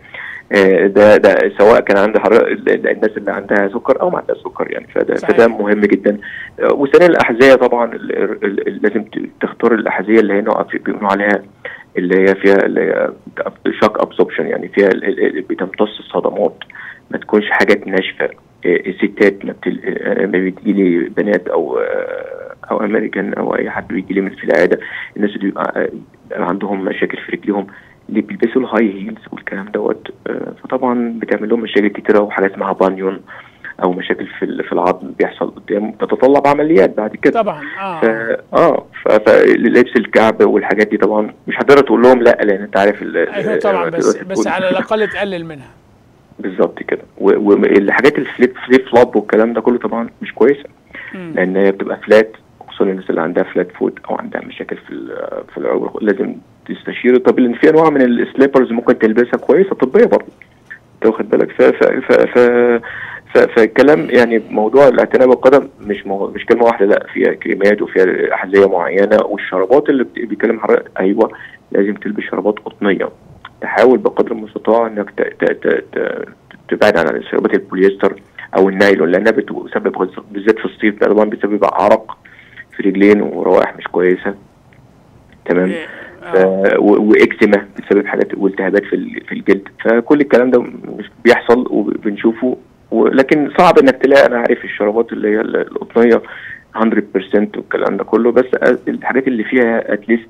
آه، ده ده سواء كان عند حر- ال- ال- الناس اللي عندها سكر او ما عندها سكر يعني فده صحيح. فده مهم جدا آه، وثانيا الاحذيه طبعا ال- ال- ال- لازم ت- تختار الاحذيه اللي هي نوع في- بيقولوا عليها اللي هي فيها اللي هي شاك ابسوربشن يعني فيها ال- ال- ال- بتمتص الصدمات ما تكونش حاجات ناشفه آه، الستات ما بتل... آه، لما بتجي لي بنات او آه، او امريكان او اي حد بيجي لي من في العياده الناس اللي بيبقى آه، بيبقى عندهم مشاكل في رجليهم اللي بيلبسوا الهاي هيلز والكلام دوت آه، فطبعا بتعمل لهم مشاكل كتيره وحاجات اسمها بانيون او مشاكل في ال- في العظم بيحصل قدام تتطلب عمليات بعد كده طبعا اه ف... اه ف- فلبس الكعب والحاجات دي طبعا مش هتقدر تقول لهم لا لان انت عارف ال- ايوه طبعا آه، بس تقدر بس تقول- على الاقل تقلل منها بالظبط كده و- والحاجات الفليب فليب فلوب والكلام ده كله طبعا مش كويسه مم. لان هي بتبقى فلات خصوصا الناس اللي عندها فلات فوت او عندها مشاكل في ال- في العروق لازم تستشير طب لان في انواع من السليبرز ممكن تلبسها كويسه طبيه برضه انت واخد بالك ف ف ف ف ف- فالكلام يعني موضوع الاعتناء بالقدم مش مو... مش كلمه واحده لا فيها كريمات وفيها احذيه معينه والشرابات اللي بت- بيتكلم حضرتك ايوه لازم تلبس شرابات قطنيه تحاول بقدر المستطاع انك ت... ت... ت... ت... تبعد عن شرابات البوليستر او النايلون لانها بتسبب غز- بالذات في الصيف ده طبعا بتسبب عرق في رجلين وروائح مش كويسه تمام ف... و- واكزيما بتسبب حاجات والتهابات في ال- في الجلد فكل الكلام ده مش بيحصل وبنشوفه ولكن صعب انك تلاقي انا عارف الشرابات اللي هي ال- القطنيه 100% والكلام ده كله بس الحاجات اللي فيها اتليست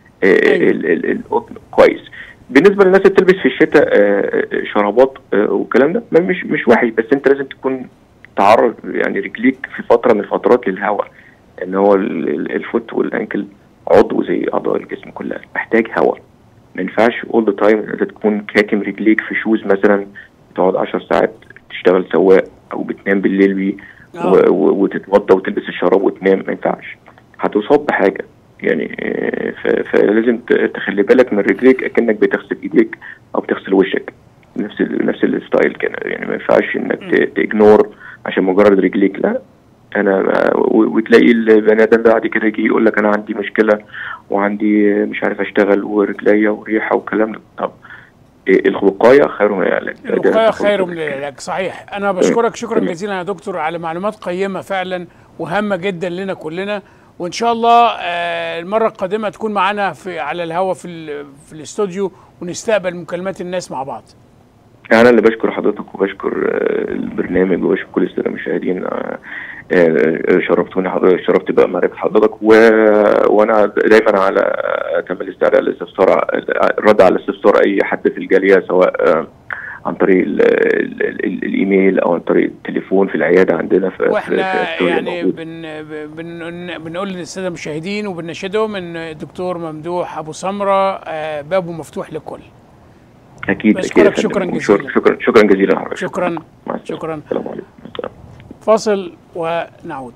القطن كويس بالنسبه للناس اللي بتلبس في الشتاء آه، آه، شرابات آه، والكلام ده ما- مش مش وحش بس انت لازم تكون تعرض يعني رجليك في فتره من الفترات للهواء ان هو ال- ال- الفوت والانكل عضو زي اعضاء الجسم كلها محتاج هواء ما ينفعش اول ذا تايم انت تكون كاتم رجليك في شوز مثلا تقعد 10 ساعات تشتغل سواق او بتنام بالليل بيه و- و- وتتوضى وتلبس الشراب وتنام ما ينفعش هتصاب بحاجه يعني آه، ف- فلازم ت- تخلي بالك من رجليك اكنك بتغسل ايديك او بتغسل وشك نفس ال نفس الستايل كده يعني ما ينفعش انك ت- تجنور عشان مجرد رجليك لا انا ما- و- وتلاقي البني ادم ده بعد كده يجي يقول لك انا عندي مشكله وعندي مش عارف اشتغل ورجليا وريحه والكلام ده طب إيه الوقايه خير من العلاج ده- ده الوقايه خلاص. خير من العلاج صحيح انا بشكرك شكرا جزيلا يا دكتور على معلومات قيمه فعلا وهامه جدا لنا كلنا وان شاء الله آه، المره القادمه تكون معانا في على الهوا في ال- في الاستوديو ونستقبل مكالمات الناس مع بعض انا اللي بشكر حضرتك وبشكر آه، البرنامج وبشكر كل الساده المشاهدين آه، آه، شرفتوني حضرتك شرفت بقى معرفه حضرتك و... وانا دايما على اتم الاستعداد للاستفسار الرد على استفسار اي حد في الجاليه سواء آه، عن طريق ال ال ال الايميل او عن طريق التليفون في العياده عندنا في في- في واحنا الستوري يعني موجود. بن بن بنقول للساده المشاهدين وبنناشدهم ان الدكتور ممدوح ابو سمره آه، بابه مفتوح للكل اكيد بشكرك اكيد يا شكراً فندم. جزيلاً. شكرا شكرا جزيلا حضرتك شكرا مع السلامة. شكرا السلام عليكم فاصل ونعود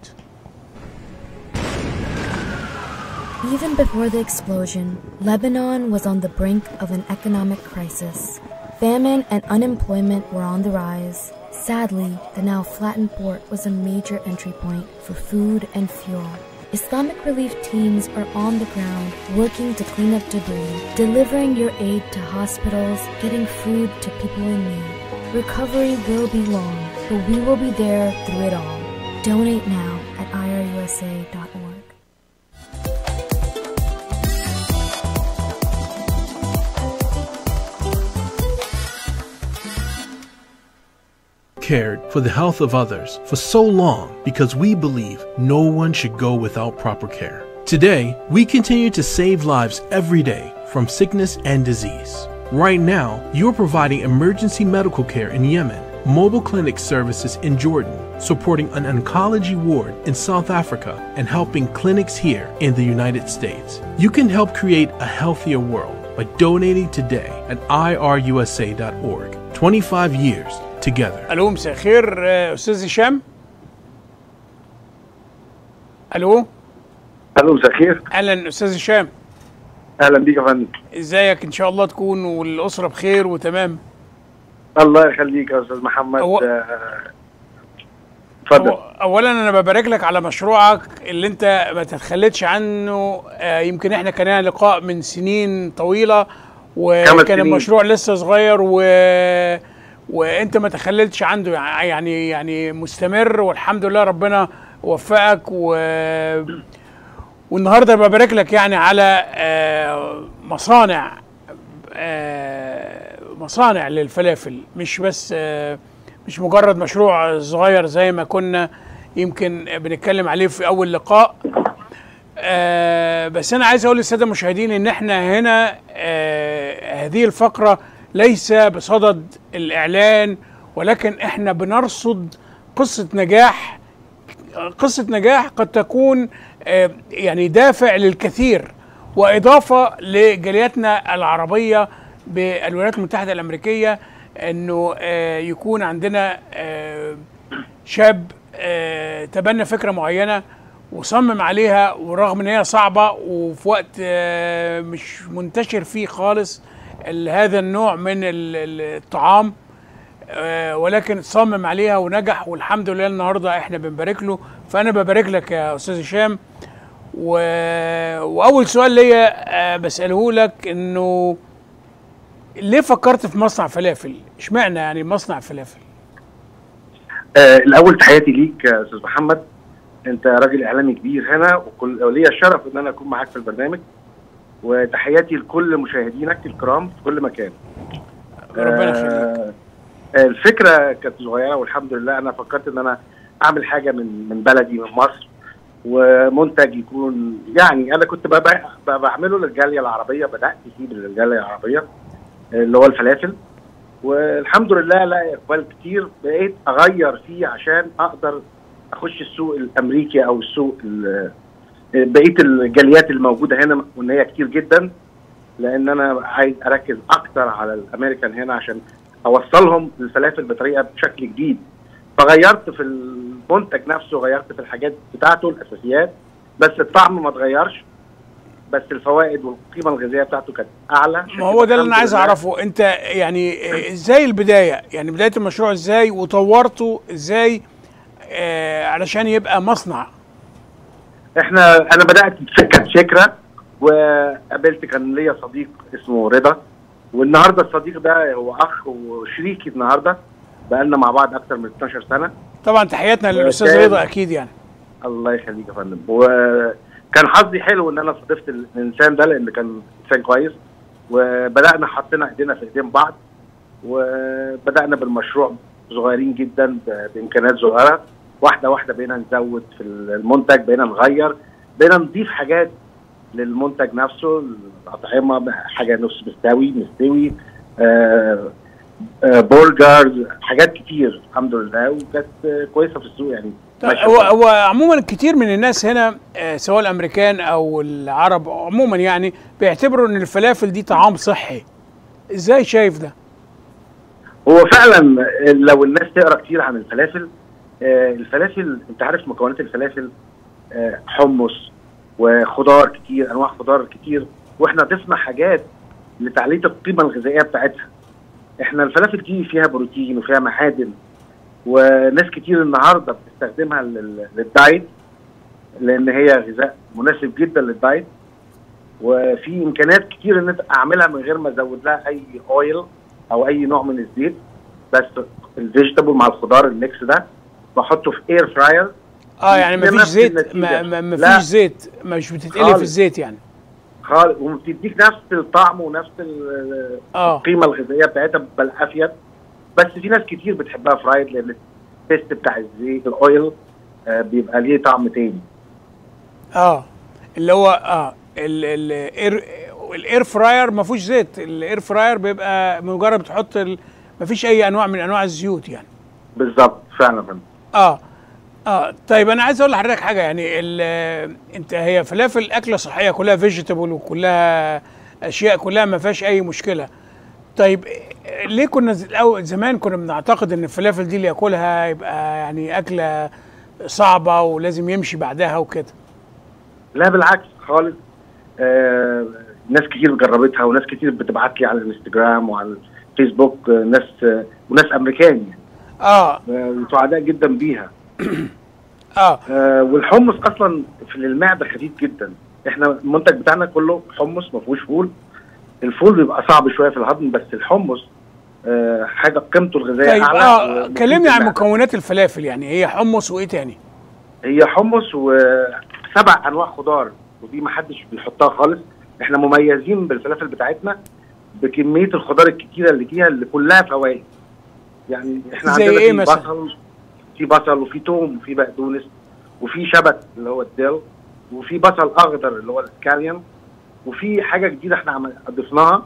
Even before the explosion, Lebanon was on the brink of an economic crisis. Famine and unemployment were on the rise. Sadly, the now flattened port was a major entry point for food and fuel. Islamic relief teams are on the ground working to clean up debris, delivering your aid to hospitals, getting food to people in need. Recovery will be long, but we will be there through it all. Donate now at irusa.org. cared for the health of others for so long because we believe no one should go without proper care. Today, we continue to save lives every day from sickness and disease. Right now, you're providing emergency medical care in Yemen, mobile clinic services in Jordan, supporting an oncology ward in South Africa, and helping clinics here in the United States. You can help create a healthier world by donating today at irusa.org. 25 years together. الو مساء الخير آه، استاذ هشام الو الو مساء الخير اهلا استاذ هشام اهلا بيك يا فندم ازيك ان شاء الله تكون والاسره بخير وتمام الله يخليك يا استاذ محمد هو- آه، اتفضل أو- اولا انا ببارك لك على مشروعك اللي انت ما تتخلتش عنه آه، يمكن احنا كان لنا لقاء من سنين طويله وكان سنين. المشروع لسه صغير و وانت ما تخللتش عنده يعني يعني مستمر والحمد لله ربنا وفقك و والنهارده ببارك لك يعني على آه، مصانع آه، مصانع للفلافل مش بس آه، مش مجرد مشروع صغير زي ما كنا يمكن بنتكلم عليه في اول لقاء آه بس انا عايز اقول للساده المشاهدين ان احنا هنا آه هذه الفقره ليس بصدد الاعلان ولكن احنا بنرصد قصه نجاح قصه نجاح قد تكون آه يعني دافع للكثير واضافه لجالياتنا العربيه بالولايات المتحده الامريكيه انه آه يكون عندنا آه شاب آه تبنى فكره معينه وصمم عليها ورغم ان هي صعبه وفي وقت آه مش منتشر فيه خالص ال- هذا النوع من ال- ال- الطعام آه ولكن صمم عليها ونجح والحمد لله النهارده احنا بنبارك له فانا ببارك لك يا استاذ هشام و... واول سؤال ليا آه بساله لك انه ليه فكرت في مصنع فلافل؟ اشمعنى يعني مصنع فلافل؟ آه الاول تحياتي ليك يا استاذ محمد انت راجل اعلامي كبير هنا وكل وليا الشرف ان انا اكون معاك في البرنامج وتحياتي لكل مشاهدينك الكرام في كل مكان ربنا يخليك آه الفكره كانت صغيره والحمد لله انا فكرت ان انا اعمل حاجه من من بلدي من مصر ومنتج يكون يعني انا كنت ببع- ب- بعمله للجاليه العربيه بدات فيه للجاليه العربيه اللي هو الفلافل والحمد لله لا اقبال كتير بقيت اغير فيه عشان اقدر اخش السوق الامريكي او السوق ال- بقيه الجاليات الموجوده هنا وان هي كتير جدا لان انا عايز اركز اكتر على الامريكان هنا عشان اوصلهم الفلافل بطريقه بشكل جديد فغيرت في المنتج نفسه غيرت في الحاجات بتاعته الاساسيات بس الطعم ما اتغيرش بس الفوائد والقيمه الغذائيه بتاعته كانت اعلى عشان ما هو كده ده اللي انا الحمد عايز لله اعرفه انت يعني آه، ازاي البدايه يعني بدايه المشروع ازاي وطورته ازاي آه علشان يبقى مصنع احنا انا بدات كانت فكره وقابلت كان ليا صديق اسمه رضا والنهارده الصديق ده هو اخ وشريكي النهارده بقالنا مع بعض اكتر من 12 سنه طبعا تحياتنا للاستاذ وكان- رضا اكيد يعني الله يخليك يا فندم وكان حظي حلو ان انا صادفت الانسان ده لان كان انسان كويس وبدانا حطينا ايدينا في ايدين بعض وبدانا بالمشروع صغيرين جدا ب- بامكانيات صغيره واحده واحده بقينا نزود في المنتج بقينا نغير بقينا نضيف حاجات للمنتج نفسه الاطعمه حاجه نص مستوي مستوي آه آه برجر حاجات كتير الحمد لله وكانت آه، كويسه في السوق يعني طيب ماشية هو هو عموما كتير من الناس هنا آه، سواء الامريكان او العرب عموما يعني بيعتبروا ان الفلافل دي طعام صحي ازاي شايف ده هو فعلا لو الناس تقرا كتير عن الفلافل آه، الفلافل انت عارف مكونات الفلافل آه، حمص وخضار كتير انواع خضار كتير واحنا ضفنا حاجات لتعليه القيمه الغذائيه بتاعتها احنا الفلافل دي فيها بروتين وفيها معادن وناس كتير النهارده بتستخدمها لل- للدايت لان هي غذاء مناسب جدا للدايت وفي امكانيات كتير ان انت اعملها من غير ما ازود لها اي اويل او اي نوع من الزيت بس الفيجيتابل مع الخضار الميكس ده بحطه في اير فراير اه يعني مفيش نفس زيت النتيجة. ما ما- لا. مفيش زيت مش بتتقلي في خالص. الزيت يعني خالص وبتديك نفس الطعم ونفس ال- اه القيمه الغذائيه بتاعتها بل افيد بس في ناس كتير بتحبها فرايد لان التيست بتاع الزيت الاويل آه بيبقى ليه طعم تاني اه اللي هو اه ال- ال- الاير الاير فراير ما فيهوش زيت الاير فراير بيبقى مجرد بتحط ال... ما فيش اي انواع من انواع الزيوت يعني بالظبط فعلا فعلا. اه اه طيب انا عايز اقول لحضرتك حاجه يعني ال- انت هي فلافل اكله صحيه كلها فيجيتابل وكلها اشياء كلها ما فيهاش اي مشكله طيب إيه- ليه كنا ز- الأول زمان كنا بنعتقد ان الفلافل دي اللي ياكلها يبقى يعني اكله صعبه ولازم يمشي بعدها وكده لا بالعكس خالص آه ناس كتير جربتها وناس كتير بتبعت لي على الانستجرام وعلى الفيسبوك آه ناس آه وناس امريكان يعني اه آه، وسعداء جدا بيها اه آه والحمص اصلا في المعده خفيف جدا احنا المنتج بتاعنا كله حمص ما فيهوش فول الفول بيبقى صعب شويه في الهضم بس الحمص آه، حاجه قيمته الغذائيه طيب اعلى اه ومفيد كلمني عن للمعدة. مكونات الفلافل يعني هي حمص وايه تاني هي حمص وسبع انواع خضار ودي ما حدش بيحطها خالص احنا مميزين بالفلافل بتاعتنا بكميه الخضار الكتيره اللي فيها اللي كلها فوائد يعني احنا زي عندنا إيه في مثلا؟ بصل في بصل وفي توم وفي بقدونس وفي شبت اللي هو الديل وفي بصل اخضر اللي هو السكاليون وفي حاجه جديده احنا عمل- ضفناها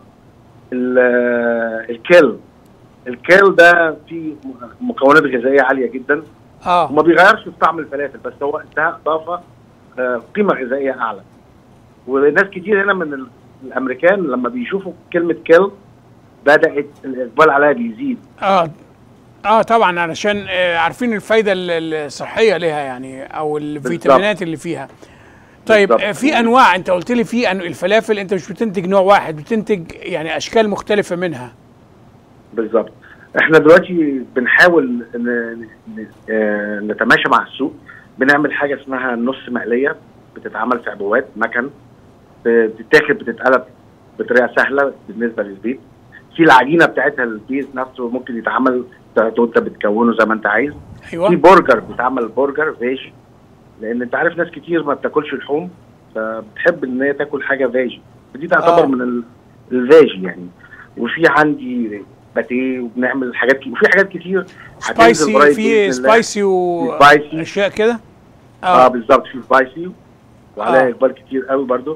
ال- الكيل الكيل ده فيه مكونات غذائيه عاليه جدا اه وما بيغيرش في طعم الفلافل بس هو ده اضافه آه، قيمه غذائيه اعلى وناس كتير هنا من ال- الامريكان لما بيشوفوا كلمه كيل بدات الاقبال عليها بيزيد اه اه طبعا علشان آه عارفين الفايده ال- الصحيه ليها يعني او الفيتامينات اللي فيها طيب آه في انواع انت قلت لي في أنو الفلافل انت مش بتنتج نوع واحد بتنتج يعني اشكال مختلفه منها بالظبط احنا دلوقتي بنحاول ن- ن- آه، نتماشى مع السوق بنعمل حاجه اسمها نص مقليه بتتعمل في عبوات مكن بتتاخد بتتقلب بطريقه سهله بالنسبه للبيت في العجينه بتاعتها البيت نفسه ممكن يتعمل وانت بتكونه زي ما انت عايز ايوه في برجر بيتعمل برجر فيج لان انت عارف ناس كتير ما بتاكلش لحوم فبتحب ان هي تاكل حاجه فيج فدي تعتبر آه. من ال- الفيج يعني وفي عندي باتيه وبنعمل حاجات كتير وفي حاجات كتير هتنزل سبايسي قريب في بإذن الله. سبايسي و سبايسي. اشياء كده اه بالظبط في سبايسي وعليها آه. اقبال كتير قوي برضو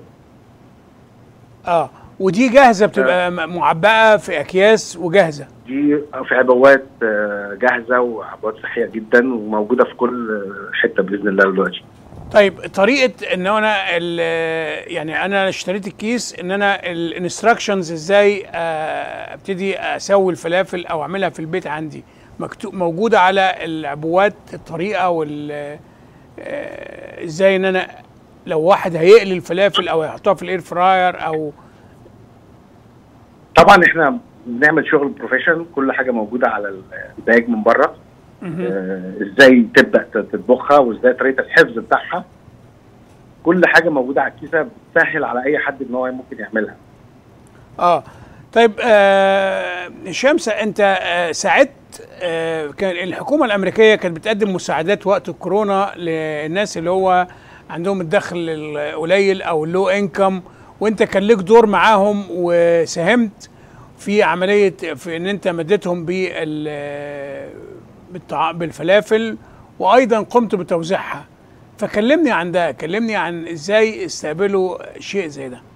اه ودي جاهزه بتبقى م- معبأه في اكياس وجاهزه دي في عبوات آه، جاهزه وعبوات صحيه جدا وموجوده في كل آه، حته باذن الله دلوقتي طيب طريقه ان انا ال- يعني انا اشتريت الكيس ان انا الانستراكشنز ازاي آه، ابتدي اسوي الفلافل او اعملها في البيت عندي مكتوب موجوده على العبوات الطريقه وال آه، ازاي ان انا لو واحد هيقلي الفلافل او هيحطها في الاير فراير او طبعا احنا بنعمل شغل بروفيشنال كل حاجه موجوده على الباج من بره آه، ازاي تبدا تطبخها وازاي طريقه الحفظ بتاعها كل حاجه موجوده على الكيسه بتسهل على اي حد ان هو ممكن يعملها اه طيب آه شمس انت آه ساعدت آه كان الحكومه الامريكيه كانت بتقدم مساعدات وقت الكورونا للناس اللي هو عندهم الدخل القليل او اللو انكم وانت كان لك دور معاهم وساهمت في عمليه في ان انت مدتهم بال بالطع- بالفلافل وايضا قمت بتوزيعها فكلمني عن ده كلمني عن ازاي استقبلوا شيء زي ده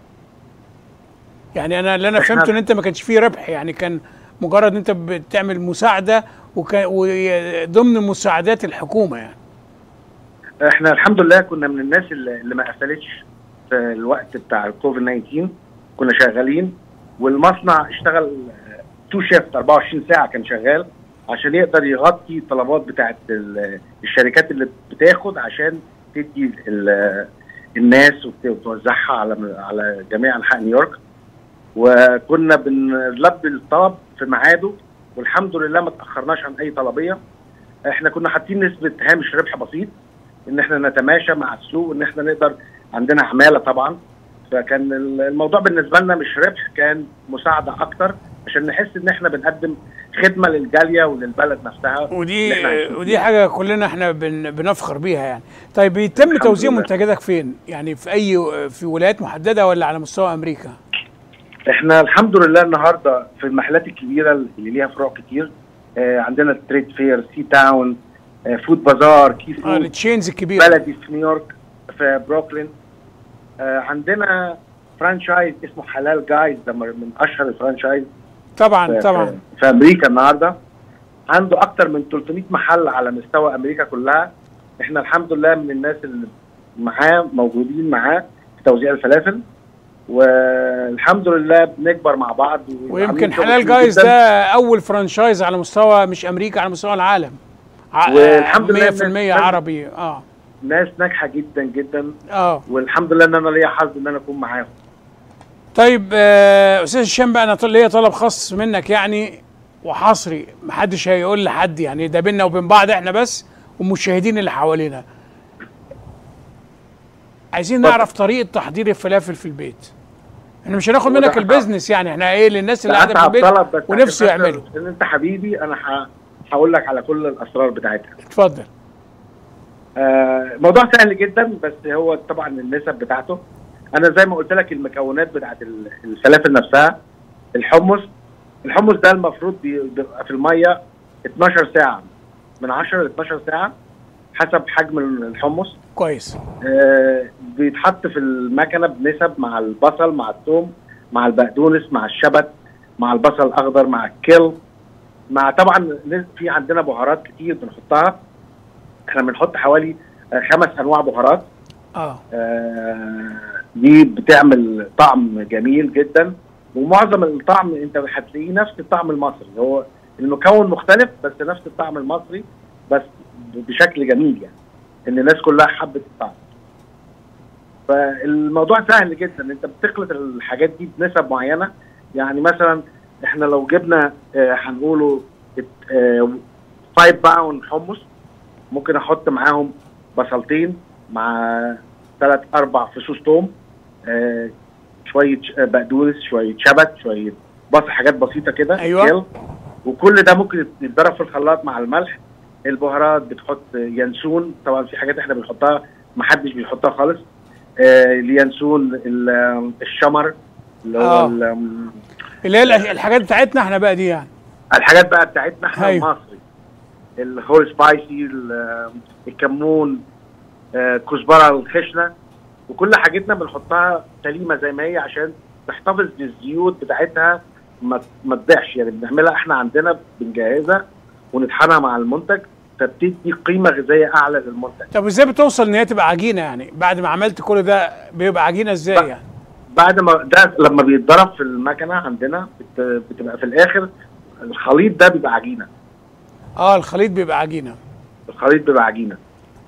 يعني انا اللي انا إحنا- فهمته ان انت ما كانش فيه ربح يعني كان مجرد ان انت بتعمل مساعده وكان وضمن مساعدات الحكومه يعني احنا الحمد لله كنا من الناس اللي اللي ما قفلتش في الوقت بتاع الكوفيد 19 كنا شغالين والمصنع اشتغل تو شيفت 24 ساعه كان شغال عشان يقدر يغطي الطلبات بتاعت ال- الشركات اللي بتاخد عشان تدي ال- الناس وتوزعها على على جميع انحاء نيويورك وكنا بنلبي الطلب في ميعاده والحمد لله ما تاخرناش عن اي طلبيه احنا كنا حاطين نسبه هامش ربح بسيط ان احنا نتماشى مع السوق ان احنا نقدر عندنا عماله طبعا فكان الموضوع بالنسبه لنا مش ربح كان مساعده اكتر عشان نحس ان احنا بنقدم خدمه للجاليه وللبلد نفسها ودي اللي إحنا عايشين ودي فيها. حاجه كلنا احنا بن بنفخر بيها يعني طيب بيتم الحمد توزيع لله. منتجاتك فين يعني في اي في ولايات محدده ولا على مستوى امريكا احنا الحمد لله النهارده في المحلات الكبيره اللي ليها فروع كتير آه عندنا ستريت فير سي تاون آه فود بازار كي اه فود التشينز الكبيره بلدي في نيويورك في بروكلين آه عندنا فرانشايز اسمه حلال جايز ده من اشهر الفرانشايز طبعا في- طبعا في, في امريكا النهارده عنده اكتر من 300 محل على مستوى امريكا كلها احنا الحمد لله من الناس اللي معاه موجودين معاه في توزيع الفلافل والحمد لله بنكبر مع بعض ويمكن وعاملين شغل حلال كتير جايز جداً. ده اول فرانشايز على مستوى مش امريكا على مستوى العالم ع- والحمد لله 100% الناس- عربي اه ناس ناجحه جدا جدا اه والحمد لله ان انا ليا حظ ان انا اكون معاهم طيب آه، استاذ هشام بقى انا طل- ليا طلب خاص منك يعني وحصري محدش هيقول لحد يعني ده بينا وبين بعض احنا بس والمشاهدين اللي حوالينا عايزين نعرف طريقه تحضير الفلافل في البيت احنا مش هناخد وده منك أصعب. البيزنس يعني احنا ايه للناس اللي ده قاعده في أصعب البيت طلب بس ونفسه عشان يعمله خاطر ان انت حبيبي انا ه- هقول لك على كل الاسرار بتاعتها اتفضل آه، موضوع سهل جدا بس هو طبعا النسب بتاعته انا زي ما قلت لك المكونات بتاعت ال- الفلافل نفسها الحمص الحمص ده المفروض بي- بيبقى في الميه 12 ساعه من 10 ل 12 ساعه حسب حجم الحمص كويس آه، بيتحط في المكنه بنسب مع البصل مع الثوم مع البقدونس مع الشبت مع البصل الاخضر مع الكل مع طبعا نس- في عندنا بهارات كتير بنحطها احنا بنحط حوالي آه، خمس انواع بهارات اه آه، دي بتعمل طعم جميل جدا ومعظم الطعم انت هتلاقيه نفس الطعم المصري هو المكون مختلف بس نفس الطعم المصري بس بشكل جميل يعني ان الناس كلها حبت الطعم فالموضوع سهل جدا انت بتخلط الحاجات دي بنسب معينه يعني مثلا احنا لو جبنا آه، هنقوله 5 باوند حمص ممكن احط معاهم بصلتين مع ثلاث اربع فصوص توم آه، شويه ش- آه، بقدونس شويه شبت شويه بصل حاجات بسيطه كده أيوة. كيل. وكل ده ممكن يتضرب في الخلاط مع الملح البهارات بتحط ينسون طبعا في حاجات احنا بنحطها ما حدش بيحطها خالص آه، اليانسون ال- الشمر اللي هو آه. ال- اللي هي الأش- الحاجات بتاعتنا احنا بقى دي يعني الحاجات بقى بتاعتنا احنا أيوة. المصري الهول سبايسي ال- الكمون آه، كزبره الخشنه وكل حاجتنا بنحطها سليمه زي ما هي عشان تحتفظ بالزيوت بتاعتها ما ما تضيعش يعني بنعملها احنا عندنا بنجهزها ونطحنها مع المنتج فبتدي قيمه غذائيه اعلى للمنتج طب ازاي بتوصل ان هي تبقى عجينه يعني بعد ما عملت كل ده بيبقى عجينه ازاي يعني بعد ما ده لما بيتضرب في المكنه عندنا بت- بتبقى في الاخر الخليط ده بيبقى عجينه اه الخليط بيبقى عجينه الخليط بيبقى عجينه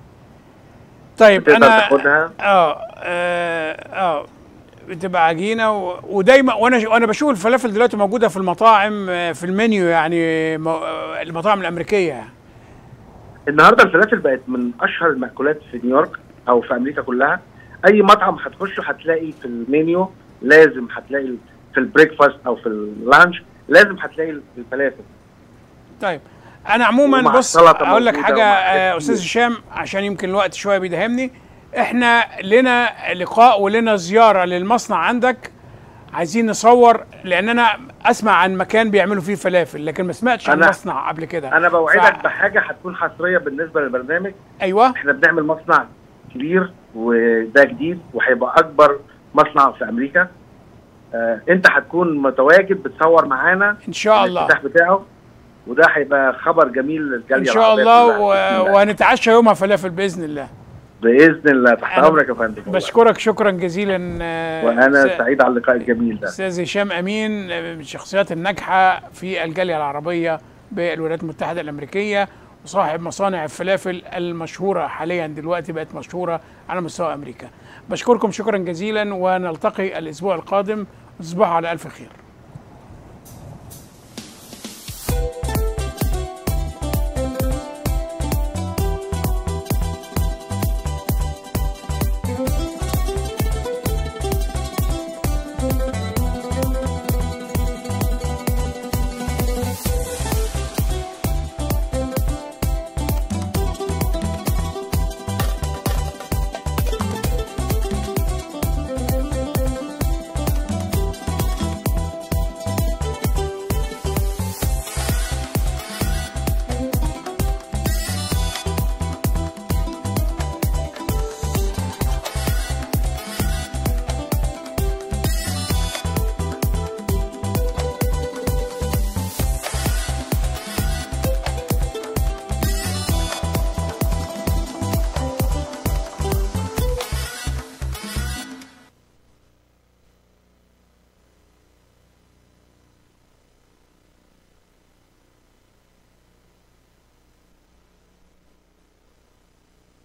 طيب بتقدر انا تاخدها اه اه, آه بتبقى عجينه و... ودايما وانا وانا بشوف الفلافل دلوقتي موجوده في المطاعم آه، في المنيو يعني مو... آه، المطاعم الامريكيه يعني النهارده الفلافل بقت من اشهر المأكولات في نيويورك او في امريكا كلها اي مطعم هتخشه هتلاقي في المنيو لازم هتلاقي في البريكفاست او في اللانش لازم هتلاقي الفلافل طيب انا عموما ومع بص السلطة اقول لك موجودة حاجه ومع حاجات آه، كتير. استاذ هشام عشان يمكن الوقت شويه بيداهمني احنا لنا لقاء ولنا زياره للمصنع عندك عايزين نصور لان انا اسمع عن مكان بيعملوا فيه فلافل لكن ما سمعتش عن أنا- مصنع قبل كده انا بوعدك ف- بحاجه هتكون حصريه بالنسبه للبرنامج ايوه احنا بنعمل مصنع كبير وده جديد وهيبقى اكبر مصنع في امريكا آه انت هتكون متواجد بتصور معانا ان شاء الله الافتتاح بتاعه وده هيبقى خبر جميل للجاليه ان شاء العربية الله كلها. و... بإذن الله. وهنتعشى يومها فلافل باذن الله باذن الله تحت أنا امرك يا فندم والله. بشكرك شكرا جزيلا آه، وانا س- سعيد على اللقاء الجميل ده استاذ هشام امين آه، من الشخصيات الناجحه في الجاليه العربيه بالولايات المتحده الامريكيه وصاحب مصانع الفلافل المشهوره حاليا دلوقتي بقت مشهوره على مستوى امريكا بشكركم شكرا جزيلا ونلتقي الاسبوع القادم تصبحوا على الف خير